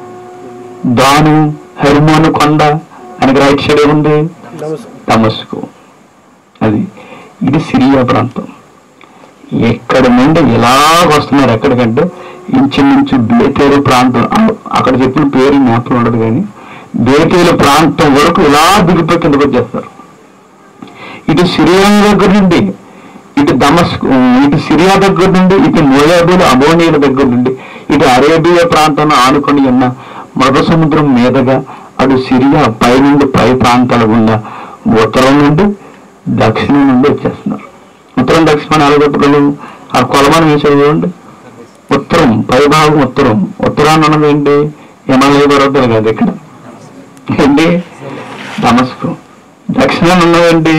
దాను హెర్మోను కొండ ఆయనకి రైట్ సైడ్ ఏముంది దమస్కు అది ఇది సిరియా ప్రాంతం ఎక్కడి నుండి ఎలాగ వస్తున్నారు ఎక్కడికంటే ఇంచుమించు బేతేలు ప్రాంతం ఆ- అక్కడ చెప్పిన పేరు జ్ఞాపకం ఉండదు కానీ బేతేలు ప్రాంతం వరకు ఇలా దిగిపోయి కిందకు వచ్చేస్తారు ఇటు సిరియా దగ్గర నుండి ఇటు దమస్కు ఇటు సిరియా దగ్గర నుండి ఇటు మోయాబులు అమోనియల దగ్గర నుండి ఇటు అరేబియా ప్రాంతాన్ని ఆనుకొని ఉన్న మృగ సముద్రం మీదుగా అటు సిరియా పై నుండి పై ప్రాంతాల గుండా ఉత్తరం నుండి దక్షిణం నుండి వచ్చేస్తున్నారు ఉత్తరం దక్షిణం ఎలా చెప్పగలరు ఆ కొలమానం వేసేది చూడండి ఉత్తరం పై భాగం ఉత్తరం ఉత్తరాన్ని ఉన్నది ఏంటి హిమాలయ పర్వతాలు కాదు ఇక్కడ ఏంటి దమస్కు దక్షిణాన్ని ఉన్నదేంటి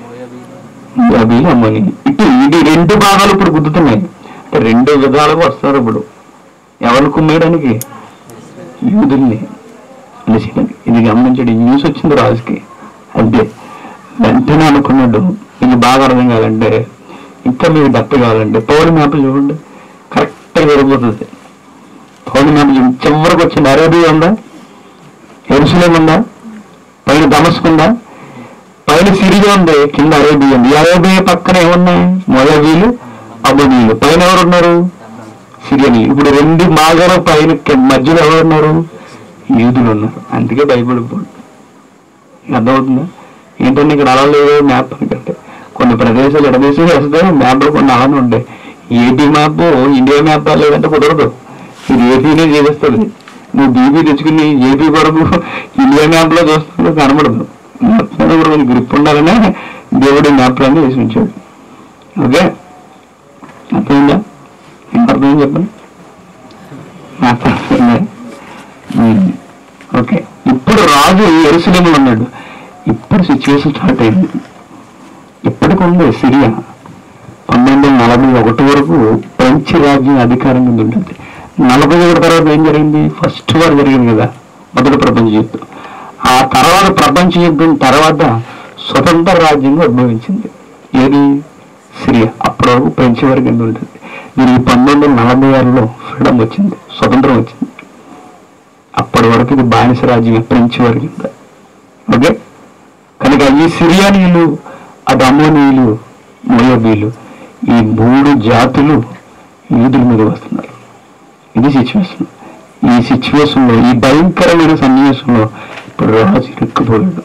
అవి అమ్మని ఇటు ఇది రెండు భాగాలు ఇప్పుడు గుద్దుతున్నాయి అంటే రెండు విధాలుగా వస్తారు ఇప్పుడు ఎవరిని కుమ్మేయడానికి యూదుల్ని అనేసి ఇది గమనించండి ఈ న్యూస్ వచ్చింది రాజుకి అంతే వెంటనే అనుకున్నాడు మీకు బాగా అర్థం కావాలంటే ఇంకా మీకు దత్త కావాలంటే పౌరు మ్యాప్ చూడండి కరెక్ట్గా జరిగిపోతుంది పౌరు మ్యాప్ చూడండి చివరికి వచ్చింది అరేబియా ఉందా ఎరుసలేం ఉందా పైన దమస్క్ ఉందా పైన సిరియా ఉంది కింద అరేబియా ఉంది ఈ అరేబియా పక్కన ఏమున్నాయి మొదవీలు అబునీలు పైన ఎవరు ఉన్నారు సిరియని ఇప్పుడు రెండు మాగాల పైన కి- మధ్యలో ఎవరు ఉన్నారు యూదులు ఉన్నారు అందుకే భయపడిపోండి అర్థమవుతుందా ఏంటంటే ఇక్కడ అలా లేదు మ్యాప్ అనుకంటే కొన్ని ప్రదేశాలు ఎడదేశాలు వేస్తే మ్యాప్లో కొన్ని అలానే ఉంటాయి ఏపీ మ్యాప్ ఇండియా మ్యాప్ లేదంటే కుదరదు ఇది ఏపీనే చేస్తుంది నువ్వు బీపీ తెచ్చుకుని ఏపీ కొరకు ఇండియా మ్యాప్ లో చూస్తుంటే కనబడదు మొత్తం కూడా కొంచెం గ్రిప్ ఉండాలనే దేవుడి మ్యాప్ అన్ని వేసి ఉంచాడు ఓకే అర్థమైందా ఏం అర్థమైంది చెప్పండి మ్యాప్ అర్థమైందా ఉమ్. ఓకే ఇప్పుడు రాజు ఎరుసలేములో ఉన్నాడు ఇప్పుడు సిచ్యువేషన్ స్టార్ట్ అయింది ఇప్పటికి ఉంది సిరియా పంతొమ్మిది వందల నలభై ఒకటి వరకు ఫ్రెంచ్ రాజ్యం అధికారం కింద ఉంటుంది నలభై ఒకటి తర్వాత ఏం జరిగింది ఫస్ట్ వార్ జరిగింది కదా మొదటి ప్రపంచ యుద్ధం ఆ తర్వాత ప్రపంచ యుద్ధం తర్వాత స్వతంత్ర రాజ్యంగా ఉద్భవించింది ఏది సిరియా అప్పటి వరకు ఫ్రెంచ్ వారి కింద ఉంటుంది దీనికి పంతొమ్మిది వందల నలభై ఆరులో ఫ్రీడమ్ వచ్చింది స్వతంత్రం వచ్చింది అప్పటి వరకు ఇది బానిస రాజ్యం ఫ్రెంచ్ వారి కింద ఓకే కనుక ఈ సిరియానీయులు అది అమోనీయులు మోయబీలు ఈ మూడు జాతులు యూదుల మీద వస్తున్నారు ఇది సిచ్యువేషన్ ఈ సిచ్యువేషన్లో ఈ భయంకరమైన సన్నివేశంలో ఇప్పుడు రాజు ఇరుక్కుపోయాడు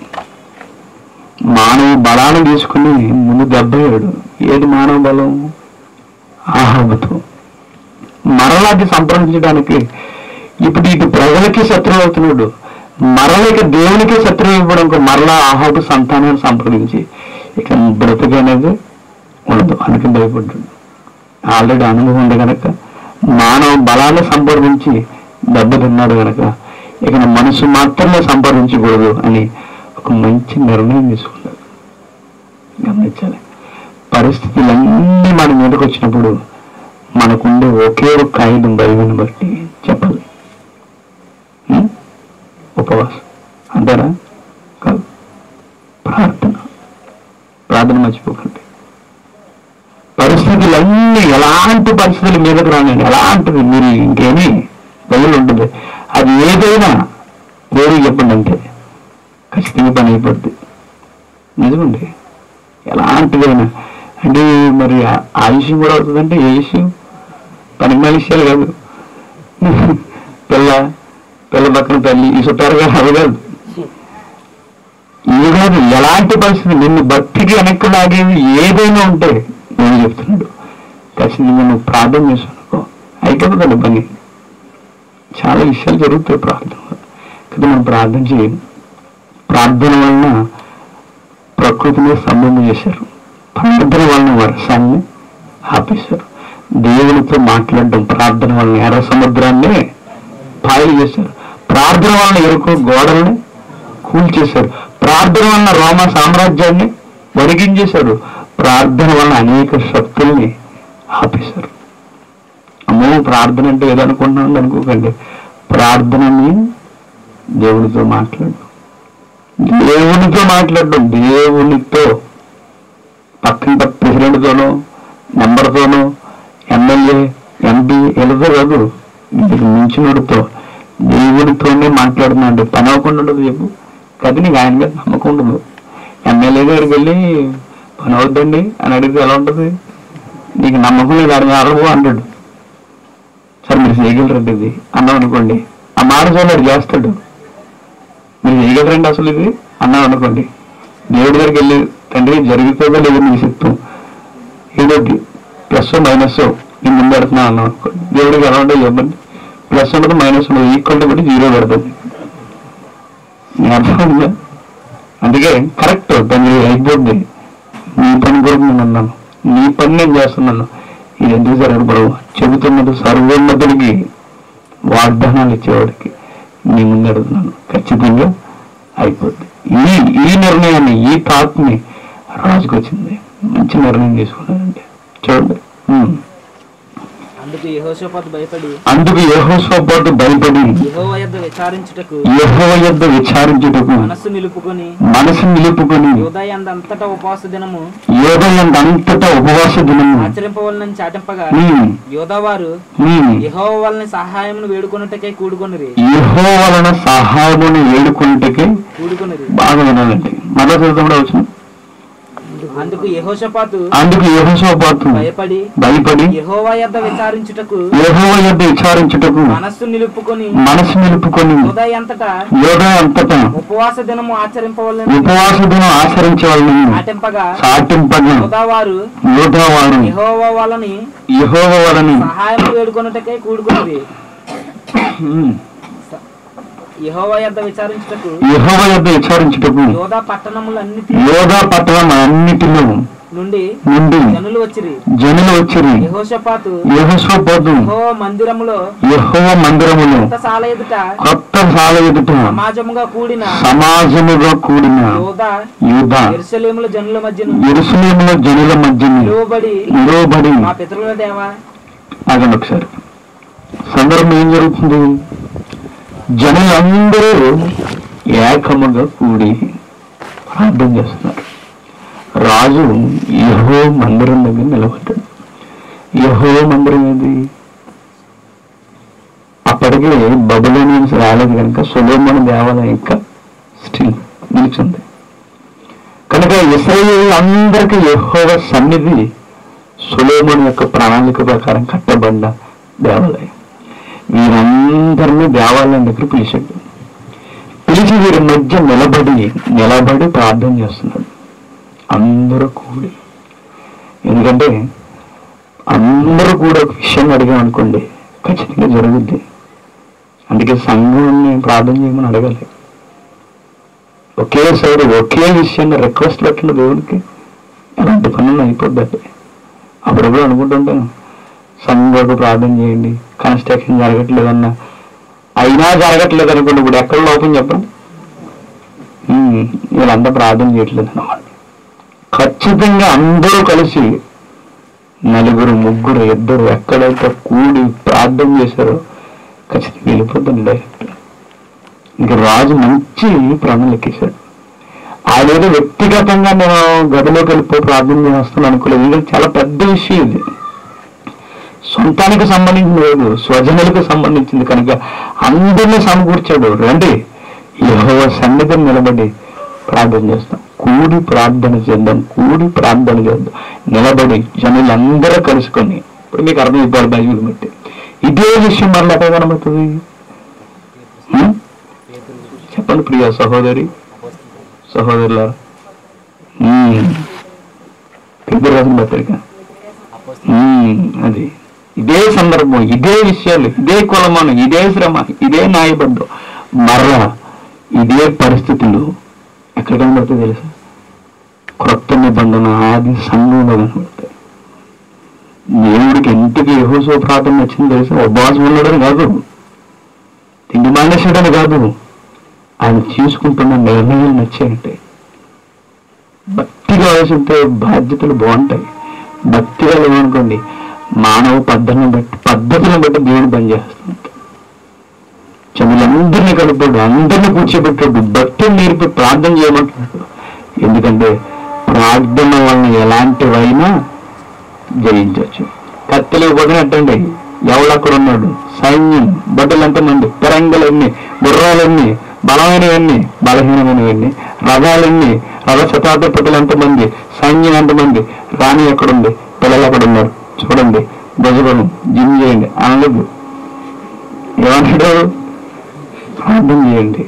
మానవ బలాన్ని తీసుకుని ముందు దెబ్బయ్యాడు ఏది మానవ బలం ఆహాబతో మరలాది సంప్రదించడానికి ఇప్పుడు ఇటు ప్రజలకి శత్రువు అవుతున్నాడు మరలకి దేవునికి శత్రువు ఇవ్వడం మరలా ఆహాబు సంతానాన్ని సంప్రదించి ఇక బ్రతుకు అనేది ఉండదు అందుకే భయపడ్డాడు ఆల్రెడీ అనుభవం ఉంది కనుక మానవ బలాన్ని సంపాదించి దెబ్బతిన్నాడు కనుక ఇక నా మనసు మాత్రమే సంపాదించకూడదు అని ఒక మంచి నిర్ణయం తీసుకున్నాడు గమనించాలి పరిస్థితులన్నీ మన మీదకి వచ్చినప్పుడు మనకుండే ఒకే ఒక ఆయుధం బైబిల్ని బట్టి చెప్పాలి ఉం? ఉపవాసం అంటారా కాదు ప్రార్థన ప్రార్థన మర్చిపోకండి పరిస్థితులన్నీ ఎలాంటి పరిస్థితులు మీదకు రానండి ఎలాంటివి మీరు ఇంకేమీ బైబిల్ ఉంటుంది అది ఏదైనా దేవుడికి చెప్పండి అంటే ఖచ్చితంగా పని అయిపోద్ది నిజమండి ఎలాంటిదైనా అంటే మరి ఆ- ఆ విషయం కూడా అవుతుందంటే ఏ విషయం పనికి విషయాలు కాదు పిల్ల పిల్ల పక్కన తల్లి ఈ చుట్టారు కాదు అవి కాదు ఇది కాదు ఎలాంటి పరిస్థితి నిన్ను భక్తికి వెనక్కి లాగేది ఏదైనా ఉంటే నేను చెప్తున్నాడు ఖచ్చితంగా నువ్వు ప్రార్థన చేసుకో అయిపోతుందండి పని చాలా విషయాలు జరుగుతాయి ప్రార్థన వల్ల. కదా మనం ప్రార్థన చేయం ప్రార్థన వలన ప్రకృతిని సంబంధం చేశారు ప్రార్థన వలన వర్షాన్ని ఆపేశారు దేవునితో మాట్లాడడం ప్రార్థన వలన ఎర్ర సముద్రాన్ని పాయలు చేశారు ప్రార్థన వలన ఎరుకు గోడల్ని కూల్చేశారు ప్రార్థన వలన రోమ సామ్రాజ్యాన్ని వణికించేశారు ప్రార్థన వలన అనేక శక్తుల్ని ఆపేశారు అమ్మో ప్రార్థన అంటే ఏదనుకుంటున్నాను అనుకోకండి ప్రార్థనని దేవునితో మాట్లాడు దేవునితో మాట్లాడడం దేవునితో పక్కన పక్క ప్రెసిడెంట్తోనో మెంబర్తోనో ఎమ్మెల్యే ఎంపీ వీళ్ళతో కాదు వీళ్ళకి మించినోడితో దేవుడితోనే మాట్లాడుతున్నాడు పని అవ్వకుండా ఉండదు చెప్పు కదా నీకు ఆయన మీద నమ్మకం ఉండదు ఎమ్మెల్యే దగ్గరికి వెళ్ళి పని అవుద్దండి అని అడిగితే ఎలా ఉంటుంది నీకు నమ్మకం లేదు అడిగి అడగవు అంటాడు సరే మీరు చేయగలరండి ఇది అన్నాం అనుకోండి ఆ మాట చూడాడు చేస్తాడు మీరు చేయగలరండి అసలు ఇది అన్నాం అనుకోండి దేవుడి దగ్గరికి వెళ్ళి తండ్రి జరుగుతుందో లేదో నీ చెప్తాం ఏదోటి ప్లస్ మైనస్ నేను ముందు పెడుతున్నాను అన్నాం అనుకోండి దేవుడికి ఎలా ఉంటే చెప్పండి ప్లస్ ఉండదు మైనస్ ఉండదు ఈక్వల్ బట్టి జీరో పెడుతుంది నేను అర్థమైందా అందుకే కరెక్ట్ దాన్ని అయిపోద్ది నీ పని కొరకు నేను అన్నాను నీ పని నేను చేస్తున్నాను ఇది ఎందుకు జరగదు బరువు చెబుతున్నది సర్వోన్నతుడికి వాగ్దానాలు ఇచ్చేవాడికి నీ ముందు అడుగుతున్నాను ఖచ్చితంగా అయిపోద్ది ఈ ఈ నిర్ణయాన్ని ఈ థాట్ని రాజుకు వచ్చింది మంచి నిర్ణయం తీసుకున్నారండి చూడండి ఉమ్. అందుకు యెహోషాపాతు భయపడి అందుకు యెహోషాపాతు భయపడి యెహోవా యొద్ద విచారించుటకు యెహోవా యొద్ద విచారించుటకు మనస్సు నిలుపుకొని మనసు నిలుపుకొని యోదయందంతటా ఉపవాస దినము యోగయంతటా ఉపవాస దినము ఆచరింపవలనని చాటింపగా ఉమ్, యోధావారు ఉమ్. యెహోవా వలన సహాయమును వేడుకొనుటకై కూడుకొనిరి యెహో వలన సహాయమును వేడుకుంటకి కూడుకొనిరి బాగా వినాలండి మరో చదువుతాం కూడా వచ్చిన అందుకు యెహోషాపాతు అందుకు యెహోషాపాతు భయపడి భయపడి యెహోవా యొద్ద విచారించుటకు యెహోవా యొద్ద విచారించుటకు మనస్సు నిలుపుకొని మనసు నిలుపుకొని యోదయంతటా యోగా అంతటా ఉపవాస దినము ఆచరింపవలనని ఉపవాస దినం ఆచరించే వాళ్ళని చాటింపగా సాటింపగా యోధావారు యోగా వారు యెహోవా వలని యెహోవా వలని సహాయం వేడుకొనుటకై కూడుకున్నది ఉమ్, యెహోవా యొద్ద విచారించుటకు యెహోవా యొద్ద విచారించుటకు యోధా పట్టణములన్నిటి యోగా పట్టణం అన్నిటిలో నుండి నుండి జనులు వచ్చిరి జనులు వచ్చిరి యెహోషపాతు యెహోషాపాతు యెహోవా మందిరములో యెహోవ మందిరములో కొత్త సాల ఎదుట కొత్త సాల ఎదుట సమాజముగా కూడిన సమాజముగా కూడిన యోధా యూద ఎరుసలేముల జనుల మధ్యను ఎరుసలేముల జనుల మధ్య నిలువబడి నిలవబడి మా పితరుల దేవా ఆగండి ఒకసారి సందర్భం ఏం జరుగుతుంది జనులందరూ ఏకముగా కూడి ప్రార్థన చేస్తున్నారు రాజు యహో మందిరం దగ్గర నిలబడ్డాడు యహో మందిరం ఏది అప్పటికే బబులోనియన్స్ రాలేదు కనుక సులోమన దేవాలయం ఇంకా స్టిల్ నిలిచింది కనుక ఇస్రాయేల్ అందరికీ యెహోవ సన్నిధి సులోమన్ యొక్క ప్రణాళిక ప్రకారం కట్టబడ్డ దేవాలయం వీరందరినీ దేవాలయం దగ్గర పిలిచాడు పిలిచి వీరి మధ్య నిలబడి నిలబడి ప్రార్థన చేస్తున్నాడు అందరూ కూడి ఎందుకంటే అందరూ కూడా ఒక విషయం అడిగామనుకోండి ఖచ్చితంగా జరుగుద్ది అందుకే సంఘాన్ని ప్రార్థన చేయమని అడగాలి ఒకేసారి ఒకే విషయాన్ని రిక్వెస్ట్ పెట్టిన దేవునికి ఎలాంటి పనులు అయిపోద్దండి అప్పుడప్పుడు అనుకుంటుంటాను సంఘకు ప్రార్థన చేయండి కన్స్ట్రక్షన్ జరగట్లేదన్నా అయినా జరగట్లేదు అనుకోండి ఇప్పుడు ఎక్కడ లోపం చెప్పండి ఉమ్, వీళ్ళంతా ప్రార్థన చేయట్లేదు అన్నమాట ఖచ్చితంగా అందరూ కలిసి నలుగురు ముగ్గురు ఇద్దరు ఎక్కడైతే కూడి ప్రార్థన చేశారో ఖచ్చితంగా వెళ్ళిపోతుంది డైరెక్ట్ ఇంక రాజు మంచి ప్రణాళిక వేశాడు ఆయన ఏదో వ్యక్తిగతంగా నేను గదిలోకి వెళ్ళిపోయి ప్రార్థన చేస్తాను అనుకోలేదు ఇది చాలా పెద్ద విషయం ఇది సొంతానికి సంబంధించింది లేదు స్వజనులకు సంబంధించింది కనుక అందరినీ సమకూర్చాడు రండి యెహోవా సన్నిధిని నిలబడి ప్రార్థన చేస్తాం కూడి ప్రార్థన చేద్దాం కూడి ప్రార్థన చేద్దాం నిలబడి జనులందరూ కలుసుకొని ఇప్పుడు మీకు అర్థమైపోవాలి బైబిల్ బట్టి ఇదే విషయం మరలా ఎక్కడ కనబడుతుంది హ్మ్? చెప్పండి ప్రియ సహోదరి సహోదరుల పెద్దరు రాసిన పత్రిక ఉమ్, అది ఇదే సందర్భం ఇదే విషయాలు ఇదే కులమానం ఇదే శ్రమ ఇదే న్యాయబద్ధం మరలా ఇదే పరిస్థితులు ఎక్కడ కనబడుతుంది తెలుసా క్రొత్త నిబంధన ఆది సంఘంలో కనబడతాయి దేవుడికి ఇంటికి యహోసో ప్రార్థన వచ్చింది తెలుసా ఉపవాసం ఉండడం కాదు తిండి మానేసాడని కాదు ఆయన తీసుకుంటున్న నిర్ణయాలు నచ్చాయంటే భక్తిగా ఆలోచిస్తే బాధ్యతలు బాగుంటాయి భక్తిగా లేవనుకోండి మానవ పద్ధతిని బట్టి పద్ధతిని బట్టి దేవుడు పనిచేస్తుంది చదువులందరినీ కలుపుతాడు అందరినీ కూర్చోబెట్టాడు భక్తిని నేర్పి ప్రార్థన చేయమంటున్నాడు ఎందుకంటే ప్రార్థన వలన ఎలాంటివైనా జయించవచ్చు కత్తులు వదినట్టండి ఎవడు అక్కడ ఉన్నాడు సైన్యం బట్టలు ఎంతమంది పెరంగలన్నీ గుర్రాలన్నీ బలమైనవన్నీ బలహీనమైనవన్నీ రథాలన్నీ రథ శతాధిపతులు ఎంతమంది సైన్యం ఎంతమంది రాణి ఎక్కడుంది పిల్లలు ఎక్కడ ఉన్నారు చూడండి భుజబలం జిమ్ చేయండి అనలేదు ఏమన్నాడు ప్రార్థన చేయండి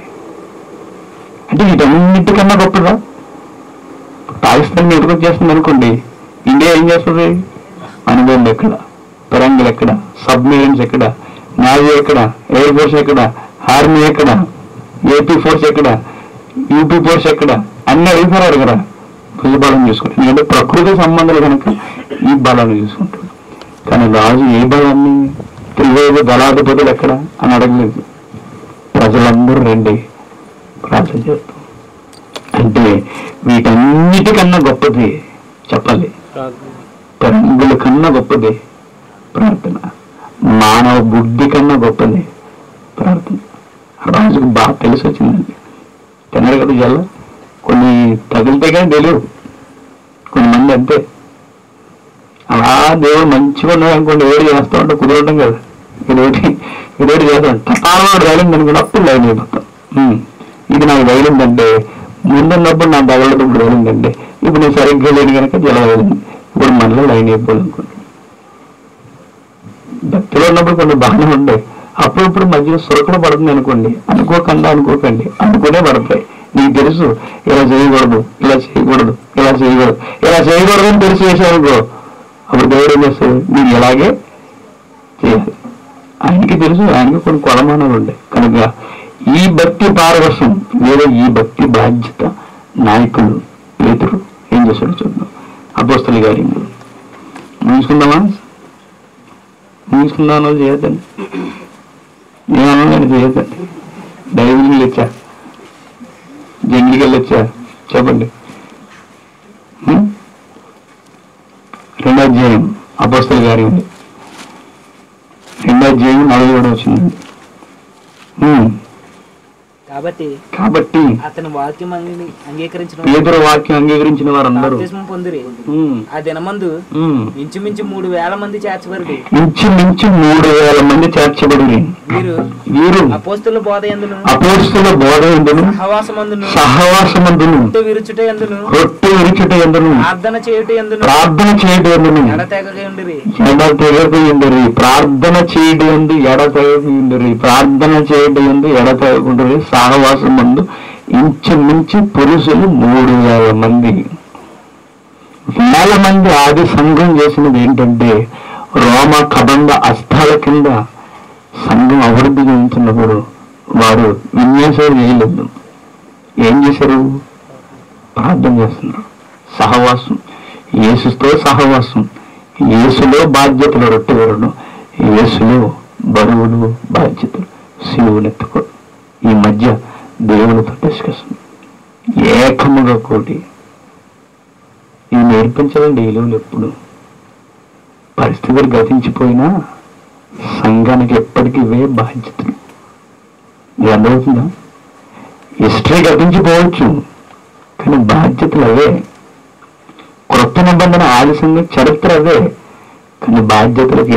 అంటే వీటన్నిటికన్నా గొప్పదా పాకిస్తాన్ ఎదురు చేస్తుంది అనుకోండి ఇండియా ఏం చేస్తుంది అనుభవం ఎక్కడ పెరంగులు ఎక్కడ సబ్మెరీన్స్ ఎక్కడ నావీ ఎక్కడ ఎయిర్ ఫోర్స్ ఎక్కడ ఆర్మీ ఎక్కడ ఏపీ ఫోర్స్ ఎక్కడ యూపీ ఫోర్స్ ఎక్కడ అన్ని అడుగుతారు అడగరా భుజబలం చూసుకుంటారు ఎందుకంటే ప్రకృతి సంబంధాలు కనుక ఈ బలాన్ని చూసుకుంటాడు కానీ రాజు ఏ బలాన్ని త్రివేది దళాధిపతులు ఎక్కడ అని అడగలేదు ప్రజలందరూ రండి ప్రార్థన చేస్తాం అంటే వీటన్నిటికన్నా గొప్పది చెప్పాలి పెరంగుల కన్నా గొప్పది ప్రార్థన మానవ బుద్ధి కన్నా గొప్పది ప్రార్థన రాజుకు బాగా తెలిసి వచ్చిందండి తినరు కదా జల్ల కొన్ని తగిలితే కానీ తెలియవు కొంతమంది అంతే అలా దేవుడు మంచిగా ఉన్నాడు అనుకోండి ఏడు చేస్తా ఉంటే కుదరడం కదా ఇదేటి ఇదేటి చేస్తాడు టపాలో రైలింగ్ అనుకుని అప్పుడు లైన్ అయిపోతాం ఉమ్. ఇది నాకు తగిలిందంటే ముందున్నప్పుడు నాకు తగలడం ఇప్పుడు తగిలిందంటే ఇప్పుడు నేను సరిగ్గా లేని కనుక జల తగిలింది ఇప్పుడు మళ్ళీ లైన్ అయిపోదు అనుకోండి భక్తిలో ఉన్నప్పుడు కొన్ని బాగానే ఉంటాయి అప్పుడప్పుడు మధ్యలో సురకలు పడుతుంది అనుకోండి అనుకోకుండా అనుకోకండి అనుకునే పడతాయి నీకు తెలుసు ఇలా చేయకూడదు ఇలా చేయకూడదు ఇలా చేయకూడదు ఇలా చేయకూడదు అని తెలిసి చేశానుకో అప్పుడు దేవుడు ఏం చేస్తాడు మీరు ఇలాగే చేయాలి ఆయనకి తెలుసు ఆయనకి కొన్ని కొలమానాలు ఉంటాయి కనుక ఈ భక్తి పారవశం లేదా ఈ భక్తి బాధ్యత నాయకులు పేతురు ఏం చేశాడు చూద్దాం అపోస్తలి గారి ముగించుకుందామా ముగించుకుందాం అన్నది చేయొద్దండి ఏమన్నా నేను చేయొద్దండి డైవింగ్ వచ్చా జంగిలికి వెళ్ళొచ్చా చెప్పండి హ్మ్? రెండో అధ్యాయం అపోస్తల గారి ఉంది రెండో అధ్యాయం నలభై ఏడు వచ్చిందండి హ్మ్. కాబట్టి కాబట్టి అతని వాక్యం అంగీ- అంగీకరించిన పేదల వాక్యం అంగీకరించిన వారందరూ బాప్తిస్మం పొందిరి హ్మ్. ఆ దినమందు హ్మ్. ఇంచుమించు మూడు వేల మంది చేర్చబడి ఇంచుమించు మూడు వేల మంది చేర్చబడి వీరు వీరు అపోస్తుల బోధ ఎందును అపోస్తుల బోధ ఎందును సహవాసమందును సహవాసమందును రొట్టె విరుచుట ఎందును రొట్టె విరిచుట ఎందును ప్రార్థన చేయుట ఎందును ప్రార్థన చేయడం ఎందును ఎడతెగక ఉండిరి ఎడతెగకుండరి ప్రార్థన చేయడం ఎందు ఎడతెగకుండరి ప్రార్థన చేయడం ఎందు ఎడతెగకుండరి సహవాసం ముందు ఇంచుమించు పురుషులు మూడు వేల మంది వేల మంది ఆది సంఘం చేసినది ఏంటంటే రోమ కబంధ అస్థాల కింద సంఘం అభివృద్ధి చెందుతున్నప్పుడు వారు విన్యాసాలు చేయలేదు ఏం చేశారు ప్రార్థన చేస్తున్నారు సహవాసం యేసుతో సహవాసం యేసులో బాధ్యతలు రొట్టె వేరడం యేసులో బరువులు బాధ్యతలు శివునెత్తుకోవడం ఈ మధ్య దేవునితో డిస్కషన్ ఏకముగా కోటి ఇవి నేర్పించాలండి ఈ విలువలు ఎప్పుడు పరిస్థితులు గతించిపోయినా సంఘానికి ఎప్పటికీ ఇవే బాధ్యతలు ఇది అర్థమవుతుందా హిస్టరీ గతించిపోవచ్చు కానీ బాధ్యతలు అవే క్రొత్త నిబంధన ఆలస్యంగా చరిత్ర అవే కానీ బాధ్యతలకు ఎప్పటికీ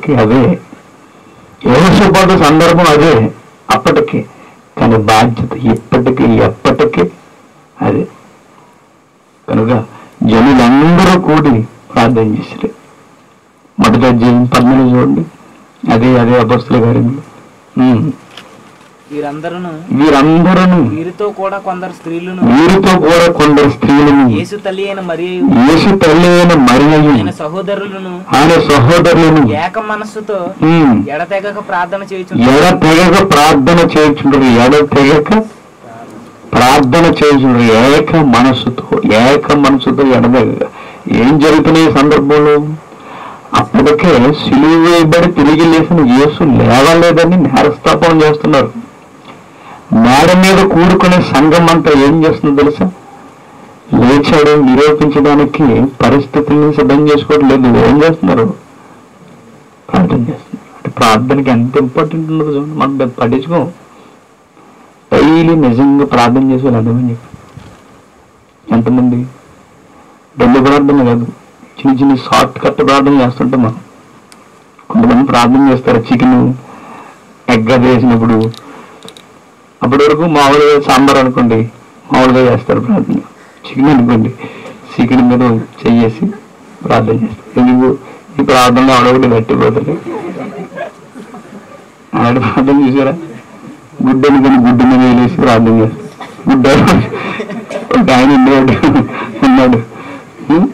అప్పటికి అదే యేసుపద సందర్భం అదే అప్పటికి కానీ బాధ్యత ఇప్పటికీ ఎప్పటికీ అదే కనుక జనులందరూ కూడి ప్రార్థన చేశారు మొదట అధ్యాయం పద్మని చూడండి అదే అదే అపస్తుల కార్యములు ఉమ్. వీరందరూ వీరందరూ వీరితో కూడా కొందరు స్త్రీలను వీరితో కూడా కొందరు స్త్రీలను యేసు తల్లి అయిన మరియు యేసు తల్లి అయిన మరియు ఆయన సహోదరులను ఆయన సహోదరులను ఏక మనస్సుతో ఉమ్, ఎడతెగక ప్రార్థన చేయుచు ఎడ తెగక ప్రార్థన చేయించుండ్రు ఎడ తెగక ప్రార్థన చేయించుండ్రు ఏక మనసుతో ఏక మనసుతో ఎడదెగక ఏం జరుగుతున్నాయి ఈ సందర్భంలో అప్పటికే సిలువ వేయబడి తిరిగి లేచిన యేసు లేవలేదని నేరస్థాపన చేస్తున్నారు మేడ మీద కూడుకునే సంఘం అంతా ఏం చేస్తుందో తెలుసా లేచాడు నిరూపించడానికి పరిస్థితుల్ని సిద్ధం చేసుకోవట్లేదు ఏం చేస్తున్నారు ప్రార్థన చేస్తున్నారు అంటే ప్రార్థనకి ఎంత ఇంపార్టెంట్ ఉన్నదో చూడండి మనం పెద్ద పట్టించుకోం డైలీ నిజంగా ప్రార్థన చేసే వాళ్ళు ఎంతమంది చెప్పు ఎంతమంది డబ్బు ప్రార్థన కాదు చిన్న చిన్న షార్ట్ కట్ ప్రార్థన చేస్తుంటాం మనం కొంతమంది ప్రార్థన చేస్తారు చికెన్ ఎగ్ అది వేసినప్పుడు అప్పటి వరకు మామూలుగా సాంబార్ అనుకోండి మామూలుగా చేస్తారు ప్రార్థన చికెన్ అనుకోండి చికెన్ మీద చెయ్యేసి ప్రార్థన చేస్తారు ఎందుకు ఈ ప్రార్థనలో అడవులు గట్టిపోతారు అలాంటి ప్రార్థన చూసారా గుడ్డ అనుకుని గుడ్డు మీద వేసి ప్రార్థన చేస్తారు గుడ్డ ఒక ఆయన ఉండేవాడు ఉన్నాడు ఉం?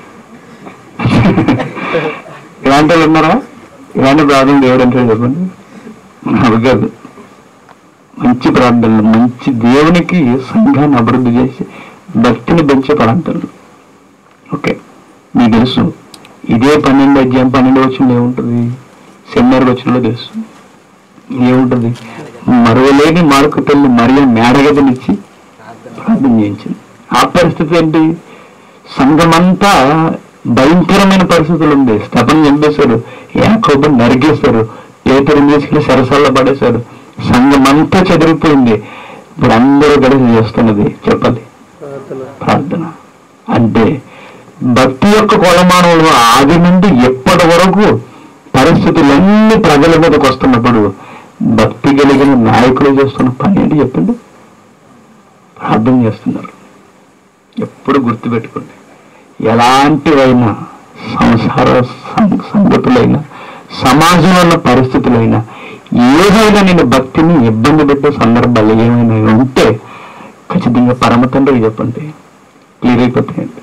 ఇలాంటి వాళ్ళు ఉన్నారా ఇలాంటి ప్రార్థన దేవుడు అంటే చెప్పండి అవి కాదు మంచి ప్రార్థనలు మంచి దేవునికి సంఘాన్ని అభివృద్ధి చేసి భక్తిని పెంచే ప్రార్థనలు ఓకే మీకు తెలుసు ఇదే పన్నెండు అధ్యాయం పన్నెండు వచ్చిన ఏముంటుంది సెమినార్కి వచ్చినలో తెలుసు ఏముంటుంది మరవలేని మార్కు తల్లి మరియ మేడగదినిచ్చి ప్రార్థన చేయించింది ఆ పరిస్థితి ఏంటి సంఘమంతా భయంకరమైన పరిస్థితులు ఉంది స్తపం చంపేశారు యాకోబు నరికేశారు ఏతరు తీసుకెళ్ళి సరసాల్లో పడేశారు సంఘమంతా చెదిరిపోయింది ఇప్పుడు అందరూ కలిసి చేస్తున్నది చెప్పాలి ప్రార్థన అంటే భక్తి యొక్క కొలమానంలో ఆది నుండి ఎప్పటి వరకు పరిస్థితులన్నీ ప్రజల మీదకి వస్తున్నప్పుడు భక్తి కలిగిన నాయకులు చేస్తున్న పని ఏంటి చెప్పండి ప్రార్థన చేస్తున్నారు ఎప్పుడు గుర్తుపెట్టుకోండి ఎలాంటివైనా సంసార సం- సంగతులైనా సమాజంలో ఉన్న పరిస్థితులైనా ఏదైనా నేను భక్తిని ఇబ్బంది పెట్టే సందర్భాలు ఏమైనా ఉంటే ఖచ్చితంగా పరమ తండ్రి చెప్పండి క్లియర్ అయిపోతాయండి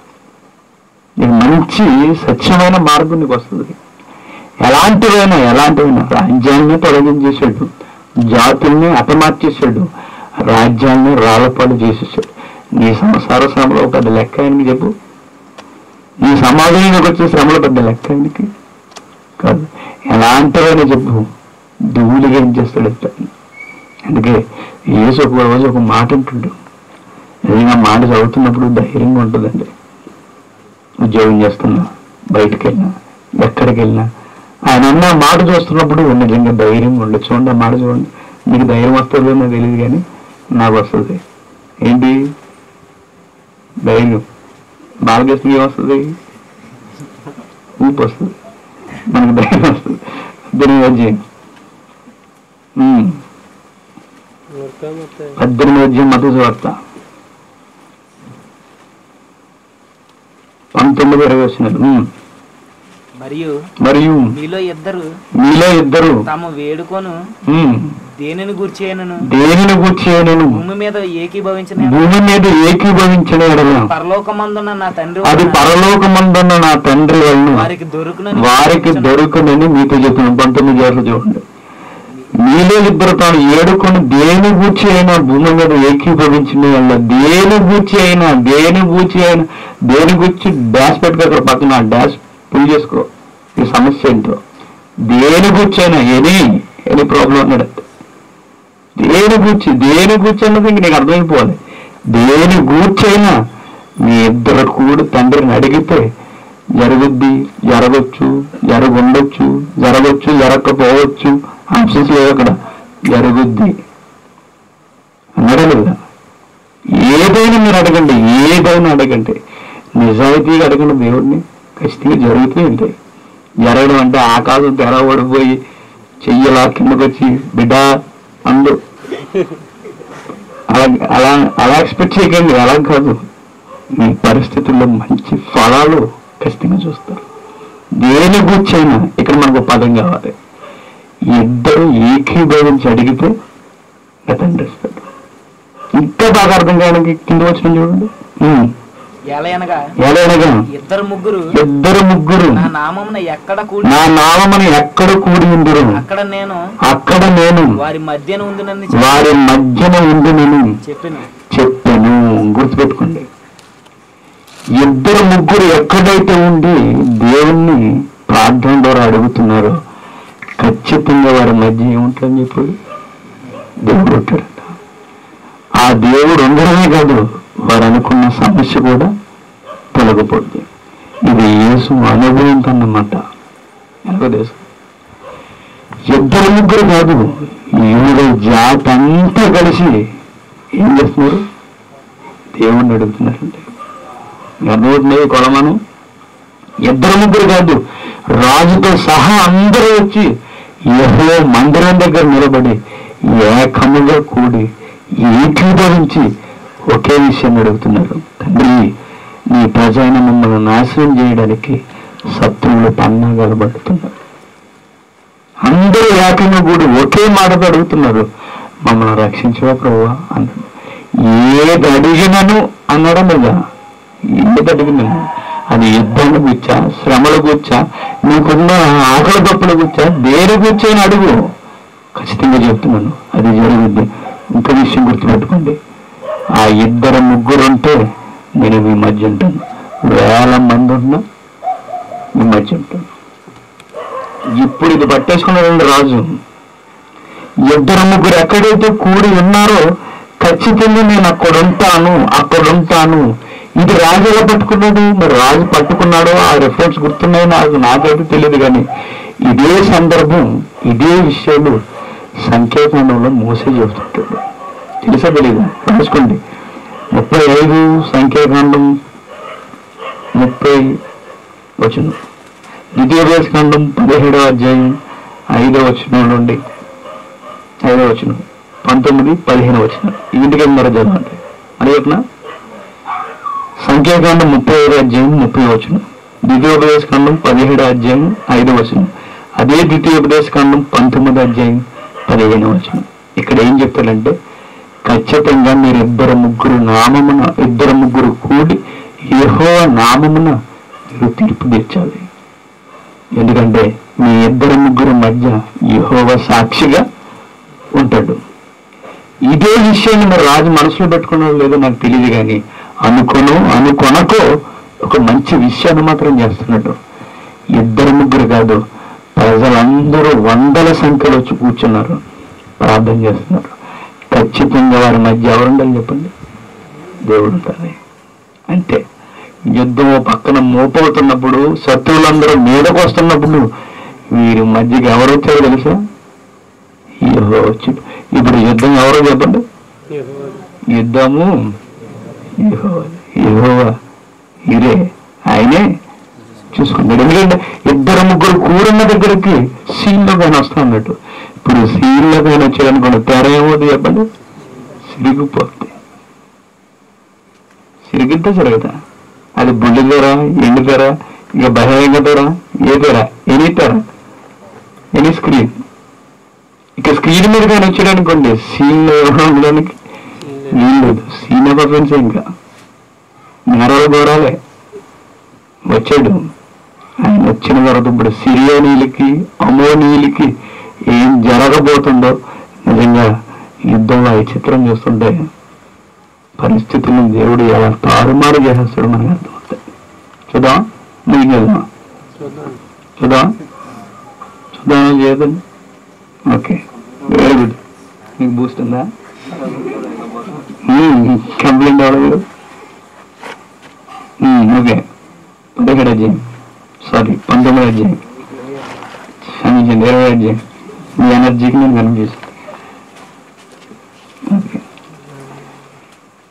నీకు మంచి స్వచ్ఛమైన మార్గం నీకు వస్తుంది ఎలాంటివైనా ఎలాంటివైనా రాజ్యాన్ని తొలగించేశాడు జాతుల్ని అపమార్చేశాడు రాజ్యాన్ని రాళ్ళపాటు చేసేసాడు నీ సంసార శ్రమలో పెద్ద లెక్క ఆయనకి చెప్పు నీ సమాజంలోకి వచ్చే శ్రమలో పెద్ద లెక్క ఆయనకి కాదు ఎలాంటివైనా చెప్పు ధూళిగా ఏం చేస్తాడు చెప్తాను అందుకే యేసు ఒక రోజు ఒక మాట అంటుండు నిజంగా మాట చదువుతున్నప్పుడు ధైర్యంగా ఉంటుందండి ఉద్యోగం చేస్తున్నా బయటికి వెళ్ళినా ఎక్కడికి వెళ్ళినా ఆయన అన్న మాట చూస్తున్నప్పుడు నిజంగా ధైర్యంగా ఉండదు చూడండి ఆ మాట చూడండి మీకు ధైర్యం వస్తుందో నాకు తెలియదు కానీ నాకు వస్తుంది ఏంటి ధైర్యం బాలకృష్ణ ఏమొస్తుంది ఊపు వస్తుంది మనకు ధైర్యం వస్తుంది పద్దెనిమిది అధ్యాయం ఉమ్. పద్దెనిమిది అధ్యాయం మత వార్త పంతొమ్మిది ఇరవై వచ్చినారు ఉమ్. మరియు మరియు మీలో ఇద్దరు మీలో ఇద్దరు తాము వేడుకొను ఉమ్, దేనిని గూర్చేయనను దేనిని కూర్చేయను భూమి మీద ఏకీభవించిన భూమి మీద ఏకీభవించిన ఎడల పరలోకమందున నా తండ్రి అది వలన పరలోకమందున్న నా తండ్రి వలన వారికి దొరుకునని వారికి దొరుకునని మీతో చెప్తున్నాను పంతొమ్మిది ఏళ్ళు చూడండి మీలో ఇద్దరు తాను ఏడుకొని దేని గూర్చి అయినా భూమి మీద ఏకీభవించిన వాళ్ళ దేని గూర్చి అయినా దేని గూర్చి అయినా దేని గురించి డాష్ పెట్టుకో అక్కడ పక్కన డాష్ పుల్ చేసుకో ఈ సమస్య ఏంటో దేని గూర్చి అయినా ఎనీ ఎనీ ప్రాబ్లం అన్నాడు దేని గూర్చి దేని గూర్చి అన్నది ఇంక నీకు అర్థమైపోవాలి దేని గూర్చి అయినా మీ ఇద్దరు కూడా తండ్రిని అడిగితే జరుగుద్ది జరగచ్చు జరగుండొచ్చు జరగచ్చు జరగకపోవచ్చు ఆప్షన్స్ లేవు అక్కడ జరుగుద్ది అన్నాడా లేదా ఏదైనా మీరు అడగండి ఏదైనా అడగండి నిజాయితీగా అడగండి దేవుడిని ఖచ్చితంగా జరుగుతూనే ఉంటాయి జరగడం అంటే ఆకాశం తెరవడిపోయి చెయ్యలా కిందకు వచ్చి బిడ్డ అందు అలా అలా అలా ఎక్స్పెక్ట్ చేయకండి అలా కాదు మీ పరిస్థితుల్లో మంచి ఫలాలు ఖచ్చితంగా చూస్తారు దేని కూర్చైనా ఇక్కడ మనకు ఒక పదం కావాలి ఇద్దరు ఏకీభవించి అడిగితే తండ్రి ఇస్తాడు ఇంకా బాగా అర్థం కావడానికి కింద వచ్చిన చూడండి ఉమ్. ఎలా అనగా ఎలాగనగా ఇద్దరు ముగ్గురు ఇద్దరు ముగ్గురు నా నామమున ఎక్కడ కూడి నా నామని ఎక్కడ కూడి ఉందిరు అక్కడ నేను అక్కడ నేను వారి మధ్యన ఉందినని వారి మధ్యన ఉండి నేను చెప్పాను చెప్పాను గుర్తుపెట్టుకోండి ఇద్దరు ముగ్గురు ఎక్కడైతే ఉండి దేవుణ్ణి ప్రార్థన ద్వారా అడుగుతున్నారో ఖచ్చితంగా వారి మధ్య ఏముంటుందని చెప్పాడు దేవుడు ఉంటాడట ఆ దేవుడు ఉండడమే కాదు వారు అనుకున్న సమస్య కూడా తొలగిపోద్ది ఇది యేసు అనుభవంతో అన్నమాట ఎలాగో తెలుసు ఇద్దరు ముగ్గురు కాదు ఈవిడ జాతి అంతా కలిసి ఏం చేస్తున్నారు దేవుణ్ణి అడుగుతున్నారంటే అర్థమవుతుంది ఈ కొలమను ఇద్దరు ముగ్గురు కాదు రాజుతో సహా అందరూ వచ్చి యహో మందిరం దగ్గర నిలబడి ఏకముగా కూడి ఏకీభవించి ఒకే విషయం అడుగుతున్నారు తండ్రి నీ ప్రజైన మమ్మల్ని నాశనం చేయడానికి శత్రువులు పన్నాగాలు పడుతున్నారు అందరూ ఏకంగా కూడి ఒకే మాటతో అడుగుతున్నారు మమ్మల్ని రక్షించవా ప్రభువా అన్నాడు ఏది అడిగినను అన్నాడా లేదా ఏది అడిగినను అది యుద్ధాన్ని కూర్చా శ్రమలు కూర్చా నీకున్న ఆకలి తప్పులు కూర్చా దేని కూర్చొని అడుగు ఖచ్చితంగా చెప్తున్నాను అది జరుగుద్ది ఇంకో విషయం గుర్తుపెట్టుకోండి ఆ ఇద్దరు ముగ్గురు ఉంటే నేను మీ మధ్య ఉంటాను వేల మంది ఉన్నా మీ మధ్య ఉంటాను ఇప్పుడు ఇది పట్టేసుకున్నాడండి రాజు ఇద్దరు ముగ్గురు ఎక్కడైతే కూడి ఉన్నారో ఖచ్చితంగా నేను అక్కడ ఉంటాను అక్కడ ఉంటాను ఇది రాజు ఎలా పట్టుకున్నాడు మరి రాజు పట్టుకున్నాడో ఆ రెఫరెన్స్ గుర్తున్నాయో నాకు నాకైతే తెలియదు కానీ ఇదే సందర్భం ఇదే విషయాలు సంఖ్యాకాండంలో మోసే చెబుతుంటాడు తెలుసా తెలీదా రాసుకోండి ముప్పై ఐదు సంఖ్యాకాండం ముప్పై వచనం ద్వితీయోపదేశకాండం పదిహేడవ అధ్యాయం ఐదవ వచనం నుండి ఐదవ వచనం పంతొమ్మిది పదిహేను వచనం ఇంటికి మరో చదవండి అని చెప్పిన సంఖ్యాకాండం ముప్పై ఐదు అధ్యాయం ముప్పై వచనం ద్వితీయోపదేశకాండం పదిహేడు అధ్యాయం ఐదవ వచనం అదే ద్వితీయోపదేశకాండం పంతొమ్మిది అధ్యాయం పదిహేను వచనం ఇక్కడ ఏం చెప్తాడంటే ఖచ్చితంగా మీరు ఇద్దరు ముగ్గురు నామమున ఇద్దరు ముగ్గురు కూడి యెహోవా నామమున మీరు తీర్పు తీర్చాలి ఎందుకంటే మీ ఇద్దరు ముగ్గురు మధ్య యెహోవా సాక్షిగా ఉంటాడు ఇదే విషయాన్ని మరి రాజు మనసులో పెట్టుకున్నాడో లేదో నాకు తెలియదు కానీ అనుకోను అనుకొనకో ఒక మంచి విషయాన్ని మాత్రం చేస్తున్నాడు ఇద్దరు ముగ్గురు కాదు ప్రజలందరూ వందల సంఖ్యలో వచ్చి కూర్చున్నారు ప్రార్థన చేస్తున్నారు ఖచ్చితంగా వారి మధ్య ఎవరుండాలి చెప్పండి దేవుడు ఉంటారు అంతే యుద్ధం ఓ పక్కన మోపవుతున్నప్పుడు శత్రువులందరూ మీదకు వస్తున్నప్పుడు వీరి మధ్యకి ఎవరు వచ్చారో తెలుసా యెహోవా వచ్చి ఇప్పుడు యుద్ధం ఎవరో చెప్పండి యుద్ధము యెహోవా యెహోవా ఇరే ఆయనే చూసుకుంటాడు ఎందుకంటే ఇద్దరు ముగ్గురు కూడున్న దగ్గరికి సీన్లో పైన వస్తా అన్నట్టు ఇప్పుడు సీన్లో పైన వచ్చాడనుకోండి తెర ఏమవుతుంది చెప్పండి సిరిగిపోతుంది సిరిగిద్దా సిరగదా అది బుల్లి తెర ఎండు తెర ఇక బహిరంగ తెర ఏ తెర ఎనీ తెర ఎనీ స్క్రీన్ ఇక స్క్రీన్ మీద కానీ వచ్చాడనుకోండి సీన్ ఉండడానికి వీల్లేదు సీన్ పర్ఫెన్స్ ఇంకా నేరాలు ఘోరాలే వచ్చాడు ఆయన వచ్చిన తర్వాత ఇప్పుడు సిరియోనీలకి అమోనీలకి ఏం జరగబోతుందో నిజంగా యుద్ధంలో ఈ చిత్రం చూస్తుంటే పరిస్థితులను దేవుడు ఎలా తారుమారు చేసేస్తాడు మనకు అర్థమవుతాయి చూద్దాం నీకు వెళ్దాం చూద్దాం చూద్దాం చేయదండి ఓకే వెరీ గుడ్ మీకు బూస్ట్ ఉందా కంప్లైంట్ అవ్వలేదు ఓకే పదిహేడు అధ్యాయం సారీ పంతొమ్మిది అధ్యాయం క్షమించండి ఇరవై అధ్యాయం మీ ఎనర్జీకి నేను కనిపిస్తాను ఓకే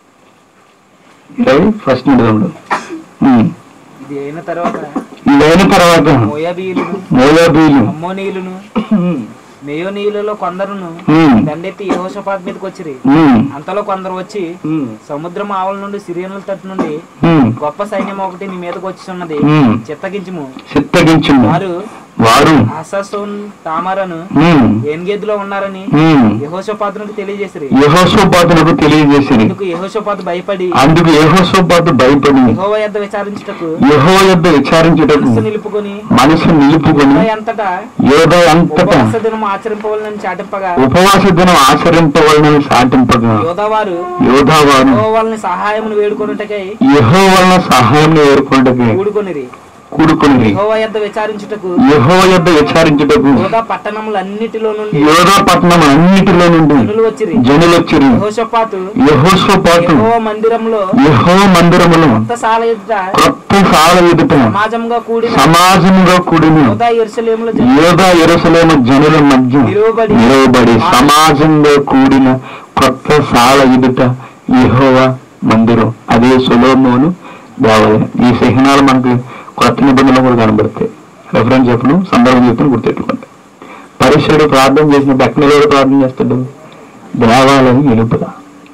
ఇరవై ఫస్ట్ నుండి రెండు ఉమ్. ఇది అయిన తర్వాత ఇదైన తర్వాత మోయాబీయులను మోయాబీలు అమ్మోనీయులను మేయోనీయులలో కొందరును ఉమ్, దండెత్తి యెహోషాపాతు మీదకి వచ్చిరి ఉమ్, అంతలో కొందరు వచ్చి ఉమ్, సముద్రం ఆవల నుండి సిరియనుల తట్టు నుండి ఉమ్, గొప్ప సైన్యం ఒకటి నీ మీదకి వచ్చి ఉన్నది ఉమ్. చిత్తగించుము చిత్తగించుము వారు వారు ఆసాసోన్ తామారను ఉమ్, ఏన్గేద్దులో ఉన్నారని ఉమ్, యెహోషాపాతునికి తెలియజేసిరి యెహోషాపాతులకు తెలియజేసిరి అందుకు యెహోషాపాతు భయపడి అందుకు యెహోషాపాతు భయపడి యెహోవా యొద్ద విచారించుటకు యెహో యొద్ద విచారించుటకు మనసు నిలుపుకొని మనసు నిలుపుకొని యోధా అంతటా యోధ అంతటా ఉపవాస దినం ఆచరింపవాలని చాటింపగా ఉపవాస దినం ఆచరింపవలనని సాటింపగా యోధావారు యోధావారు యెహోవా వాళ్ళని సహాయమును వేడుకొనుటకై యహో వలన సహాయం ఏర్పడటకి కూడుకొనిరి కూడుకుని యెహోవా యొద్ద విచారించుటకు యహో యొద్ద విచారించుటకు యోధా పట్టణములన్నిటిలో నుండి యోధా పట్టణం అన్నిటిలో నుండి జనులు వచ్చిరి జనులు వచ్చిరి యెహోషాపాతు యహోస్వపాటు యెహోవా మందిరంలో యహో మందిరములు కొత్త సాల ఎదుట కొత్త సాల ఎదుట సమాజంగా కూడిన సమాజముగా కూడిన యోధా ఎరుసలేములో యోధా ఎరుసలేమ జనుల మధ్య నిలువబడి నిలవబడి సమాజంగా కూడిన కొత్త సాల ఎదుట యెహోవా మందిరం అదే సులోమోను దేవాలయం ఈ చిహ్నాలు మనకి కొత్త నిబంధనలు కూడా కనబడతాయి రెఫరెన్స్ చెప్పను సందర్భం చెప్పను గుర్తెట్టుకోండి పరిశుడు ప్రార్థన చేసినప్పుడు ఎక్కడ నిలబడి ప్రార్థన చేస్తాడు దేవాలయం నిలుపుదా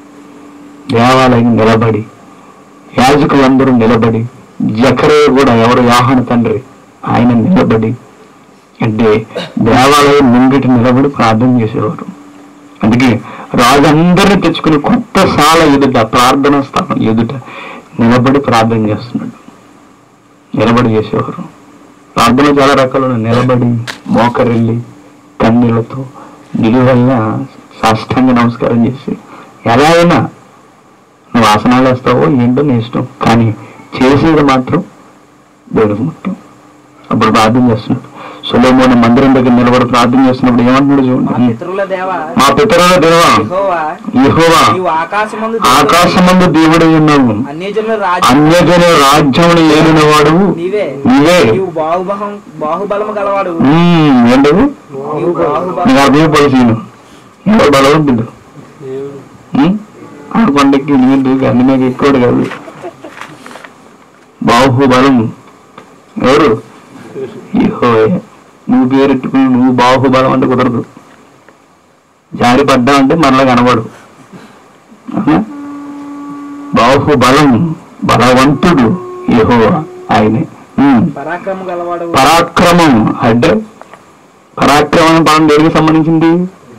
దేవాలయం నిలబడి యాజకులందరూ నిలబడి జకరే కూడా ఎవరు యాహన తండ్రి ఆయన నిలబడి అంటే దేవాలయం ముంగిటి నిలబడి ప్రార్థన చేసేవారు అందుకే రాజు అందరిని తెచ్చుకుని కొత్త సాల ఎదుట ప్రార్థన స్థానం ఎదుట నిలబడి ప్రార్థన చేస్తున్నాడు నిలబడి చేసేవారు ప్రార్థన చాలా రకాలు ఉన్నాయి. నిలబడి మోకరిల్లి కన్నీళ్లతో నిలువల్ల సాష్టాంగ నమస్కారం చేసి ఎలా అయినా నువ్వు ఆసనాలు వేస్తావో ఏంటో నీ ఇష్టం కానీ చేసేది మాత్రం దేవుడికి ముఖ్యం అప్పుడు ప్రార్థన చేస్తున్నాడు సులోమోని మందిరం దగ్గర నిలబడి ప్రార్థన చేస్తున్నప్పుడు ఏమంటున్నాడు మా చూడండి పితరుల దేవ మా పితరుల దేవా యెహోవా యెహోవా నీవు ఆకాశమందు ఆకాశమందు దేవుడై ఉన్నావు అన్యజనుల రాజు అన్యజన రాజ్యమును ఏలిన వాడు నీవే నీవే నీవు బాహుబలం బాహుబలము గలవాడు ఉమ్, ఏంటది నీవు బాహుబలం నీకు అర్థమైపోయి ఎవరు బలవంతుడు ఉమ్, ఆ కొండకి నీళ్ళు దూకి అన్ని మీద ఎక్కువ కాదు బాహుబలం ఎవరు యెహోవా. నువ్వు పేరెట్టుకుని నువ్వు బాహుబలం అంటే కుదరదు జారి పడ్డావంటే మనలో కనబడు అవునా? బాహుబలం బలవంతుడు యెహోవా ఆయనే ఉమ్. పరాక్రమం గలవాడు పరాక్రమం అంటే పరాక్రమం పదం దేనికి సంబంధించింది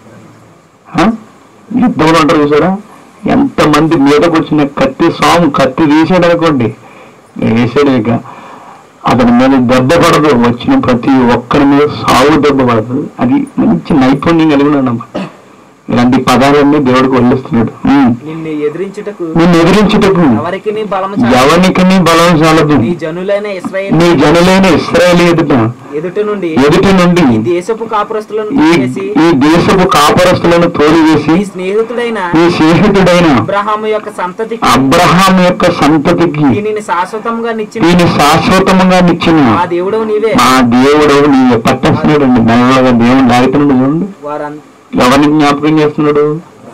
ఆ? యుద్ధంలో ఉంటారు చూసారా ఎంతమంది మీదకి వచ్చిన కత్తి స్వామి కత్తి తీసాడు అనుకోండి వేసాడు ఇక అతని మీద దెబ్బ పడదు వచ్చిన ప్రతి ఒక్కరి మీద సాగు దెబ్బ పడదు అది మంచి నైపుణ్యం కలిగి ఉన్నాడమ్మా ఇలాంటి పదాలన్నీ దేవుడికి వల్లిస్తున్నాడు ఉమ్. నిన్ను ఎదిరించుటకు నిన్ను ఎదిరించుటకు ఎవరికి నీ బలము చాలదు. ఎవరికి నీ బలం చాలదు నీ జనులైన ఇస్రాయేల్ నీ జనులైన ఇస్రాయేల్ ఎదుట ఎదుట నుండి ఎదుటి నుండి ఈ దేశపు కాపురస్తులను ఈ చేసి ఈ దేశపు కాపరస్తులను తోలివేసి నీ స్నేహితుడైన ఈ స్నేహితుడైన అబ్రహాము యొక్క సంతతికి అబ్రహాం యొక్క సంతతికి దీనిని శాశ్వతంగా నిచ్చిన దీని శాశ్వతముగా నిచ్చిన ఆ దేవుడవు నీవే మా దేవుడు నీ పట్టేస్తున్నాడు అండి మెల్లగా దేవుడు లాగుతున్నాడు చూడండి వారం ఎవరిని జ్ఞాపకం చేస్తున్నాడు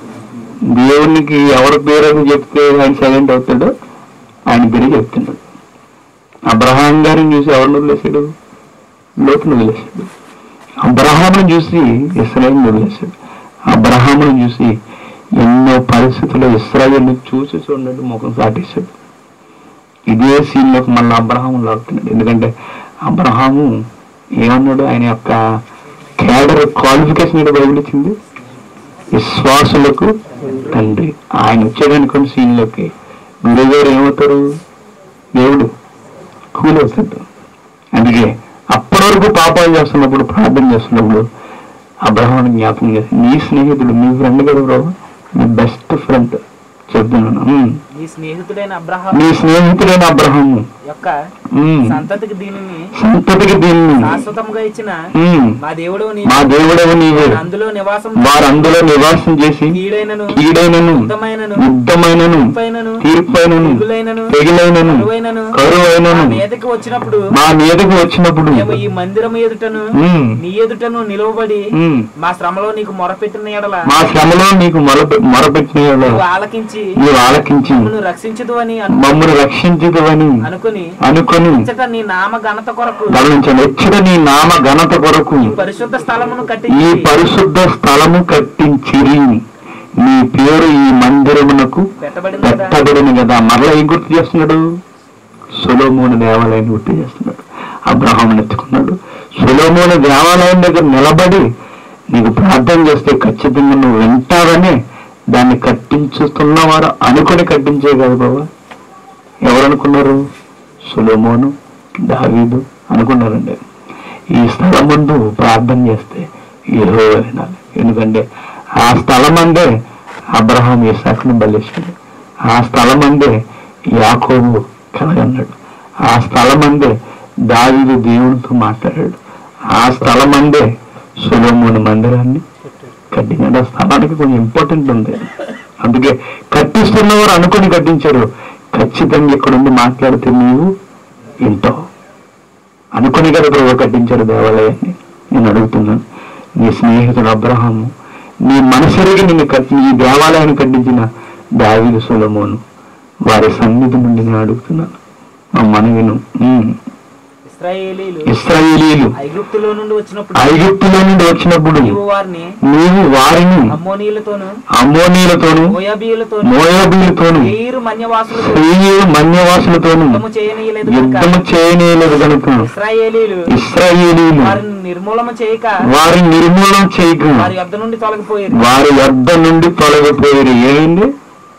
దేవునికి ఎవరి పేరు అని చెప్తే ఆయన సైలెంట్ అవుతాడు ఆయన పేరు చెప్తున్నాడు అబ్రహాం గారిని చూసి ఎవరిని వదిలేశాడు లోతును వదిలేశాడు అబ్రహామును చూసి ఇస్రాయిల్ని వదిలేశాడు అబ్రహామును చూసి ఎన్నో పరిస్థితుల్లో ఇస్రాయిల్ని చూసి చూడండి ముఖం సాటేశాడు ఇదే సీన్లోకి మళ్ళీ అబ్రహాము లాగుతున్నాడు ఎందుకంటే అబ్రహాము ఏమన్నాడు ఆయన యొక్క కేడర్ క్వాలిఫికేషన్ ఏంటో బైబిల్ ఇచ్చింది విశ్వాసులకు తండ్రి ఆయన వచ్చాడనుకోండి సీన్లోకి గురువు గారు ఏమవుతారు దేవుడు కూలి అవుతాడు అందుకే అప్పటి వరకు పాపాలు చేస్తున్నప్పుడు ప్రార్థన చేస్తున్నప్పుడు అబ్రహాన్ని జ్ఞాపకం చేసి నీ స్నేహితుడు నీ ఫ్రెండ్ కదా బ్రో నీ బెస్ట్ ఫ్రెండ్ చెప్తున్నాను ఉమ్. నీ స్నేహితుడైన అబ్రహాం నీ స్నేహితుడైన అబ్రహాము యొక్క ఉమ్. సంతతికి దీనిని సంతతికి దీన్ని శాశ్వతంగా ఇచ్చిన ఉమ్. మా దేవుడు మా దేవుడవు నీవే అందులో నివాసం వారు అందులో నివాసం చేసి కీడైనను కీడైనను యుద్ధమైనను యుద్ధమైనను పైనను తీర్పైనను తెగులైనను తెగిలైనను కరువైనను కరువైనను మా మీదకి వచ్చినప్పుడు మా మీదకు వచ్చినప్పుడు మేము ఈ మందిరం ఎదుటను ఉమ్, నీ ఎదుటను నిలువబడి ఉమ్, మా శ్రమలో నీకు మొరపెట్టిన ఎడల మా శ్రమలో నీకు మొర మొరపెట్టిన యెడల నువ్వు ఆలకించి నీవు ఆలకించి మమ్మను రక్షించదు అని అను- మమ్మల్ని రక్షించదువని అనుకుని అనుకుని అనుకొని ఇచ్చట నీ నామ ఘనత కొరకు గమనించండి ఎచ్చట నీ నామ ఘనత కొరకు ఈ పరిశుద్ధ స్థలమును ఈ కట్టించి పరిశుద్ధ స్థలము కట్టించిరి నీ పేరు ఈ మందిరమునకు పెట్టబడింది కదా పెట్టబడిన కదా మరలా ఏం గుర్తు చేస్తున్నాడు సులోమోని దేవాలయాన్ని గుర్తు చేస్తున్నాడు అబ్రహాం ఎత్తుకున్నాడు సులోమోని దేవాలయం దగ్గర నిలబడి నీకు ప్రార్థన చేస్తే ఖచ్చితంగా నువ్వు వింటావని దాన్ని కట్టించుతున్నవారు అనుకుని కట్టించే కదా బాబా ఎవరు అనుకున్నారు సులోమోను దావీదు అనుకున్నారండి ఈ స్థలం ముందు ప్రార్థన చేస్తే ఏహో వినాలి ఎందుకంటే ఆ స్థలం అందే అబ్రహాం ఇసాకుని బలిస్తాడు ఆ స్థలం అందే యాకోబు కలగన్నాడు ఆ స్థలం అందే దావీదు దేవునితో మాట్లాడాడు ఆ స్థలం అందే సులోమోని మందిరాన్ని కట్టించాడు ఆ స్థలానికి కొంచెం ఇంపార్టెంట్ ఉంది అందుకే కట్టిస్తున్నవారు అనుకుని కట్టించారు ఖచ్చితంగా ఇక్కడుండి మాట్లాడితే నీవు వింటావు అనుకుని కదా ప్రభు కట్టించారు దేవాలయాన్ని నేను అడుగుతున్నాను నీ స్నేహితుడు అబ్రహాము నీ మనసరిగి నిన్ను కట్టి ఈ దేవాలయాన్ని కట్టించిన దావీదు సొలమోను వారి సన్నిధి నుండి నేను అడుగుతున్నాను మా మనవిను ఉమ్. ఇస్రాయేలీలు ఇస్రాయేలీలు ఐగుప్తులో నుండి వచ్చినప్పుడు ఐగుప్తులో నుండి వచ్చినప్పుడు నీవు వారిని నీవు వారిని అమ్మోనీలతోను అమోనీలతోను మోయాబీలతోను మోయాబీలతోను ఏరు మన్యవాసులతో స్త్రీయు మన్యవాసులతోను యుద్ధము చేయనీయలేదు కనుక యుద్ధము చేయనేలేదు కనుక ఇస్రాయేలీలు ఇస్రాయేలీలు వారిని నిర్మూలన చేయక వారి నిర్మూలన చేయక వారి యొద్ద నుండి తొలగిపోయారు వారి యొద్ద నుండి తొలగిపోయారు ఏమైంది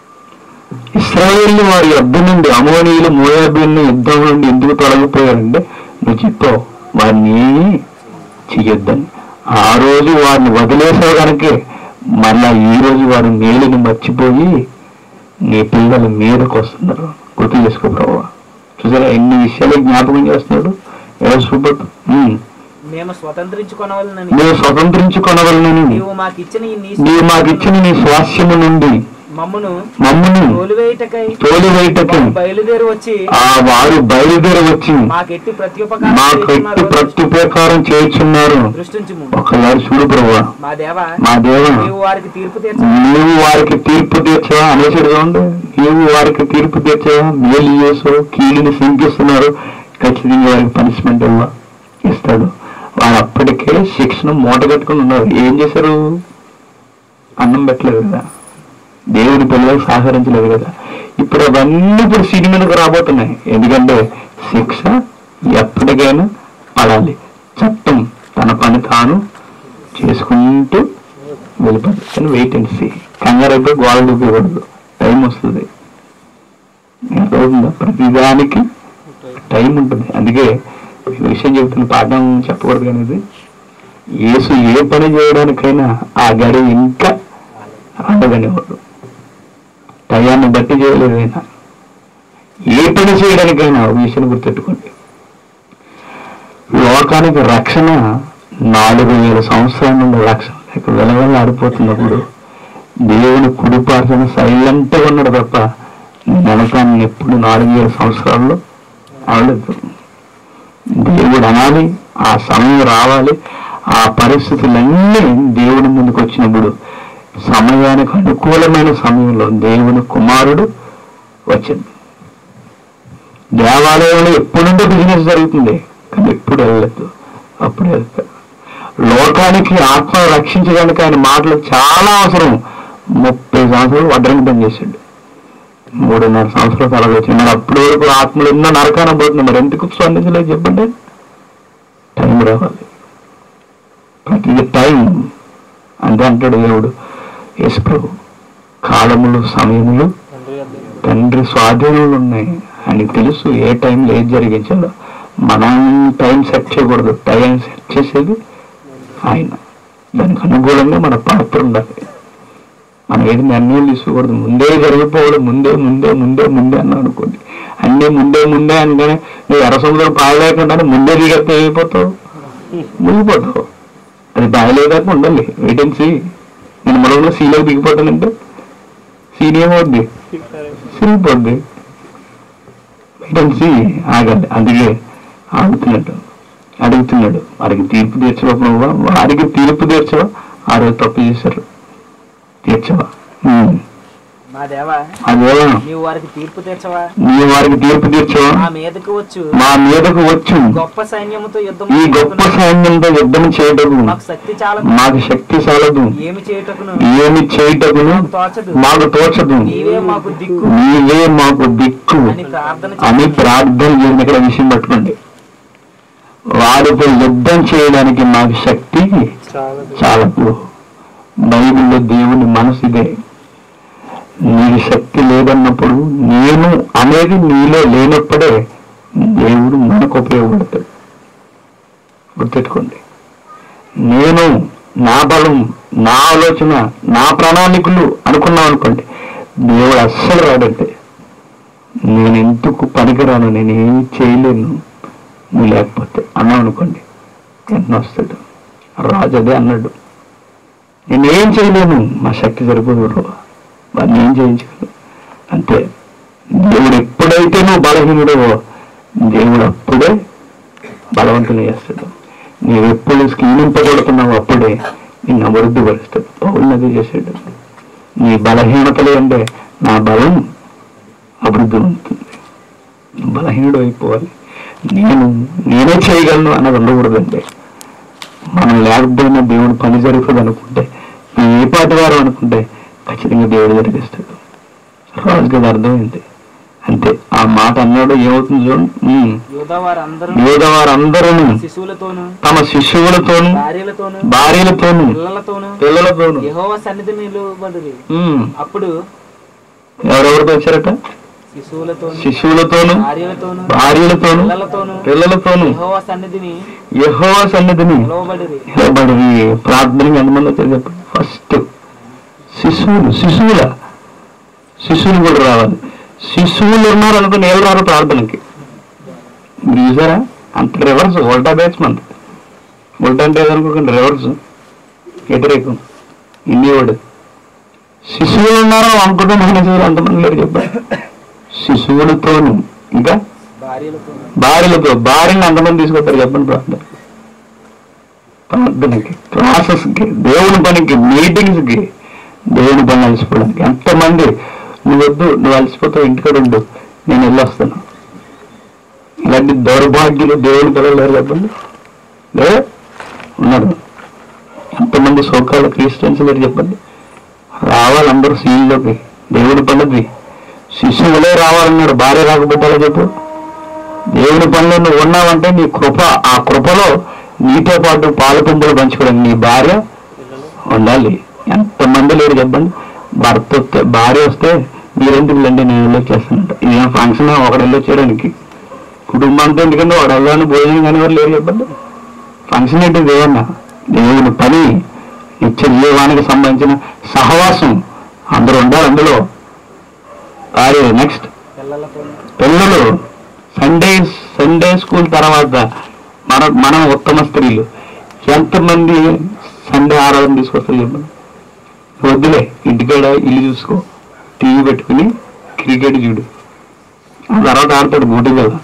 ఇస్రాయేల్ వారి యొద్ద నుండి అమోనీయులు మోయాబీలను యుద్ధం నుండి ఎందుకు తొలగిపోయారంటే నువ్వు చెప్పావు వారిని ఏమీ చెయ్యొద్దని ఆ రోజు వారిని వదిలేసావు కనుకే మళ్ళా ఈ రోజు వారి మేలుని మర్చిపోయి నీ పిల్లలు మీదకు వస్తున్నారు గుర్తు చేసుకో ప్రభావ చూసారా ఎన్ని విషయాలు జ్ఞాపకం చేస్తున్నాడు ఎవరు సూపర్ మేము స్వతంత్రించుకొనవలనని మేము స్వతంత్రించుకొనవలనని నీవు మాకిచ్చిన ఈ నీ నీవు మాకిచ్చిన నీ స్వాస్యము నుండి మమ్మును మమ్మను తోలివేయుటకై తోలివేయటకు వారు బయలుదేరి వచ్చి ఆ వారు బయలుదేరి వచ్చి మాకెట్టి ప్రత్యుపకారం మా కట్టి ప్రత్యుపకారం చేయుచున్నారు దృష్టించుము ఒకసారి చూడు ప్రభా మా దేవా మా దేవ నీవు వారికి తీర్పు తీర్చ నీవు వారికి తీర్పు తీర్చవా అనేసాడు చూడండి నీవు వారికి తీర్పు తీర్చవా మేలు చేసు కీడుని శంకిస్తున్నారు ఖచ్చితంగా వారికి పనిష్మెంట్ ఇవ్వ ఇస్తాడు వారు అప్పటికే శిక్షణ మూట కట్టుకుని ఉన్నారు ఏం చేశారు అన్నం పెట్టలేదు కదా దేవుని పిల్లలకు సహకరించలేదు కదా ఇప్పుడు అవన్నీ ఇప్పుడు సిరి మీదకు రాబోతున్నాయి ఎందుకంటే శిక్ష ఎప్పటికైనా పడాలి చట్టం తన పని తాను చేసుకుంటూ వెళ్ళిపోతుంది కానీ వెయిట్ అండ్ సీ కంగారు అయిపోయి గోడ దూకకూడదు టైం వస్తుంది అర్థమవుతుందా ప్రతిదానికి టైం ఉంటుంది అందుకే ఈ విషయం చెబుతున్న పాఠం చెప్పకూడదు కానీ ఇది యేసు ఏ పని చేయడానికైనా ఆ గడి ఇంకా రాలేదనేవాడు టయాన్ని బట్టి చేయలేదు ఆయన ఏ పని చేయడానికైనా ఒక విషయం గుర్తెట్టుకోండి లోకానికి రక్షణ నాలుగు వేల సంవత్సరాల నుండి రక్షణ లేక వెలవెల ఆడిపోతున్నప్పుడు దేవుని కుడిపార్చిన సైలెంట్గా ఉన్నాడు తప్ప నరకాన్ని ఎప్పుడు నాలుగు వేల సంవత్సరాల్లో ఆడలేదు దేవుడు అనాలి ఆ సమయం రావాలి ఆ పరిస్థితులన్నీ దేవుడి ముందుకు వచ్చినప్పుడు సమయానికి అనుకూలమైన సమయంలో దేవుని కుమారుడు వచ్చింది దేవాలయంలో ఎప్పుడుంటే బిజినెస్ జరుగుతుంది కానీ ఎప్పుడు వెళ్ళలేదు అప్పుడు వెళ్తాడు లోకానికి ఆత్మ రక్షించడానికి ఆయన మాటలు చాలా అవసరం ముప్పై సంవత్సరాలు వడ్రంగి పని చేశాడు మూడున్నర సంవత్సరాలు అలా వచ్చింది మరి అప్పటి వరకు ఆత్మలు ఎన్నో నరకాన పోతుంది మరి ఎందుకు స్పందించలేదు చెప్పండి టైం రావాలి ప్రతిది టైం అంతే అంటాడు దేవుడు యేసు ప్రభు కాలములు సమయములు తండ్రి స్వాధీనంలో ఉన్నాయి ఆయనకి తెలుసు ఏ టైంలో ఏది జరిగించాలో మనం టైం సెట్ చేయకూడదు టైం సెట్ చేసేది ఆయన దానికి అనుకూలంగా మన పాత్ర ఉండాలి మనం ఏది నిర్ణయం తీసుకోకూడదు ముందే జరిగిపోవడం ముందే ముందే ముందే ముందే అన్నాం అనుకోండి అన్నీ ముందే ముందే అనగానే నువ్వు ఎర్ర సముద్రం పాయలేకుండానే ముందే దిగేస్తే అయిపోతావు మునిగిపోతావు అది బాయలేదాకా ఉండాలి వెయిట్ అండ్ సీ నేను మరొకలో సీలోకి దిగిపోతానంటే సీని ఏమవుద్ది సిరిగిపోద్ది వెయిట్ అండ్ సీ ఆగాలి అందుకే ఆగుతున్నట్టు అడుగుతున్నాడు వారికి తీర్పు తీర్చవా ప్రభు వారికి తీర్పు తీర్చవా ఆ రోజు తప్పు చేశారు తీర్చవా ఉమ్. మా దేవా అదే నీవు వారికి తీర్పు తీర్చవా నీ వారికి తీర్పు తీర్చవా మా మీదకు వచ్చు మా మీదకు వచ్చు గొప్ప సైన్యముతో యుద్ధం ఈ గొప్ప సైన్యంతో యుద్ధం చేయటకు మాకు శక్తి చాలా మాకు శక్తి చాలదు ఏమి చేయుటకును ఏమి చేయటకును మాకు తోచదు మాకు తోచదు నీవే మాకు దిక్కు నీవే మాకు దిక్కు అని ప్రార్థన అని చేసి ప్రార్థన చేసిన ఇక్కడ విషయం పట్టుకోండి వారితో యుద్ధం చేయడానికి మాకు శక్తి చాలదు బైబిల్లో దేవుని మనసు ఇదే నీకు శక్తి లేదన్నప్పుడు నేను అనేది నీలో లేనప్పుడే దేవుడు మనకు ఉపయోగపడతాడు గుర్తెట్టుకోండి నేను నా బలం నా ఆలోచన నా ప్రణాళికలు అనుకున్నాం అనుకోండి దేవుడు అస్సలు రాడంటే నేను ఎందుకు పనికిరాను నేను ఏమి చేయలేను నువ్వు లేకపోతే అన్నాం అనుకోండి ఎన్నో వస్తాడు రాజు అదే అన్నాడు నేనేం చేయలేను మా శక్తి సరిపోదు ప్రభా వాడిని ఏం చేయించగలను అంతే దేవుడు ఎప్పుడైతే నువ్వు బలహీనుడవో దేవుడు అప్పుడే బలవంతులు చేస్తాడు నీవు ఎప్పుడు స్కీనింపబడుతున్నావు అప్పుడే నిన్ను అభివృద్ధి పరుస్తాడు పౌరుని అదే చేసాడు నీ బలహీనతలు అంటే నా బలం అభివృద్ధి ఉంటుంది నువ్వు బలహీనుడు అయిపోవాలి నేను నేనే చేయగలను అన్నది ఉండకూడదండి మనం లేకపోయినా దేవుడు పని జరుగుతుంది అనుకుంటే నువ్వు ఏ పాటి వారు అనుకుంటే ఖచ్చితంగా దేవుడు జరిగిస్తాడు రాజుకి అది అర్థమైంది అంతే ఆ మాట అన్నాడు ఏమవుతుంది చూడండి ఉమ్. యూదా వారందరూ యోధ వారందరూ శిశువులతోను తమ శిష్యులతోను భార్యలతోను భార్యలతోను పిల్లలతోను పిల్లలతోను యెహోవా సన్నిధి నిలువబడి ఉమ్. అప్పుడు ఎవరెవరితో వచ్చారట శిశువులతోను శిష్యులతోను భార్యలతోను భార్యలతోను పిల్లలతోను పిల్లలతోను యెహోవా సన్నిధిని యహో సన్నిధిని నిలవబడిరి నిలబడి ప్రార్థనకి ఎంతమంది వచ్చారు చెప్పండి ఫస్ట్ శిశువులు శిశువుల శిశువులు కూడా రావాలి శిశువులు ఉన్నారు అనుకుని ఎవరు రారు ప్రార్థనకి మీరు చూసారా అంత రివర్స్ ఉల్టా బ్యాచ్ మంది ఉల్టా అంటే ఏదనుకోకండి రివర్స్ వ్యతిరేకం ఇండియాడు శిశువులు ఉన్నారో అనుకుంటే మహిళ అంతమంది లేరు చెప్పారు శిశువులతోను ఇంకా భార్యలతోను భార్యలతో భార్యను అంతమంది తీసుకొస్తారు చెప్పండి ప్రార్థన ప్రార్థనకి క్లాసెస్కి దేవుని పనికి మీటింగ్స్కి దేవుని పని అలసిపోవడానికి ఎంతమంది నువ్వు వద్దు నువ్వు అలసిపోతావు ఇంటికాడ ఉండు నేను వెళ్ళొస్తాను ఇలాంటి దౌర్భాగ్యులు దేవుని పిల్లలు లేరు చెప్పండి లే ఉన్నారు ఎంతమంది సోకాల క్రిస్టియన్స్ లేరు చెప్పండి రావాలి అందరూ సీన్లోకి దేవుని పనిది శిశువులే రావాలన్నాడు భార్య రాకపోతే ఎలా చెప్పు దేవుని పనిలో నువ్వు ఉన్నావంటే నీ కృప ఆ కృపలో నీతో పాటు పాలు పెంపులు పంచుకోవడానికి నీ భార్య ఉండాలి ఎంతమంది లేరు చెప్పండి భర్త వస్తే భార్య వస్తే మీరెందుకు వెళ్ళండి నేను వెళ్ళొచ్చేస్తానంట ఇదేం ఫంక్షన్ ఒకడు వెళ్ళొచ్చేయడానికి కుటుంబంతో ఎందుకంటే వాడు వెళ్ళాలని భోజనం కానీ ఎవరు లేరు చెప్పండి ఫంక్షన్ ఏంటి దేవున్న దేవుని పని నిత్య జీవానికి సంబంధించిన సహవాసం అందరూ ఉండాలి అందులో భార్య నెక్స్ట్ పిల్లలతోను పిల్లలు సండే సండే స్కూల్ తర్వాత మన మనం ఉత్తమ స్త్రీలు ఎంతమంది సండే ఆరాధన తీసుకొస్తారు చెప్పండి వద్దులే ఇంటికాడ ఇల్లు చూసుకో టీవీ పెట్టుకుని క్రికెట్ చూడు ఆ తర్వాత ఆడతాడు బూటి కదా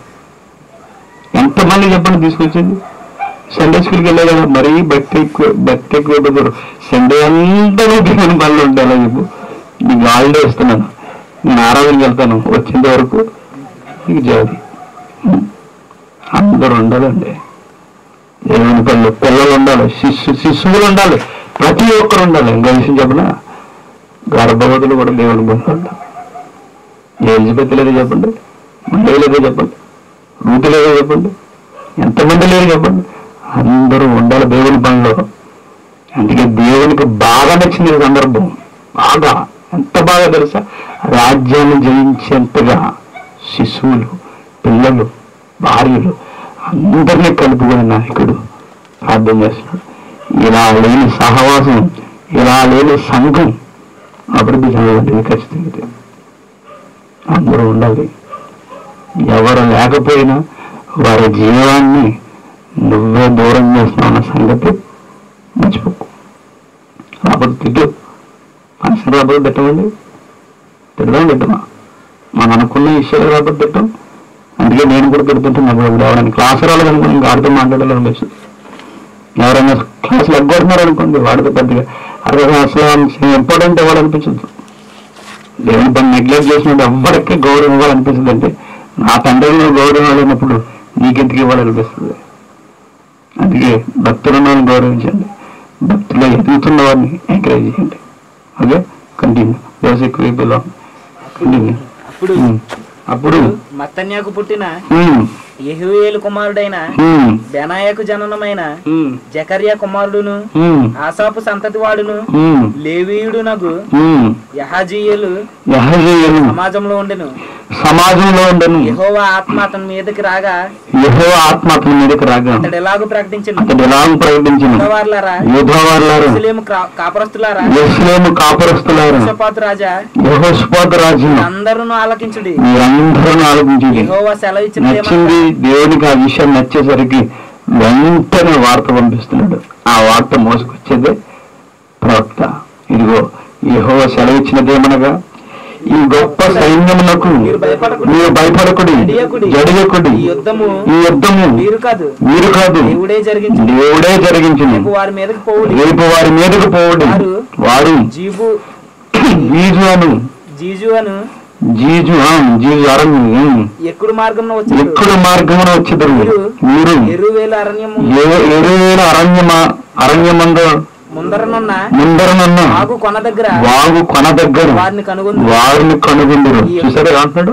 ఎంతమంది చెప్పండి తీసుకొచ్చింది సండే స్కూల్కి వెళ్ళే కదా మరీ భక్తి ఎక్కువ భక్తి ఎక్కువ అయిపోతారు సండే అంతా దేవుని పనులు ఉంటాయి అలా చెప్పు నీకు హాలిడే ఇస్తున్నాను నేను ఆరాధనకి వెళ్తాను వచ్చేంత వరకు నీకు జాతి అందరూ ఉండాలండి దేవుని పనులు పిల్లలు ఉండాలి శిశు శిశువులు ఉండాలి ప్రతి ఒక్కరు ఉండాలి ఇంకో విషయం చెప్పనా గర్భవతులు కూడా దేవుని పనులు ఉండాలి ఎలిజబెత్ లేదో చెప్పండి మళ్ళీ లేదో చెప్పండి రూతి లేదో చెప్పండి ఎంతమంది లేరు చెప్పండి అందరూ ఉండాలి దేవుని పనిలో అందుకే దేవునికి బాగా నచ్చింది ఈ సందర్భం బాగా ఎంత బాగా తెలుసా రాజ్యాన్ని జయించేంతగా శిశువులు పిల్లలు భార్యలు అందరినీ కలుపుకునే నాయకుడు ప్రార్థన చేస్తున్నాడు ఇలా లేని సహవాసం ఇలా లేని సంఘం అభివృద్ధి చెందడానికి ఖచ్చితంగా ఇది. అందరూ ఉండాలి ఎవరు లేకపోయినా వారి జీవాన్ని నువ్వే దూరం చేస్తున్నావు అన్న సంగతి మర్చిపోకు రాబోతు తిట్టు ఫంక్షన్ రాబోతు తిట్టమండి తిడదాం తిట్టమా మనం అనుకున్న విషయాలు రాబోతు తిట్టాం అందుకే నేను కూడా తిడుతుంటున్నా ఇప్పుడు రావడానికి క్లాస్ రాలేదు అనుకుని ఇంకా ఆడితో మాట్లాడాలని అనిపిస్తుంది ఎవరైనా క్లాసులు ఎగ్గొడుతున్నారు అనుకోండి వాడితో పెద్దగా అరే అసలు ఇంపార్టెంట్ ఇవ్వాలి అనిపించదు దేవుని పని నెగ్లెక్ట్ చేసినప్పుడు ఎవరికి గౌరవం ఇవ్వాలనిపిస్తుంది అంటే నా తండ్రిలో గౌరవం ఇవ్వలేనప్పుడు నీకెందుకు ఇవ్వాలనిపిస్తుంది అందుకే భక్తులను గౌరవించండి భక్తులు ఎదుగుతున్న వారిని ఎంకరేజ్ చేయండి okay continue basic people continue అప్పుడు అప్పుడు మత్తన్యాకు పుట్టిన ఉమ్, యెహూయేలు కుమారుడైన ఉమ్, బెనాయకు జననమైన ఉమ్, జకర్యా కుమారుడును ఉమ్, ఆసాపు సంతతి వాడును ఉమ్, లేవీయుడునగు ఉమ్. యహాజీయులు యెహోవాను సమాజంలో ఉండెను సమాజంలో ఉండను యెహోవా ఆత్మ అతని మీదకి రాగా యహో ఆత్మ అతని మీదకి రాగా అతడు ఎలాగూ ప్రకటించను అతడు ఎలా ప్రకటించిన యూదవార్లారా యోధవారులారు యెరూషలేము క్రా- కాపురస్తులారా ఎస్లేము కాపురస్తులారు యెహోషాపాతు రాజా యహోస్పాత రాజు అందరూ ఆలకించుడి మీరందరూ ఆలోచించింది యెహోవా సెలవిచ్చిన నచ్చింది దేవునికి ఆ విషయం నచ్చేసరికి వెంటనే వార్త పంపిస్తున్నాడు ఆ వార్త మోసుకొచ్చేదే ప్రవక్త ఇదిగో యహో సెలవిచ్చినదేమనగా ఈ గొప్ప సైన్యమునకు మీరు భయపడకుడి. మీరు భయపడకుడి జడియకుడి. జడియకుడి ఈ యుద్ధము ఈ యుద్ధము మీరు కాదు మీరు కాదు దేవుడే జరిగించు దేవుడే జరిగించింది రేపు వారి మీదకి పోవుడి రేపు వారి మీదకు పోవడం వారు వారు జీబు జీజు అను జీజు అను జీజు ఆ, జీజు అరణ్యం ఎక్కుడు మార్గంలో వచ్చారు ఎక్కడ మార్గమున వచ్చేదారు మీరు మీరు ఎరువేల అరణ్యము ఏ- ఎరువేల అరణ్యమా అరణ్యమందు ముందరనున్న ముందరనున్న ఆగు కొన దగ్గర వాగు కొన దగ్గర వారిని కనుగొంది వారిని కనుగొందరు చూసారా అంటున్నాడు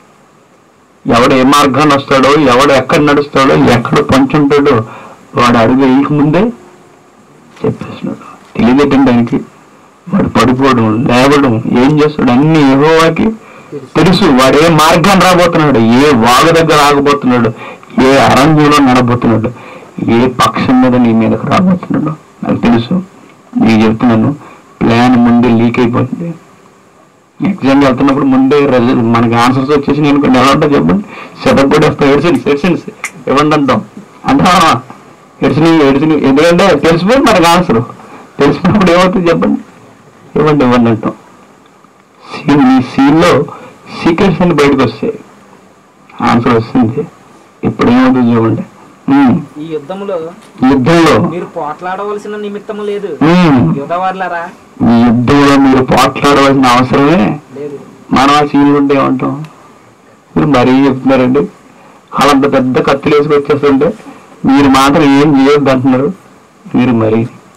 ఎవడు ఏ మార్గాన్ని వస్తాడో ఎవడు ఎక్కడ నడుస్తాడో ఎక్కడ పంచుంటాడో వాడు అడుగు వేయక ముందే చెప్పేస్తున్నాడు తెలియదేటండి ఆయనకి వాడు పడిపోవడం లేవడం ఏం చేస్తాడు అన్ని యెహోవాకి తెలుసు వాడు ఏ మార్గాన్ని రాబోతున్నాడు ఏ వాగు దగ్గర ఆగబోతున్నాడు ఏ అరణ్యంలో నడబోతున్నాడు ఏ పక్షం మీద నీ మీదకు రాబోతున్నాడు నాకు తెలుసు నీకు చెప్తున్నాను ప్లాన్ ముందే లీక్ అయిపోతుంది ఎగ్జామ్ వెళ్తున్నప్పుడు ముందే రిజల్ట్ మనకి ఆన్సర్స్ వచ్చేసి నేను కొన్ని ఎలా ఉంటా చెప్పండి సెటప్ కూడా వస్తాయి ఎడిసిన్స్ ఎడిసిన్స్ ఇవ్వండి అంటాం అంటావా ఎడిసిని ఎడిసిని ఎందుకంటే తెలిసిపోయింది మనకి ఆన్సర్ తెలిసినప్పుడు ఏమవుతుంది చెప్పండి ఇవ్వండి ఇవ్వండి అంటాం సీన్ ఈ సీన్లో సీక్రెట్స్ అన్ని బయటకు వస్తాయి ఆన్సర్ వస్తుంది ఇప్పుడు ఏమవుతుంది చూడండి ఉమ్, ఈ యుద్ధములో యుద్ధంలో మీరు పోట్లాడవలసిన నిమిత్తము లేదు ఉమ్, యుద్ధవార్లారా ఈ యుద్ధంలో మీరు పోట్లాడవలసిన అవసరమే లేదు మనం ఆ సీన్లు ఉంటే ఏమంటాం మీరు మరీ చెప్తున్నారండి వాళ్ళంత పెద్ద కత్తులు వేసుకొచ్చేస్తుంటే మీరు మాత్రం ఏం చేయొద్దు అంటున్నారు మీరు మరీ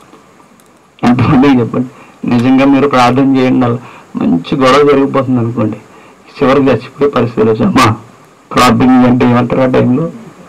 ఎంతమంది చెప్పండి నిజంగా మీరు ప్రార్థన చేయండి అలా మంచి గొడవ జరిగిపోతుంది అనుకోండి చివరికి చచ్చిపోయే పరిస్థితి వచ్చి అమ్మా ప్రార్థన అంటే ఏమంటారు ఆ టైంలో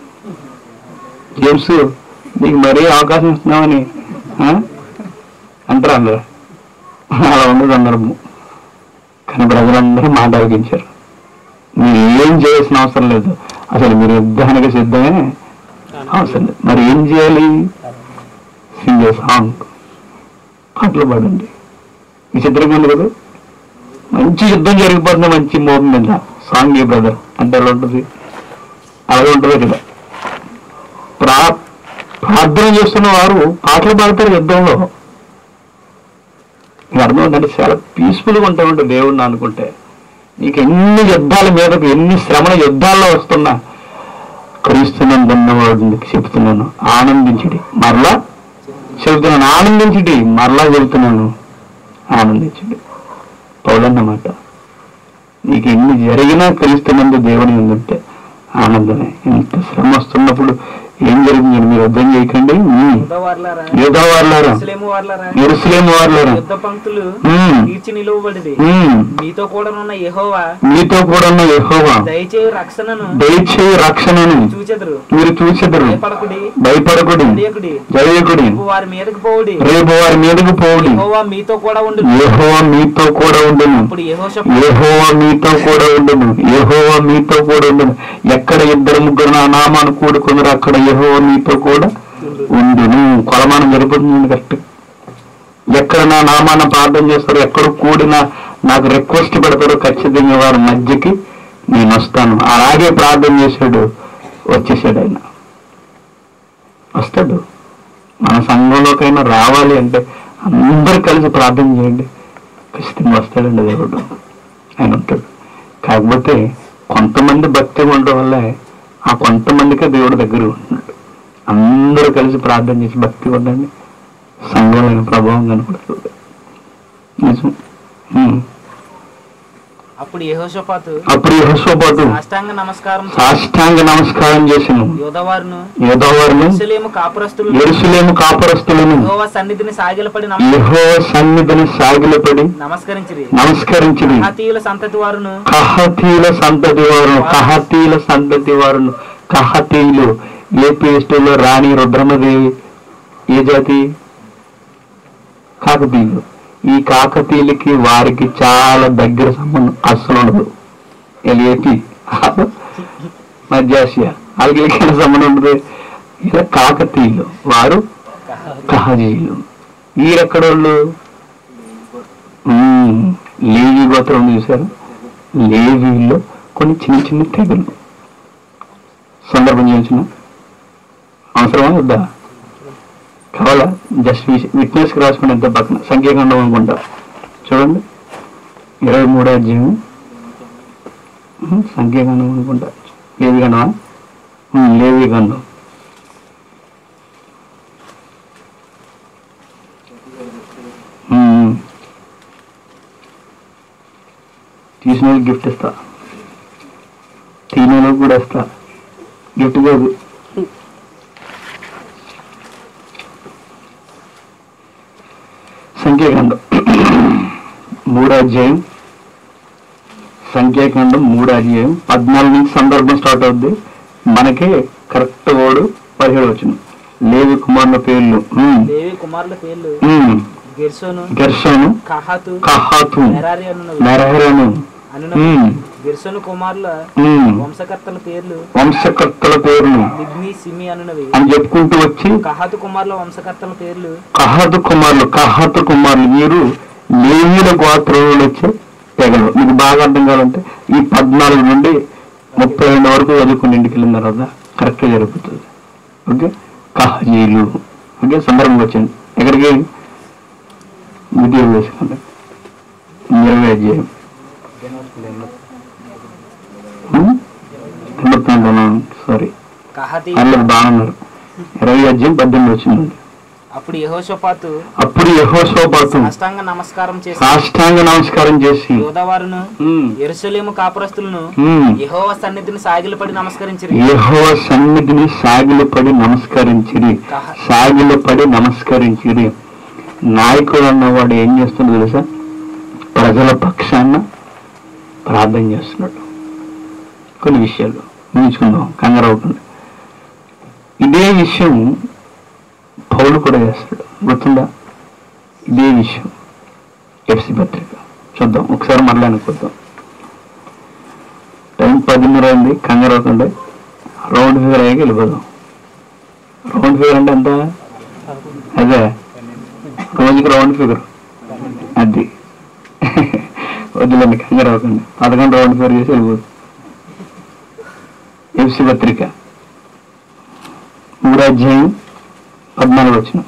జేమ్స్ నీకు మరీ అవకాశం ఇస్తున్నామని ఆ? అంటారు అందరూ అలా ఉండదు సందర్భం కానీ ప్రజలందరూ మాట ఆలకించారు మీరు ఏం చేయాల్సిన అవసరం లేదు అసలు మీరు యుద్ధానికి సిద్ధమే అవసరం లేదు మరి ఏం చేయాలి సింగ్ సాంగ్ పాటలు పాడండి విచిత్రంగా ఉంది కదా మంచి యుద్ధం జరిగిపోతుంది మంచి మోపం మీద సాంగ్ ఏ బ్రదర్ అంటే ఎలా ఉంటుంది అలాగే ఉంటుంది ఇక్కడ ప్రా ప్రార్థన చేస్తున్న వారు పాటలు పాడతారు యుద్ధంలో నీకు అర్థం ఏంటంటే చాలా పీస్ఫుల్గా ఉంటామంటే దేవుడిని అనుకుంటే నీకు ఎన్ని యుద్ధాల మీదకు ఎన్ని శ్రమల యుద్ధాల్లో వస్తున్నా క్రీస్తునందు ఉన్నవాడు నీకు చెప్తున్నాను ఆనందించడి మరలా చెబుతున్నాను ఆనందించడి మరలా చెబుతున్నాను ఆనందించండి పౌలన్నమాట నీకు ఎన్ని జరిగినా క్రీస్తునందు దేవుని ఉందంటే ఆనందమే ఇంత శ్రమ వస్తున్నప్పుడు ఏం జరిగింది మీరు అర్థం చేయకండి ఉమ్. యుద్ధవార్లారా యూదా వారులారా ముస్లిము వార్లారా ఎరుసలేము వారులారా యుద్ధ పంక్తులు ఉమ్. తీర్చి నిలువబడిది ఉమ్. మీతో కూడా ఉన్న యెహోవా మీతో కూడా ఉన్న యెహోవా దయచేయి రక్షణను దయచేయి రక్షణను చూచెదరు మీరు చూచెదరు భయపడకుడి భయపడకుడి తెలియకుడి జయకుడి రేపు వారి మీదకి పోవుడి రేపు వారి మీదకు పోవుడి యెహోవా మీతో కూడా ఉండు యెహోవా మీతో కూడా ఉండును అప్పుడు యెహోషా యెహోవా మీతో కూడా ఉండును యెహోవా మీతో కూడా ఉండును ఎక్కడ ఇద్దరు ముగ్గురు నా నామాను కూడుకున్నారు అక్కడ యెహోవా మీతో కూడా ఉండును కొలమానం జరిపోతుంది కరెక్ట్ ఎక్కడ నా నామాన ప్రార్థన చేస్తారో ఎక్కడ కూడినా నాకు రిక్వెస్ట్ పెడతారో ఖచ్చితంగా వారి మధ్యకి నేను వస్తాను అలాగే ప్రార్థన చేశాడు వచ్చేసాడు ఆయన వస్తాడు మన సంఘంలోకైనా రావాలి అంటే అందరు కలిసి ప్రార్థన చేయండి ఖచ్చితంగా వస్తాడండి దేవుడు ఆయన ఉంటాడు కాకపోతే కొంతమంది భక్తి ఉండడం వల్లే ఆ కొంతమందికే దేవుడు దగ్గర ఉంటున్నాడు అందరూ కలిసి ప్రార్థన చేసి భక్తి ఉండండి సంఘంలో ప్రభావం కనపడుతుంది నిజం ఉమ్. అప్పుడు యెహోషాపాతు అప్పుడు యెహోషాపాతు సాష్టాంగ నమస్కారం సాష్టాంగ నమస్కారం చేసిన యోధవారును యోధవారును యెరూషలేము కాపురస్తులు ఎరుసలేము కాపరస్తులను యెహోవా సన్నిధిని సాగిలపడి నమ- యెహో సన్నిధిని సాగిలపడి నమస్కరించిరి నమస్కరించింది హతీయుల సంతతి వారును కహతీల సంతతి వారును కహతీల సంతతి వారును కహతీయులు ఏపీఎస్టీలో రాణి రుద్రమదేవి ఏ జాతి కాకతీయులు ఈ కాకతీయులకి వారికి చాలా దగ్గర సంబంధం అస్సలు ఉండదు వీళ్ళు ఏపీ మధ్యాసియా వాళ్ళకి ఎక్కడ సంబంధం ఉండదు ఇలా కాకతీయులు వారు కహజీయులు వీరెక్కడోళ్ళు ఉమ్, లేవి గోత్రం ఉంది చూసారు లేవీలో కొన్ని చిన్న చిన్న తెగలు సందర్భం చేసిన అవసరమా వద్దా కావాలా జస్ట్ విట్నెస్ కి రాసుకుని ఎంత పక్కన సంఖ్యాఖండం అనుకుంటా చూడండి ఇరవై మూడో అధ్యాయం ఉమ్, సంఖ్యాఖండం అనుకుంటా లేవి గండమా ఉమ్, లేవి గండం ఉమ్. తీసిన వాళ్ళకి గిఫ్ట్ ఇస్తా తినే వాళ్ళకి కూడా ఇస్తా గిఫ్ట్ కాదు సంఖ్యాకాండం మూడో అధ్యాయం సంఖ్యాకాండం మూడో అధ్యాయం పద్నాలుగు నుంచి సందర్భం స్టార్ట్ అవుద్ది మనకి కరెక్ట్ ఓడు పదిహేడు వచ్చిన లేవి కుమారుల పేర్లు ఉమ్, దేవి కుమారుల పేర్లు ఉమ్, గెర్సోను గెర్షోను కహాతు కహాతు మెరారి అనునవి మెరహరను అనునవి ఉమ్, గెర్సోను కుమారుల ఉమ్, వంశకర్తల పేర్లు వంశకర్తల పేర్లు లిబ్ని సిమి అనునవి అని చెప్పుకుంటూ వచ్చి కహాతు కుమారుల వంశకర్తల పేర్లు కహతు కుమారులు కహతు కుమారులు వీరు లేవీల గోత్రంలో వచ్చే తెగలు మీకు బాగా అర్థం కావాలంటే ఈ పద్నాలుగు నుండి ముప్పై రెండు వరకు చదువుకుని ఇంటికి వెళ్ళిన తర్వాత కరెక్ట్గా జరుగుతుంది ఓకే కహజీలు ఓకే సందర్భం వచ్చింది ఎక్కడికి విద్య వేసుకోండి ఇరవై అధ్యాయం సారీ కహాతి అందరు బాగున్నారు ఇరవై అధ్యాయం పద్దెనిమిది వచ్చిందండి అప్పుడు యెహోషాపాతు అప్పుడు యహోశోపాతు అష్టాంగ నమస్కారం చేసి సాష్టాంగ నమస్కారం చేసి యోధవారును ఉమ్, ఎరుసలేము కాపురస్తులను ఉమ్, యెహోవా సన్నిధిని సాగిలపడి నమస్కరించిరి యెహోవా సన్నిధిని సాగిలు పడి నమస్కరించిరి సాగిలు పడి నమస్కరించిరి నాయకుడు అన్నవాడు ఏం చేస్తున్నాడు తెలుసా ప్రజల పక్షాన ప్రార్థన చేస్తున్నాడు కొన్ని విషయాలు ఊహించుకుందాం కంగారు అవ్వకుండా ఇదే విషయం పౌలు కూడా చేస్తాడు గుర్తుందా ఇదే విషయం ఎఫ్సి పత్రిక చూద్దాం ఒకసారి మరలా అనుకుందాం టైం పదిన్నర అయింది కంగారు అవ్వకుండా రౌండ్ ఫిగర్ అయ్యాక వెళ్ళిపోదాం రౌండ్ ఫిగర్ అంటే ఎంత అదే రోజుకి రౌండ్ ఫిగర్ అది వద్దులేండి కంగారు అవ్వకండి పదకొండు రౌండ్ ఫిగర్ చేసి వెళ్ళిపోదు ఎఫ్సి పత్రిక మూడో అధ్యాయం పద్నాలుగు వచ్చిన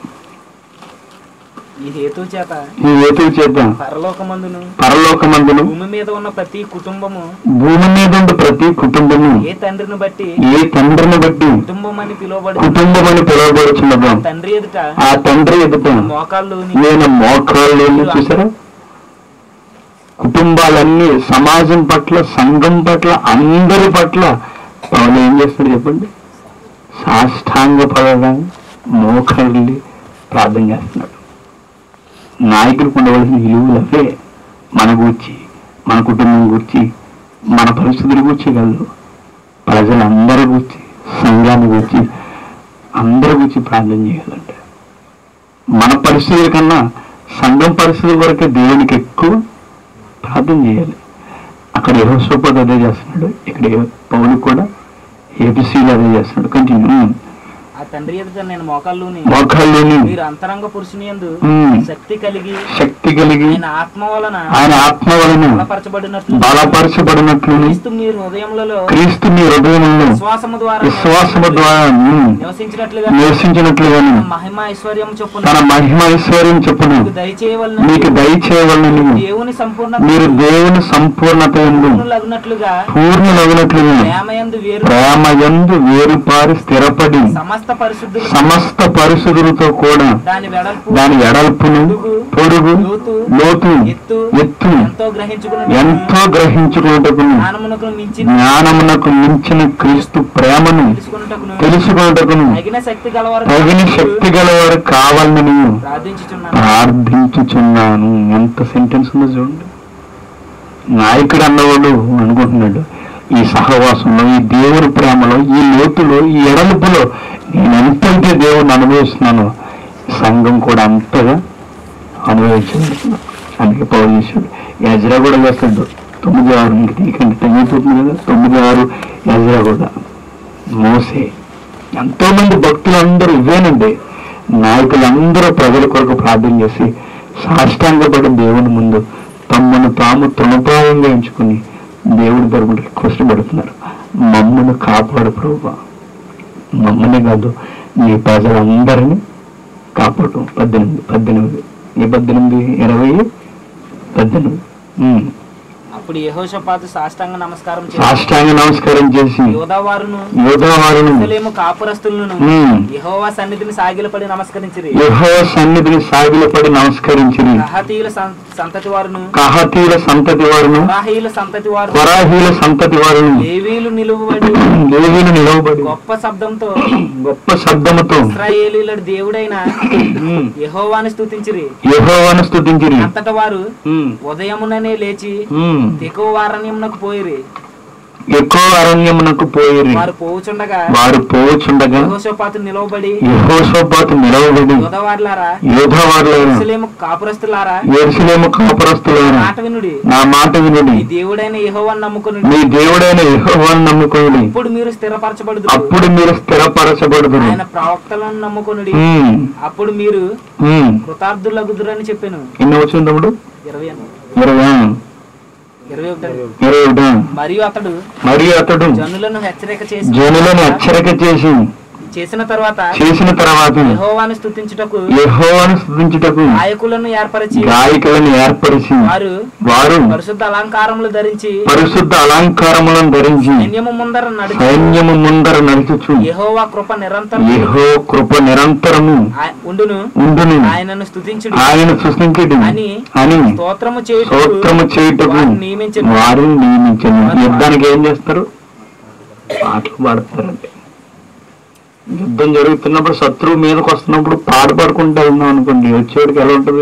ఈ హేతు చేత ఈ ఏతులు చేద్దాం పరలోకమందును పరలోకమందును భూమి మీద ఉన్న ప్రతి కుటుంబము భూమి మీద ఉండే ప్రతి కుటుంబము ఏ తండ్రిని బట్టి ఏ తండ్రిని బట్టి కుటుంబం అని పిలువబడి కుటుంబం అని పిలువబడుచున్నదో తండ్రి ఎదుట ఆ తండ్రి ఎదుట మోకాళ్ళు నేను మోకాళ్ళు చూసారా కుటుంబాలన్నీ సమాజం పట్ల సంఘం పట్ల అందరి పట్ల పౌలు ఏం చేస్తాడు చెప్పండి సాష్టాంగ పడడం మోకాళ్ళి ప్రార్థన చేస్తున్నాడు నాయకుడికి ఉండవలసిన విలువలు అవే మన గురించి మన కుటుంబం గురించి మన పరిస్థితుల గురించి కాదు ప్రజలందరి గురించి సంఘాన్ని గురించి అందరి గురించి ప్రార్థన చేయాలంటే మన పరిస్థితుల కన్నా సంఘం పరిస్థితుల వరకే దేవునికి ఎక్కువ ప్రార్థన చేయాలి అక్కడ యహోసోపతి అదే చేస్తున్నాడు ఇక్కడ పౌలు కూడా ఏబిసీలు అదే చేస్తున్నాడు కంటిన్యూ ఆ తండ్రి ఎదుట నేను మోకాళ్ళుని మోకాల్లోని మీరు అంతరంగ పురుషుని యందు ఉమ్, శక్తి కలిగి శక్తి కలిగి ఆయన ఆత్మ వలన ఆయన ఆత్మ వలన బలపరచబడినట్లు బలపరచబడినట్లు క్రీస్తు మీ హృదయములలో క్రీస్తు మీ హృదయంలో విశ్వాసము ద్వారా విశ్వాసము ద్వారా ఉమ్, నివసించినట్లుగా నివసించినట్లుగాను మహిమ ఐశ్వర్యం చొప్పున తన మహిమ ఐశ్వర్యం చెప్పును మీకు దయచేయవలన మీకు దయచేయవలని దేవుని సంపూర్ణ మీరు దేవుని సంపూర్ణత ఎందు లగునట్లుగా పూర్ణులగినట్లుగా ప్రేమయందు వేరు ప్రేమ ఎందు వేరుపారి స్థిరపడి సమస్త సమస్త పరిశుద్ధులు సమస్త పరిశుద్ధులతో కూడా దాని వెడల్పు దాని ఎడల్పును పొడుగు లోతు ఎత్తు ఎంతో గ్రహించుకున్న ఎంతో గ్రహించుకున్నటకును జ్ఞానమునకు మించిన జ్ఞానమునకు మించిన క్రీస్తు ప్రేమను తెలుసుకున్నటకును తెలుసుకున్నటకును తగిన శక్తి గలవారు తగిన శక్తి గలవారు కావాలని ప్రార్థించుచున్నాను ప్రార్థించుచున్నాను ఎంత సెంటెన్స్ ఉందో చూడండి నాయకుడు అన్నవాడు అనుకుంటున్నాడు ఈ సహవాసంలో ఈ దేవుని ప్రేమలో ఈ లోతులో ఈ ఎడలుపులో నేను ఎంతైతే దేవుడిని అనుభవిస్తున్నానో సంఘం కూడా అంతగా అనుభవించింది అందుకే పౌరు చేశాడు యజ్రా కూడా చేస్తాడు తొమ్మిది ఆరు ఇంక తీకండి టైం అయిపోతుంది కదా తొమ్మిది ఆరు యజ్రా కూడా మోసే ఎంతో మంది భక్తులందరూ ఇవేనండి నాయకులందరూ ప్రజల కొరకు ప్రార్థన చేసి సాష్టాంగపడి దేవుని ముందు తమను తాము తృణప్రాయంగా ఎంచుకుని దేవుడి తరపున రిక్వెస్ట్ పెడుతున్నారు మమ్మను కాపాడు ప్రభు మమ్మల్ని కాదు నీ ప్రజలందరినీ కాపాడు పద్దెనిమిది పద్దెనిమిది ఈ పద్దెనిమిది ఇరవై పద్దెనిమిది ఉమ్. అప్పుడు యెహోషాపాతు సాష్టాంగ నమస్కారం చేసి సాష్టాంగ నమస్కారం చేసి యోధావారును యోధవారును ఎరుసలేము కాపురస్తులను ఉమ్. యెహోవా సన్నిధిని సాగిలపడి నమస్కరించిరి యెహోవా సన్నిధిని సాగిలపడి నమస్కరించిరి కహతీయుల సం- సంతతి వారును కహతీల సంతతి వారును కొరాహీయుల సంతతి వారు కొరాహీల సంతతి వారును లేవీలు నిలువబడి లేవీలు నిలవబడి గొప్ప శబ్దంతో గొప్ప శబ్దముతో ఇస్రాయేలీల దేవుడైన ఉమ్, యెహోవాను స్తుతించిరి యెహోవాను స్తుతించిరి అంతట వారు ఉమ్, ఉదయముననే లేచి ఉమ్, దిగువ వారణ్యమునకు పోయిరి ఎక్కువ అరణ్యమునకు పోయిరి వారు పోవుచుండగా వారు పోవచ్చుండగా యెహోషాపాతు నిలవబడి యహోషోపాతు నిలవబడి యోధవార్లారా యోధవారులైన ఎరుసలేము కాపురస్తులారా ఎరుసలేము కాపురస్తులైన మాట వినుడి నా మాట వినుడి ఈ దేవుడైన యెహోవాను నమ్ముకుని మీ దేవుడైన యెహోవాను నమ్ముకోండి ఇప్పుడు మీరు స్థిరపరచబడుదు అప్పుడు మీరు స్థిరపరచబడుదురు ఆయన ప్రవక్తలను నమ్ముకొనుడి ఉమ్, అప్పుడు మీరు ఉమ్. కృతార్థులగుదురని చెప్పాను ఎన్ని వచ్చింది తమ్ముడు ఇరవై అన్న. ఇరవై ఇరవై ఒకటి ఇరవై ఒకటి మరియు అతడు మరియు అతడు జనులను హెచ్చరిక చేసి జనులను హెచ్చరిక చేసి చేసిన తర్వాత చేసిన తర్వాత యెహోవాను స్తుతించుటకు యెహోవాను స్థుతించుటకు గాయకులను ఏర్పరిచి గాయకులను ఏర్పరిచి వారు వారు పరిశుద్ధ అలంకారములు ధరించి పరిశుద్ధ అలంకారములను ధరించి సైన్యము ముందర నడిచి సైన్యము ముందర నడుచుచు యెహోవా కృప నిరంతరం యెహో కృప నిరంతరము ఆ- ఉండును ఉండును ఆయనను స్తుతించుడు ఆయన సృష్టించడు అని అని స్తోత్రము చేయుటకు స్తోత్రము చేయుటకు వారిని నియమించెను. వారిని నియమించను యుద్ధానికి ఏం చేస్తారు పాటలు పాడతారండి యుద్ధం జరుగుతున్నప్పుడు శత్రువు మీదకి వస్తున్నప్పుడు పాట పాడుకుంటూ వెళ్దాం అనుకోండి వచ్చేవాడికి ఎలా ఉంటుంది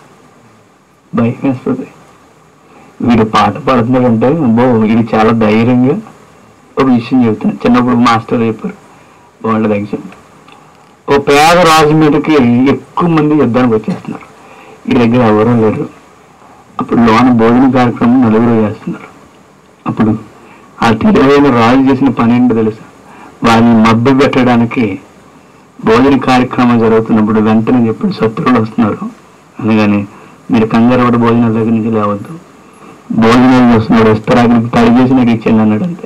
భయం వేస్తుంది వీడు పాట పాడుతున్నాడంటే అబ్బో వీడు చాలా ధైర్యంగా ఒక విషయం చెబుతాను చిన్నప్పుడు మాస్టర్ చెప్పారు వాళ్ళ దగ్గర ఓ పేద రాజు మీదకి ఎక్కువ మంది యుద్ధానికి వచ్చేస్తున్నారు ఈ దగ్గర ఎవరూ లేరు అప్పుడు లోన భోజన కార్యక్రమం నలుగురు చేస్తున్నారు అప్పుడు ఆ తెలివైన రాజు చేసిన పని ఏంటో తెలుసా వారిని మబ్బు పెట్టడానికి భోజన కార్యక్రమం జరుగుతున్నప్పుడు వెంటనే చెప్పాడు శత్రువులు వస్తున్నారు అనగానే మీరు కంగారు పడి భోజనాల దగ్గర నుంచి లేవద్దు భోజనాలు చేస్తున్నాడు ఇస్తరాకులకి తడి చేసి నాకు ఇచ్చేయండి అన్నాడు అంతే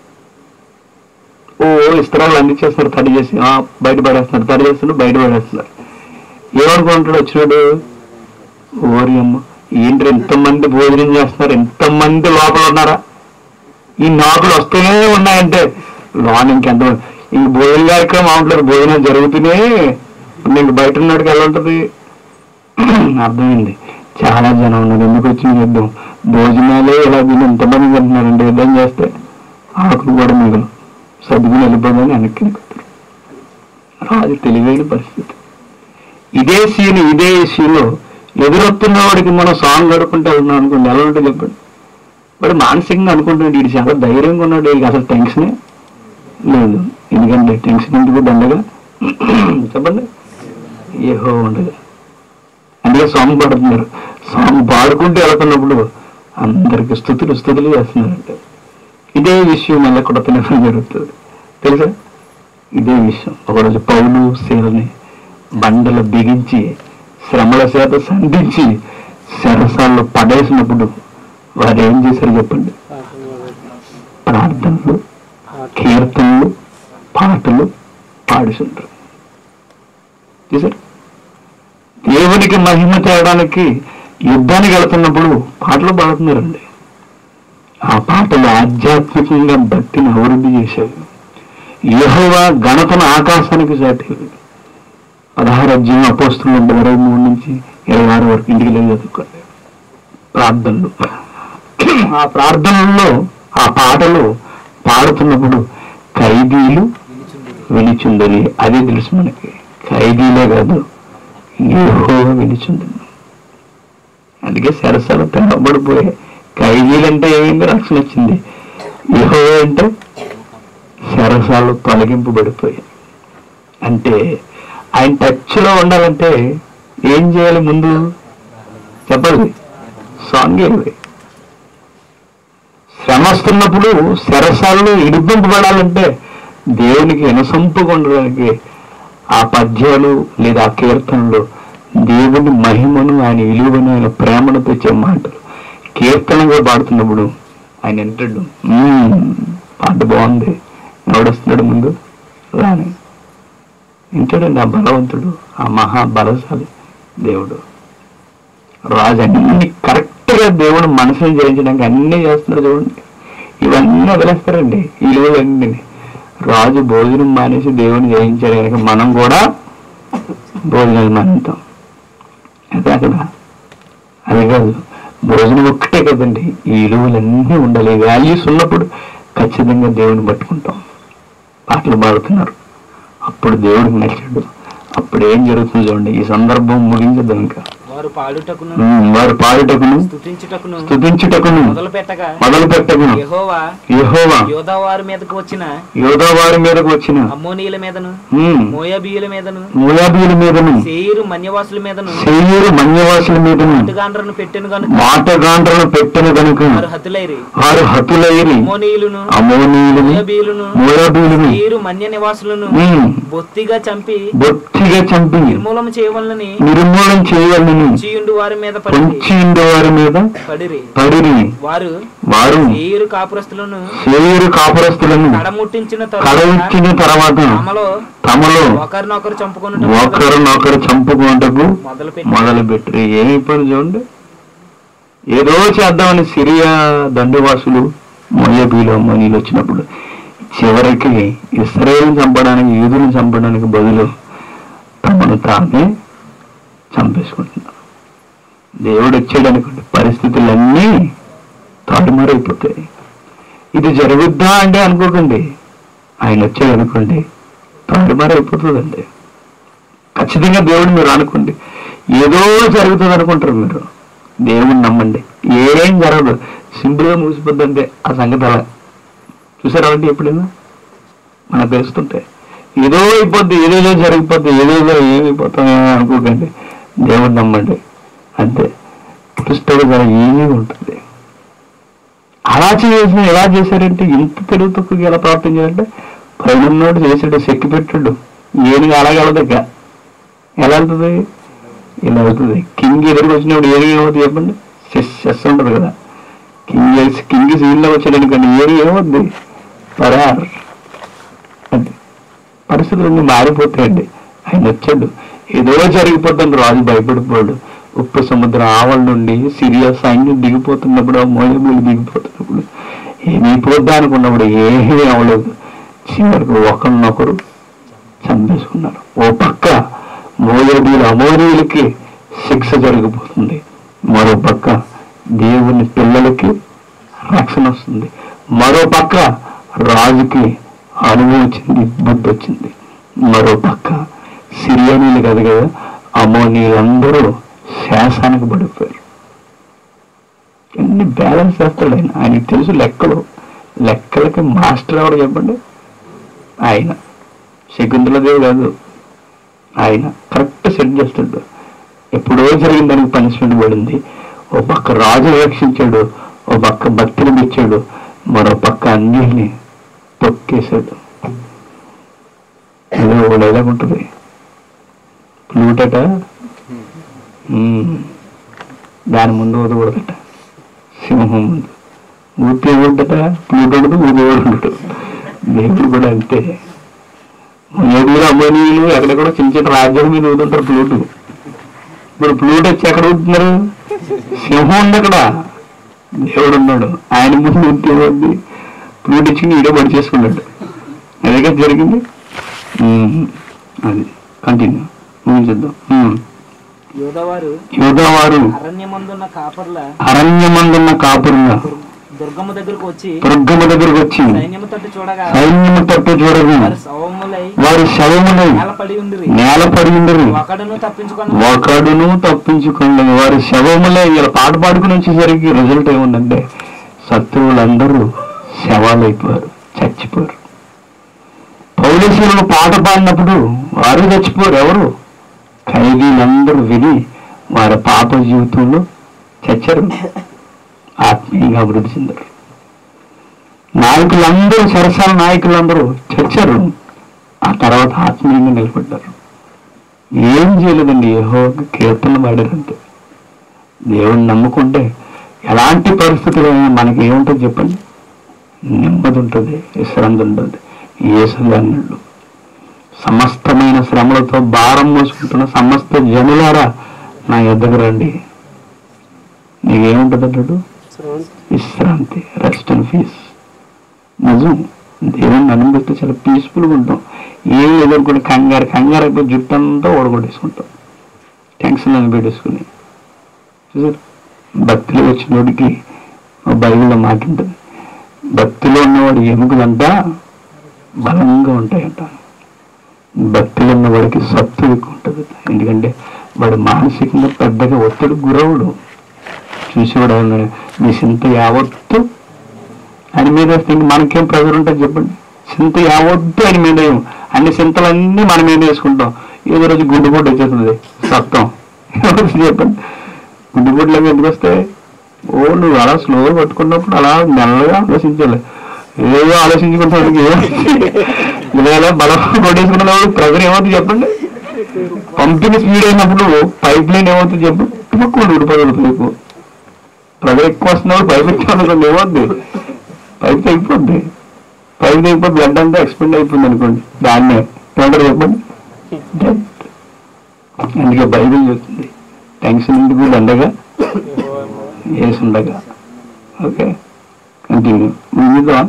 ఓ ఇస్తరాకులు అందించేస్తున్నారు తడి చేసి ఆ, బయట పడేస్తున్నారు తడి చేస్తున్నారు బయట పడేస్తున్నారు ఏమనుకుంటాడు వచ్చినాడు ఓరి అమ్మ ఏంటి ఎంతమంది భోజనం చేస్తున్నారు ఎంతమంది లోపల ఉన్నారా ఈ నాకులు వస్తూనే ఉన్నాయంటే లోన్ ఇంకెంత ఈ భోజన కార్యక్రమం అవుట్లేదు భోజనం జరుగుతూనే నీకు బయట ఉన్నాడికి ఎలా ఉంటుంది అర్థమైంది చాలా జనం ఉన్నారు ఎందుకు వచ్చింది యుద్ధం భోజనాలే ఇలా తిని ఎంతమంది తింటున్నారండి యుద్ధం చేస్తే ఆకులు కూడా మిగలు సర్దుకుని వెళ్ళిపోదని వెనక్కి ఎక్కుతారు రాజు తెలివైన పరిస్థితి ఇదే సీన్ ఇదే సీన్లో ఎదురొస్తున్న వాడికి మనం సాంగ్ గడుపుకుంటే వెళ్తున్నాం అనుకోండి ఎలా ఉంటుంది చెప్పండి వాడు మానసికంగా అనుకుంటున్నాడు వీడు చాలా ధైర్యంగా ఉన్నాడు వీడికి అసలు టెన్షనే లేదు ఎందుకంటే టెన్షన్ ఎందుకు దండగా చెప్పండి ఏహో ఉండగా అందుకే సాంగ్ పాడుతున్నారు సాంగ్ పాడుకుంటూ వెళ్తున్నప్పుడు అందరికి స్థుతులు స్థుతులు చేస్తున్నారంటే ఇదే విషయం మళ్ళీ కొడతనే జరుగుతుంది తెలుసా ఇదే విషయం ఒకరోజు పౌలు శీలని బండలు బిగించి శ్రమల చేత సంధించి శరసాల్లో పడేసినప్పుడు వారు ఏం చేశారు చెప్పండి ప్రార్థనలు కీర్తనలు పాటలు పాడుతుంటారు చూసారు దేవునికి మహిమ తేయడానికి యుద్ధానికి వెళ్తున్నప్పుడు పాటలు పాడుతున్నారండి ఆ పాటలు ఆధ్యాత్మికంగా భక్తిని అభివృద్ధి చేశారు యెహోవా ఘనతను ఆకాశానికి సాటి పదహారు అధ్యాయం అపోస్తులు ఇరవై మూడు నుంచి ఇరవై ఆరు వరకు ఇంటికి వెళ్ళి చదువుకోండి ప్రార్థనలు ఆ ప్రార్థనల్లో ఆ పాటలు పాడుతున్నప్పుడు ఖైదీలు వినిచుందని అదే తెలుసు మనకి ఖైదీలే కాదు యెహోవా వినిచుందని అందుకే సరసలు తెరబడిపోయాయి ఖైదీలంటే ఏమైంది రక్షణ వచ్చింది యెహోవా అంటే సరసాలు తొలగింపబడిపోయాయి అంటే ఆయన టచ్లో ఉండాలంటే ఏం చేయాలి ముందు చెప్పండి సాంగ్ వేయాలి శ్రమ వస్తున్నప్పుడు శరసాలను ఇడిపింపబడాలంటే దేవునికి వినసొంపుగా ఉండడానికి ఆ పద్యాలు లేదా ఆ కీర్తనలు దేవుని మహిమను ఆయన విలువను ఆయన ప్రేమను తెచ్చే మాటలు కీర్తనగా పాడుతున్నప్పుడు ఆయన వింటాడు "మ్మ్, పాట బాగుంది ఎవడొస్తున్నాడు ముందు రాని వింటాడండి ఆ బలవంతుడు ఆ మహా బలశాలి దేవుడు రాజు అన్ని కరెక్ట్ గా దేవుడు మనసును జయించడానికి అన్ని చేస్తున్నాడు చూడండి ఇవన్నీ వదిలేస్తారండి ఈ ఇవన్నీ రాజు భోజనం మానేసి దేవుని జయించాడు కనుక మనం కూడా భోజనాలు మానేద్దాం అదే అక్కడ అది కాదు భోజనం ఒక్కటే కదండి ఈ విలువలన్నీ ఉండాలి వాల్యూస్ ఉన్నప్పుడు ఖచ్చితంగా దేవుని పట్టుకుంటాం పాటలు పాడుతున్నారు అప్పుడు దేవుడికి నచ్చాడు అప్పుడు ఏం జరుగుతుందో చూడండి ఈ సందర్భం ముగించదు ఇంకా వారు పాడుటకును ఉమ్, వారు పాడుటకును స్తుతించుటకును స్తుతించుటకును మొదలు పెట్టగా మొదలు పెట్టకును యెహోవా యెహోవా యోధా వారి మీదకు వచ్చిన యోధా వారి మీదకు వచ్చిన అమ్మోనీయుల మీదను ఉమ్, మోయాబీయుల మీదను మోయాబీల మీదను సేయిరు మన్యవాసుల మీదను శరీరు మన్యవాసుల మీదను అటుగాండ్రను పెట్టెను గనుక మాటగాండ్రను పెట్టిన కనుక వారు హతులైరి వారు హతులైరి అమ్మోనీయులను అమోనీయులను మోయాబీయులను మోయాబీలను సేయిరు మన్య నివాసులను ఉమ్, బొత్తిగా చంపి బొత్తిగా చంపి నిర్మూలన చేయవలనని నిర్మూలన చేయాలని చీయుండు వారి మీద పడి పొంచి ఉండే వారి మీద పడిరి పడిరి వారు వారు సేయిరు కాపురస్తులను శరీరు కాపురస్తులను కడముట్టించిన తరువాత కడవిచ్చిన తర్వాత తమలో తమలో ఒకరినొకరు చంపుకున్నట్టు ఒకరినొకరు చంపుకుంటకు మొదలు పెట్టి మొదలు పెట్టి ఏమైపోయింది చూడండి ఏదో చేద్దామని సిరియా దండవాసులు మొయ్యబీలు మోనీలు వచ్చినప్పుడు చివరికి ఇస్రాయేల్ని చంపడానికి యూదుని చంపడానికి బదులు తమను తామే చంపేసుకుంటున్నారు దేవుడు వచ్చాడు అనుకోండి పరిస్థితులన్నీ తారుమారైపోతాయి ఇది జరుగుద్దా అంటే అనుకోకండి ఆయన వచ్చాడు అనుకోండి తారుమారైపోతుందండి ఖచ్చితంగా దేవుడు మీరు అనుకోండి ఏదో జరుగుతుంది అనుకుంటారు మీరు దేవుని నమ్మండి ఏం జరగదు సింపుల్గా ముగిసిపోద్దంటే ఆ సంగతి అలా చూసారా అంటే ఎప్పుడైనా మనకు తెలుస్తుంటే ఏదో అయిపోద్ది ఏదేదో జరిగిపోద్ది ఏదేదో ఏమైపోతామేమో అనుకోకండి దేవుడు నమ్మండి అంతే క్రిస్తుడు గారు ఏమీ ఉంటుంది అలా చేసిన ఎలా చేశారంటే ఇంత తెలుగు తక్కువ ఎలా ప్రార్థన చేయాలంటే పైన ఉన్నోడు చేసాడు సెక్కి పెట్టాడు ఏనుగు అలాగలదగ్గ ఎలా వెళ్తుంది ఇలా అవుతుంది కింగ్ ఎదురుకు వచ్చినప్పుడు ఏనుగు ఏమవుతుంది చెప్పండి సెస్ సెస్ ఉంటుంది కదా కింగ్ వేసి- కింగ్ సీన్లో వచ్చాడు అనుకోండి ఏనుగు ఏమవుద్ది పరార్ అది పరిస్థితులన్నీ మారిపోతాయండి ఆయన వచ్చాడు ఏదో జరిగిపోతుంది రాజు భయపడిపోయాడు ఉప్పు సముద్రం ఆవల నుండి సిరియా సైన్యం దిగిపోతున్నప్పుడు ఆ మోయబీలు దిగిపోతున్నప్పుడు ఏమైపోద్దా అనుకున్నప్పుడు ఏమీ అవ్వలేదు చివరికి ఒకరినొకరు చంపేసుకున్నారు ఓ పక్క మోయబీలు అమోరీలకి శిక్ష జరిగిపోతుంది మరో పక్క దేవుని పిల్లలకి రక్షణ వస్తుంది మరో పక్క రాజుకి అనుభవం వచ్చింది బుద్ధి వచ్చింది మరో పక్క సిరియనీలు కాదు కదా అమోనీలందరూ శాసానికి పడిపోయారు ఎన్ని బ్యాలెన్స్ చేస్తాడు ఆయన ఆయనకి తెలుసు లెక్కలు లెక్కలకి మాస్టర్ ఎవరు చెప్పండి ఆయన శకుంతలదేవి కాదు ఆయన కరెక్ట్ సెట్ చేస్తాడు ఎప్పుడో జరిగిన దానికి పనిష్మెంట్ పడింది ఓ పక్క రాజు రక్షించాడు ఓ పక్క భక్తులు ఇచ్చాడు మరో పక్క అన్నిటిని తొక్కేశాడు ఏదో ఒకటి ఎలాగుంటుంది ప్లూటట ఉమ్, దాని ముందు ఊదకూడదట సింహం ముందు ఊపి ఉండట ప్లూట్ ఉండదు ఊది ఉండడు దేవుడు కూడా అంతే ఏడుగురు అమ్మనీయులు ఎక్కడెక్కడ చిన్న చిన్న రాజ్యాల మీద ఊదుంటారు ప్లూటు ఇప్పుడు ప్లూట్ వచ్చి ఎక్కడ ఊతున్నారు సింహం ఉంది అక్కడ దేవుడు ఉన్నాడు ఆయన ముందు ఉంటే ఉంది ప్లూట్ ఇచ్చి ఈడే పడి చేసుకున్నాడు అదేగా జరిగింది ఉమ్, అది కంటిన్యూ ముగించేద్దాం ఉమ్. యోధవారు యోధావారు అరణ్యమందున్న కాపర్ల అరణ్యమందున్న కాపురుగా దుర్గమ్మ దగ్గరకు వచ్చి దుర్గమ్మ దగ్గరకు వచ్చి సైన్యము తట్టు చూడగా సైన్యము తట్టు చూడగా వారు సవములై వారి శవములై నేలపడి ఉండిరి నేల పడిందరు ఒకడును తప్పించుకొని ఒకడును తప్పించుకోండి వారి శవములే ఇలా పాట పాడుకుని వచ్చేసరికి రిజల్ట్ ఏముందంటే శత్రువులందరూ శవాలైపోయారు చచ్చిపోయారు పౌలేశ్వరులు పాట పాడినప్పుడు వారు చచ్చిపోరు ఎవరు ఖైదీలందరూ విని వారి పాప జీవితంలో చచ్చారు ఆత్మీయంగా అభివృద్ధి చెందారు నాయకులందరూ సరసాల నాయకులందరూ చచ్చారు ఆ తర్వాత ఆత్మీయంగా నిలబడ్డారు ఏం చేయలేదండి ఏహో కీర్తన పాడారంతే దేవుణ్ణి నమ్ముకుంటే ఎలాంటి పరిస్థితులైనా మనకి ఏముంటుంది చెప్పండి నెమ్మది ఉంటుంది విశ్రాంతి ఉంటుంది ఏసుగాళ్ళు సమస్తమైన శ్రమలతో భారం మోసుకుంటున్న సమస్త జనులారా నా ఎద్దకు రండి నీకేముంటుంది అంటాడు విశ్రాంతి రెస్ట్ అండ్ పీస్ నిజం దేవుని అనుభవిస్తే చాలా పీస్ఫుల్గా ఉంటాం ఏం ఎదుర్కొని కంగారు కంగారు అయిపోయి జుట్టు అంతా ఓడగొట్టేసుకుంటాం టెన్షన్ అని పెట్టేసుకుని చూసారు భక్తిలో వచ్చినోడికి ఒక బైబిల్లో మాట ఉంటుంది భక్తిలో ఉన్నవాడి ఎముకలంతా బలంగా ఉంటాయంట భక్తిలో ఉన్నవాడికి సత్తు ఎక్కువ ఉంటుంది ఎందుకంటే వాడు మానసికంగా పెద్దగా ఒత్తిడి గురవుడు చూసేవాడు ఏమన్నాడు, మీ చింత యావత్తు ఆయన మీద వేస్తే ఇంక మనకేం ప్రెజర్ ఉంటుంది చెప్పండి చింత యావద్దు ఆయన మీద వేయం. అన్ని చింతలన్నీ మన మీద వేసుకుంటాం ఏదో రోజు గుండెపోటు వచ్చేస్తుంది సత్తం ఎవరు చెప్పండి గుండెపోటులోకి ఎందుకు వస్తాయి ఓ నువ్వు అలా స్లోగా పట్టుకున్నప్పుడు అలా మెల్లగా ఆలోచించాలి ఏదో ఆలోచించుకుంటాడు ఇలా ఇలా బలం కొట్టేసుకున్న ప్రెజర్ ఏమవుతుంది చెప్పండి పంపిన స్పీడ్ అయినప్పుడు పైప్ లైన్ ఏమవుతుంది చెప్పు టుపక్కులు ఊడిపోతుంది పైపు ప్రెజర్ ఎక్కువ వస్తున్నప్పుడు పైప్ ఎక్కించుకోండి ఏమవుద్ది పైప్ తెగిపోద్ది పైప్ తెగిపోతే బ్లడ్ అంతా ఎక్స్పెండ్ అయిపోయింది అనుకోండి దాన్నే ఏమంటారు చెప్పండి Death. అందుకే బైబిల్ చెప్తుంది టెన్షన్ ఎందుకు దండగా వేసుండగా ఓకే కంటిన్యూ ముగిద్దాం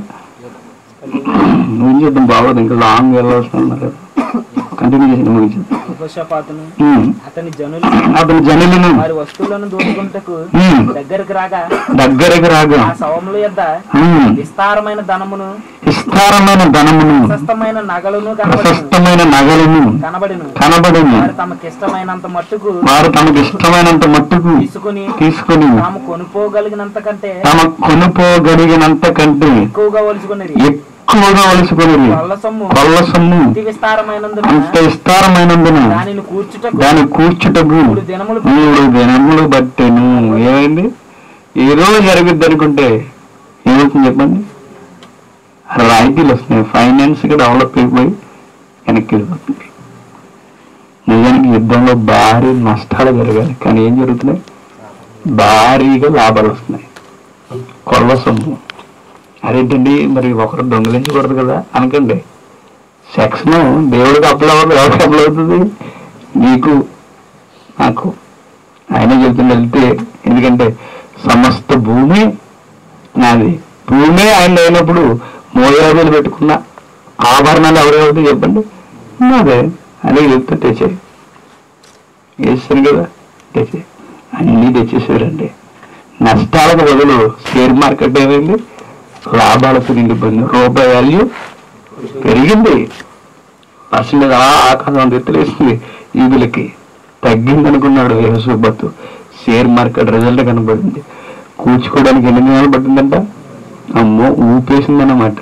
ముగించేద్దాం బాగోదు ఇంకా లాంగ్ వెళ్ళాల్సిన కదా కంటిన్యూ చేసి ముగించేద్దాం యెహోషాపాతును ఉమ్. అతని జనులు అతని జనులను వారి వస్తువులను దోచుకుంటకు ఉమ్. దగ్గరకు రాగా దగ్గరకు రాగా ఆ శవముల యొద్ద ఉమ్. విస్తారమైన ధనమును విస్తారమైన ధనమును ప్రశస్తమైన నగలును కనబడిను ప్రశస్తమైన నగలను కనబడిను కనబడిను వారు తమకిష్టమైనంత మట్టుకు వారు తమకు ఇష్టమైనంత మట్టుకు తీసుకుని తీసుకుని తాము కొనుక్కోగలిగినంత కంటే తమ కొనుకోగలిగినంత కంటే ఎక్కువగా ఒలుచుకునేది ఎక్కువగా వలుసుకొని కొల్ల సొమ్ము కొల్ల సొమ్ము అతి విస్తారమైనందున అంత విస్తారమైనందున దానిని కూర్చుటకు దాని కూర్చుటకు మూడు దినములు మూడు దినములు బట్టెను ఏమైంది ఏదో జరుగుద్ది అనుకుంటే ఏమవుతుంది చెప్పండి రాయితీలు వస్తున్నాయి ఫైనాన్స్ గా డెవలప్ అయిపోయి వెనక్కి వెళ్ళిపోతుంది నిజానికి యుద్ధంలో భారీ నష్టాలు జరగాలి కానీ ఏం జరుగుతున్నాయి భారీగా లాభాలు వస్తున్నాయి కొల్ల సొమ్ము అదేంటండి మరి ఒకరు దొంగలించకూడదు కదా అనకండి సెక్షన్ దేవుడికి అప్లై అవ్వదు ఎవరికి అప్లై అవుతుంది నీకు నాకు ఆయన చెబుతున్న వెళ్తే ఎందుకంటే సమస్త భూమి నాది భూమి ఆయన అయినప్పుడు మోయాదులు పెట్టుకున్న ఆభరణాలు ఎవరెవరితో చెప్పండి నాదే అని చెప్తే తెచ్చాయి వేస్తాను కదా తెచ్చే అన్నీ తెచ్చేసారండి నష్టాలకు బదులు షేర్ మార్కెట్ ఏమైంది లాభాలకు నిండిపోయింది రూపాయి వాల్యూ పెరిగింది పర్సెంటేజ్ అలా ఆకాశం ఎత్తులేసింది ఈదులకి తగ్గింది అనుకున్నాడు యేసుబత్తు షేర్ మార్కెట్ రిజల్ట్ కనబడింది కూర్చుకోవడానికి ఎన్ని దినాలు పట్టిందంట అమ్మో ఊపేసిందన్నమాట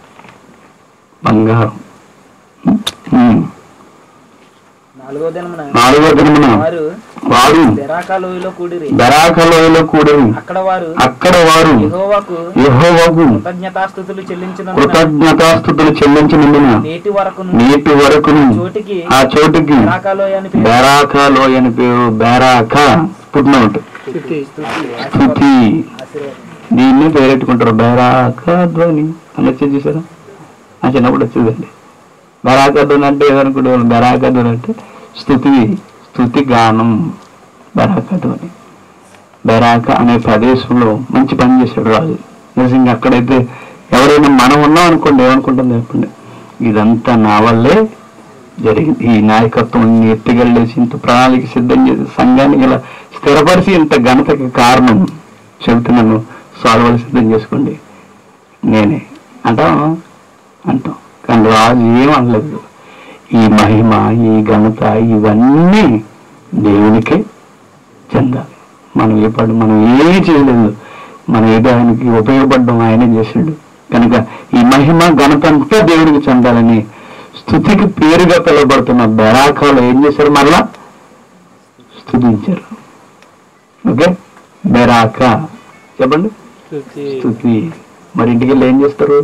బంగారం ఉమ్. నాలుగో దినమున నాలుగో దినమున వారు వారు బెరాకా లోయలో కూడిరి బెరాకలోయలో కూడా అక్కడ వారు అక్కడ వారు యెహోవాకు యెహోవాకు కృతజ్ఞతాస్థుతులు చెల్లించిన కృతజ్ఞతాస్థుతులు చెల్లించినందున నేటి వరకును నేటి వరకును చోటికి ఆ చోటుకి బెరాకా లోయ అని పేరు బెరాకా లోయ అని పేరు బెరాక పుట్టినట్టు స్థుతి ఆశీర్వాదం. దీన్ని పేరెట్టుకుంటారు బెరాక ధ్వని అని వచ్చేది చూసారా ఆ చిన్నప్పుడు వచ్చేదండి బెరాక ధ్వని అంటే ఏదనుకుంటే బెరాక ధ్వని అంటే స్థుతి స్థుతి గానం బెరాక ధ్వని బెరాక అనే ప్రదేశంలో మంచి పని చేశాడు రాజు నిజంగా అక్కడైతే ఎవరైనా మనం ఉన్నాం అనుకోండి ఏమనుకుంటుంది చెప్పండి ఇదంతా నా వల్లే జరిగింది ఈ నాయకత్వం ఎత్తుగల్లేసి ఇంత ప్రణాళిక సిద్ధం చేసి సంఘానికి ఇలా స్థిరపరిచి ఇంత ఘనతకి కారణం చెబుతున్నాను సాల్వలు సిద్ధం చేసుకోండి నేనే అంటాం అంటాం కానీ రాజు ఏం అనలేదు ఈ మహిమ ఈ ఘనత ఇవన్నీ దేవునికే చెందాలి మనం ఏ పడు మనం ఏమీ చేయలేదు మనం ఏదో ఆయనకి ఉపయోగపడడం ఆయనే చేశాడు కనుక ఈ మహిమ ఘనత అంతా దేవుడికి చెందాలని స్థుతికి పేరుగా పిలువబడుతున్న బెరాకాలు ఏం చేశారు మరలా స్థుతించారు ఓకే బెరాక చెప్పండి స్థుతి మరి ఇంటికి వెళ్ళి ఏం చేస్తారు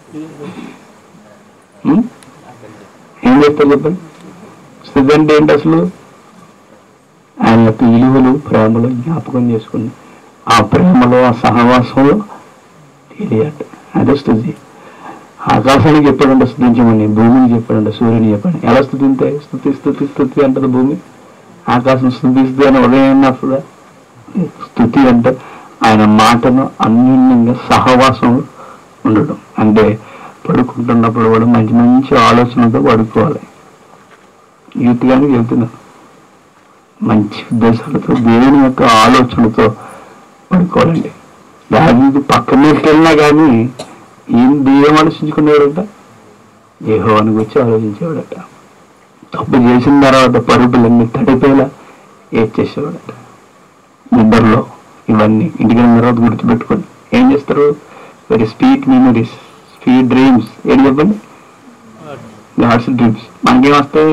ఉం? ఏం చేస్తారు చెప్పండి స్థుతి అంటే ఏంటి అసలు ఆయన యొక్క విలువలు ప్రేమలు జ్ఞాపకం చేసుకుని ఆ ప్రేమలో ఆ సహవాసంలో తెలియట అదే స్థుతి ఆకాశానికి చెప్పాడంటే స్థుతించమని భూమిని చెప్పాడంటే సూర్యుని చెప్పండి ఎలా స్థుతింతే స్థుతి స్థుతి స్థుతి అంటది భూమి ఆకాశం స్థుతిస్తుంది అని ఉదయం వస్తుందా స్థుతి అంటే ఆయన మాటను అన్యోన్యంగా సహవాసం ఉండడం అంటే పడుకుంటున్నప్పుడు కూడా మంచి మంచి ఆలోచనతో పడుకోవాలి యూత్ కానీ చెబుతున్నాను మంచి ఉద్దేశాలతో దేవుని యొక్క ఆలోచనతో పడుకోవాలండి దాని పక్కన వెళ్ళినా కానీ ఏం దేవం ఆలోచించుకునేవాడట దేహోవాని గురించి ఆలోచించేవాడట తప్పు చేసిన తర్వాత పరుగులన్నీ తడిపేలా ఏడ్చేసేవాడట నిద్రలో ఇవన్నీ ఇంటికి వెళ్ళిన తర్వాత గుర్తుపెట్టుకోండి ఏం చేస్తారు very speed memories speed dreams ఏంటి చెప్పండి గాడ్స్ డ్రీమ్స్ మనకేం వస్తాయి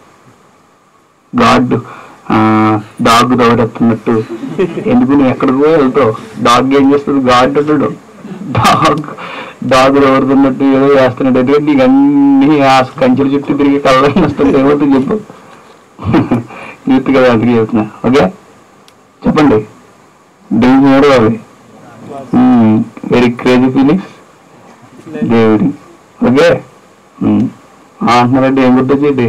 గాడ్ డాగ్ దౌడెత్తున్నట్టు ఎందుకు నువ్వు ఎక్కడికి పోయి వెళ్తావు డాగ్ ఏం చేస్తుంది గాడ్ అంటాడు డాగ్ డాగ్ దౌడుతున్నట్టు ఏదో చేస్తున్నాడు ఎందుకంటే నీకు అన్ని ఆ కంచెల చుట్టూ తిరిగి కళ్ళని వస్తుంది ఏమవుతుంది చెప్పు యూత్ కదా అందుకే చెప్తున్నా ఓకే చెప్పండి డ్రీమ్స్ ఎవరు అవి వెరీ క్రేజీ ఫీలింగ్స్ దేవుడి ఓకే ఉమ్. ఆ అంటున్నారంటే ఏం గుర్తొచ్చేది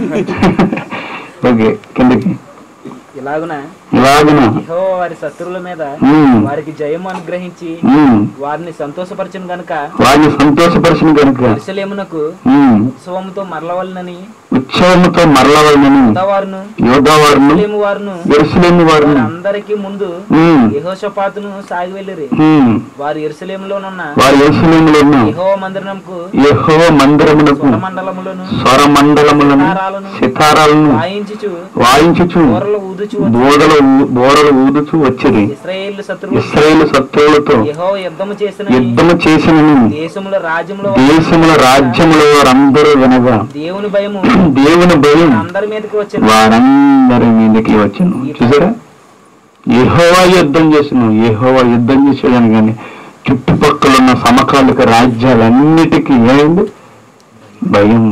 ఓకే కిందకి ఇలాగున ఇలాగన యెహోవా వారి శత్రువుల మీద ఉమ్, వారికి జయము అనుగ్రహించి ఉమ్, వారిని సంతోషపరచను గనుక వారిని సంతోషపరిచిన కనుక ఎరుసలేమునకు ఉమ్, ఉత్సవముతో మరలవలనని ఉత్సవముతో మరలవలనని వారును యోధావారును ఎరుసలేము వారును ఎరుసలేని వారును అందరికి ముందు ఉమ్, యెహోషపాతును సాగి వెళ్ళిరి ఉమ్, వారు ఎరుసలేములోనున్న వారి ఎరుసలేములో ఉన్న యెహోవా మందిరముకు యెహోవ మందిరమునకు స్వరమండలములను స్వరమండలములను సితారాలను వాయించుచు వాయించుచు బోరలు ఊదుచు బోధలు బోరలు ఊదుచూ వచ్చింది ఇస్రాయేల్ శత్రువు ఇస్రాయేల్ శత్రువులతో యెహోవా యుద్ధము చేసిన యుద్ధము చేసిన దేశముల రాజ్యములో దేశముల రాజ్యముల వారందరూ వినగా దేవుని భయము దేవుని భయం అందరి మీదకి వచ్చిన వారందరి మీదకి వచ్చాను చూసారా ఏహోవా యుద్ధం చేసిన ఏహోవా యుద్ధం చేసేదాన్ని కానీ చుట్టుపక్కల ఉన్న సమకాలిక రాజ్యాలన్నిటికీ ఏమైంది భయం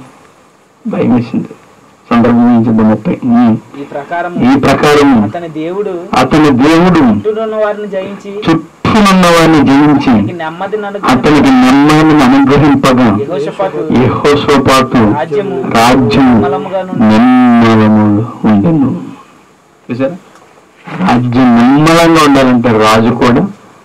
భయం వేసింది సందర్భించింది ముప్పై ఉమ్. ఈ ప్రకారం ఈ ప్రకారం అతని దేవుడు అతని దేవుడు చుట్టూనున్న వారిని జయించి చుట్టూనున్న వారిని జయించి అతనికి నెమ్మది అతనికి నెమ్మదిని అనుగ్రహింపగా యహోషపాతు యెహోషాపాతు రాజ్యము రాజ్యం నిర్మలముగా నుండి నిమ్మలము ఉండెను చూసారా రాజ్యం నిమ్మలంగా ఉండాలంటే రాజు కూడా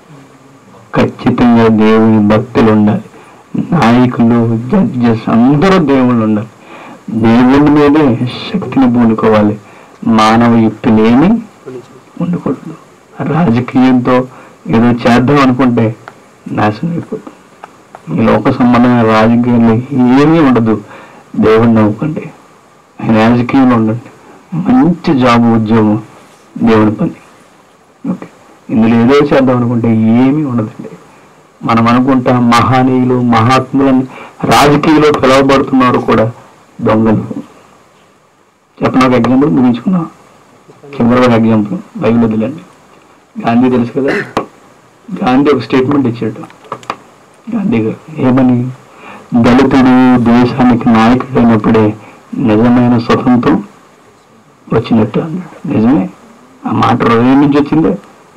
ఖచ్చితంగా దేవుని భక్తులు ఉండాలి నాయకులు జడ్జెస్ అందరూ దేవుళ్ళు ఉండాలి దేవుని మీదే శక్తిని పూనుకోవాలి మానవ యుక్తులేమి ఉండకూడదు రాజకీయంతో ఏదో చేద్దాం అనుకుంటే నాశనం అయిపోతుంది ఈ లోక సంబంధమైన రాజకీయాలు ఏమీ ఉండదు దేవుణ్ణి నవ్వుకోండి ఆయన రాజకీయంలో ఉండండి మంచి జాబ్ ఉద్యోగం దేవుడి పని ఓకే ఇందులో ఏదో చేద్దాం అనుకుంటే ఏమీ ఉండదండి మనం అనుకుంటాం మహానీయులు మహాత్ములని రాజకీయంలో పిలువబడుతున్నారు కూడా దొంగలు చెప్పిన ఒక ఎగ్జాంపుల్ ముగించుకున్నాం చంద్రబాబు ఎగ్జాంపుల్ బైబిల్ వదిలేండి గాంధీ తెలుసు కదా గాంధీ ఒక స్టేట్మెంట్ ఇచ్చాడు గాంధీ గారు ఏమని దళితుడు దేశానికి నాయకుడైనప్పుడే నిజమైన స్వతంత్రం వచ్చినట్టు అన్నాడు నిజమే ఆ మాట హృదయం నుంచి వచ్చిందే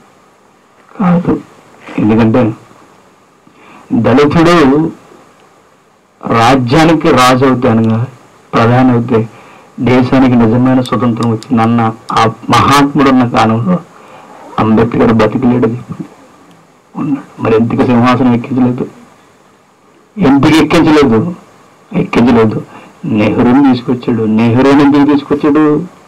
కాదు ఎందుకంటే దళితుడు రాజ్యానికి రాజు అవుతే అనగా ప్రధాని అవుతే దేశానికి నిజమైన స్వతంత్రం వచ్చిందన్న ఆ మహాత్ముడు ఉన్న కాలంలో అంబేద్కర్ బతికిలేడు చెప్పండి ఉన్నాడు మరి ఎందుకు సింహాసనం ఎక్కించలేదు ఎందుకు ఎక్కించలేదు ఎక్కించలేదు నెహ్రూని తీసుకొచ్చాడు నెహ్రూని ఎందుకు తీసుకొచ్చాడు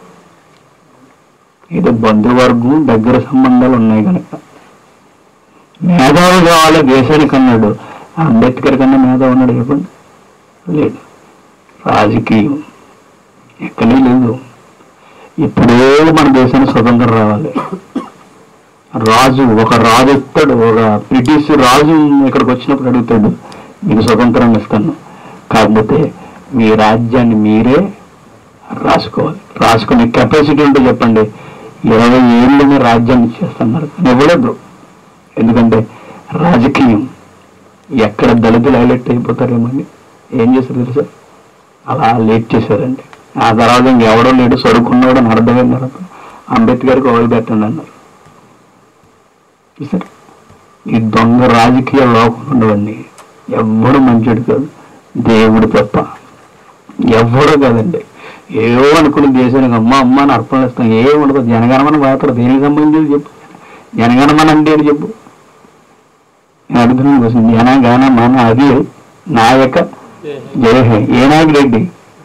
ఇది బంధువర్గం దగ్గర సంబంధాలు ఉన్నాయి కనుక మేధావి కావాలి దేశానికి అన్నాడు అంబేద్కర్ కన్నా మేధావి ఉన్నాడు చెప్పండి లేదు రాజకీయం ఎక్కడే లేదు ఇప్పుడే మన దేశానికి స్వతంత్రం రావాలి రాజు ఒక రాజు వస్తాడు ఒక బ్రిటిష్ రాజు ఇక్కడికి వచ్చినప్పుడు అడుగుతాడు మీకు స్వతంత్రం ఇస్తాను కాకపోతే మీ రాజ్యాన్ని మీరే రాసుకోవాలి రాసుకునే కెపాసిటీ ఉంటే చెప్పండి ఇరవై ఏళ్ళని రాజ్యాన్ని ఇచ్చేస్తున్నారు కానీ ఇవ్వలేదు ఎందుకంటే రాజకీయం ఎక్కడ దళితులు హైలైట్ అయిపోతారేమో అని ఏం చేశారు తెలుసా అలా లేట్ చేశారండి ఆ తర్వాత ఇంకెవడో లేడు చదువుకున్నాడు అని అర్థమైంది తర్వాత అంబేద్కర్కి వదిలిపెట్టండి అన్నారు చూసారు ఈ దొంగ రాజకీయ లోకం ఉండవండి ఎవ్వడు మంచోడు కాదు దేవుడు తప్ప ఎవ్వడూ కాదండి ఏవో అనుకుని దేశానికి అమ్మ అమ్మ అని అర్పణ ఇస్తాం ఏం ఉండదు జనగణమన పాత్ర దేనికి సంబంధించి చెప్పు జనగణమన అంటే ఏంటి చెప్పు నేను అడుగుతున్నాను కోసం జనగణ మన అది నాయక జయ హే ఏ నాయకుడు ఏంటి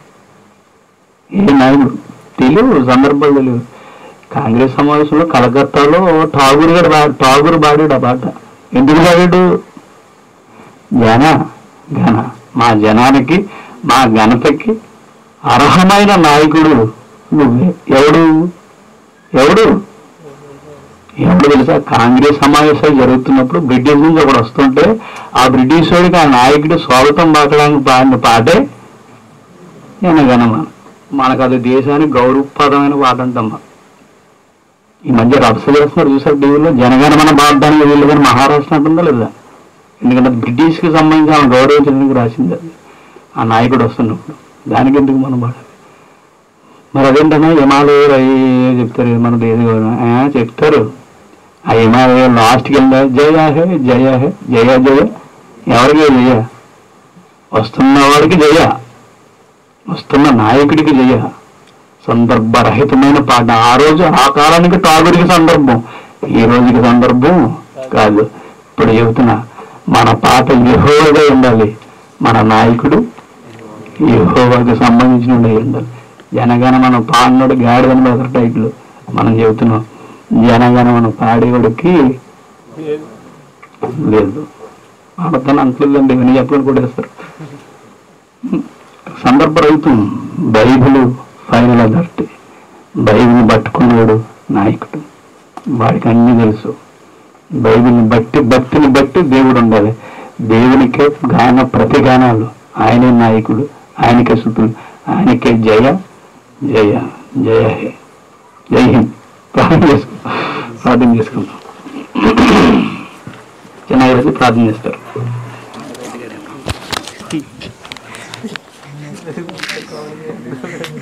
ఏ నాయకుడు తెలియదు సందర్భాలు తెలియదు కాంగ్రెస్ సమావేశంలో కలకత్తాలో ఠాగూర్ గారు బా- ఠాగూర్ పాడాడు ఆ పాట ఎందుకు పాడాడు జన ఘన మా జనానికి మా ఘనతకి అర్హమైన నాయకుడు నువ్వే ఎవడు ఎవడు ఎవడు తెలుసా కాంగ్రెస్ సమావేశాలు జరుగుతున్నప్పుడు బ్రిటిష్ నుంచి ఒకడు వస్తుంటే ఆ బ్రిటిష్ వాడికి ఆ నాయకుడు స్వాగతం పలకడానికి పాడిన పాటే జనగణమన మనకు అది దేశానికి గౌరవప్రదమైన పాట అంటమ్మా ఈ మధ్య రభస చేస్తున్నారు చూసారు టీవీలో జనగణమన పాడడానికి వీళ్ళు కానీ మహారాష్ట్ర అంటుందా లేదా ఎందుకంటే అది బ్రిటిష్కి సంబంధించి ఆమె గౌరవించడానికి రాసింది అది ఆ నాయకుడు వస్తున్నప్పుడు దానికి ఎందుకు మనం పాడాలి మరి అదేంటన్నా హిమాలయాలు అవి చెప్తారు మన దేశం ఆ, చెప్తారు ఆ హిమాలయ లాస్ట్కి వెళ్ళా జయ హే జయ హే జయ జయ ఎవరికి జయ వస్తున్న వాడికి జయ వస్తున్న నాయకుడికి జయ సందర్భరహితమైన పాట ఆ రోజు ఆ కాలానికి ఠాగూరికి సందర్భం ఈ రోజుకి సందర్భం కాదు ఇప్పుడు చెబుతున్నా మన పాట యెహోవాగా ఉండాలి మన నాయకుడు యెహోవాకి సంబంధించిన ఉండాలి జనగణ మనం పాడినోడు గాడిదని బెదర్ టైట్లు మనం చెబుతున్నాం జనగణ మనం పాడేవాడికి లేదు పాడతాను అంటలేదండి ఇవన్నీ చెప్పని కొట్టేస్తారు సందర్భరహితం బైబిల్ ఫైనల్ అథారిటీ బైబిల్ పట్టుకున్నాడు నాయకుడు వాడికి అన్ని తెలుసు బైబిల్ని బట్టి భక్తిని బట్టి దేవుడు ఉండాలి దేవునికే గాన ప్రతిగానాలు ఆయనే నాయకుడు ఆయనకే సుతులు ఆయనకే జయ జయ జయ హే జై హింద్ ప్రార్థన చేసుకుందాం ప్రార్థన చేసుకుందాం చిన్న కలిసి ప్రార్థన చేస్తారు Thank you.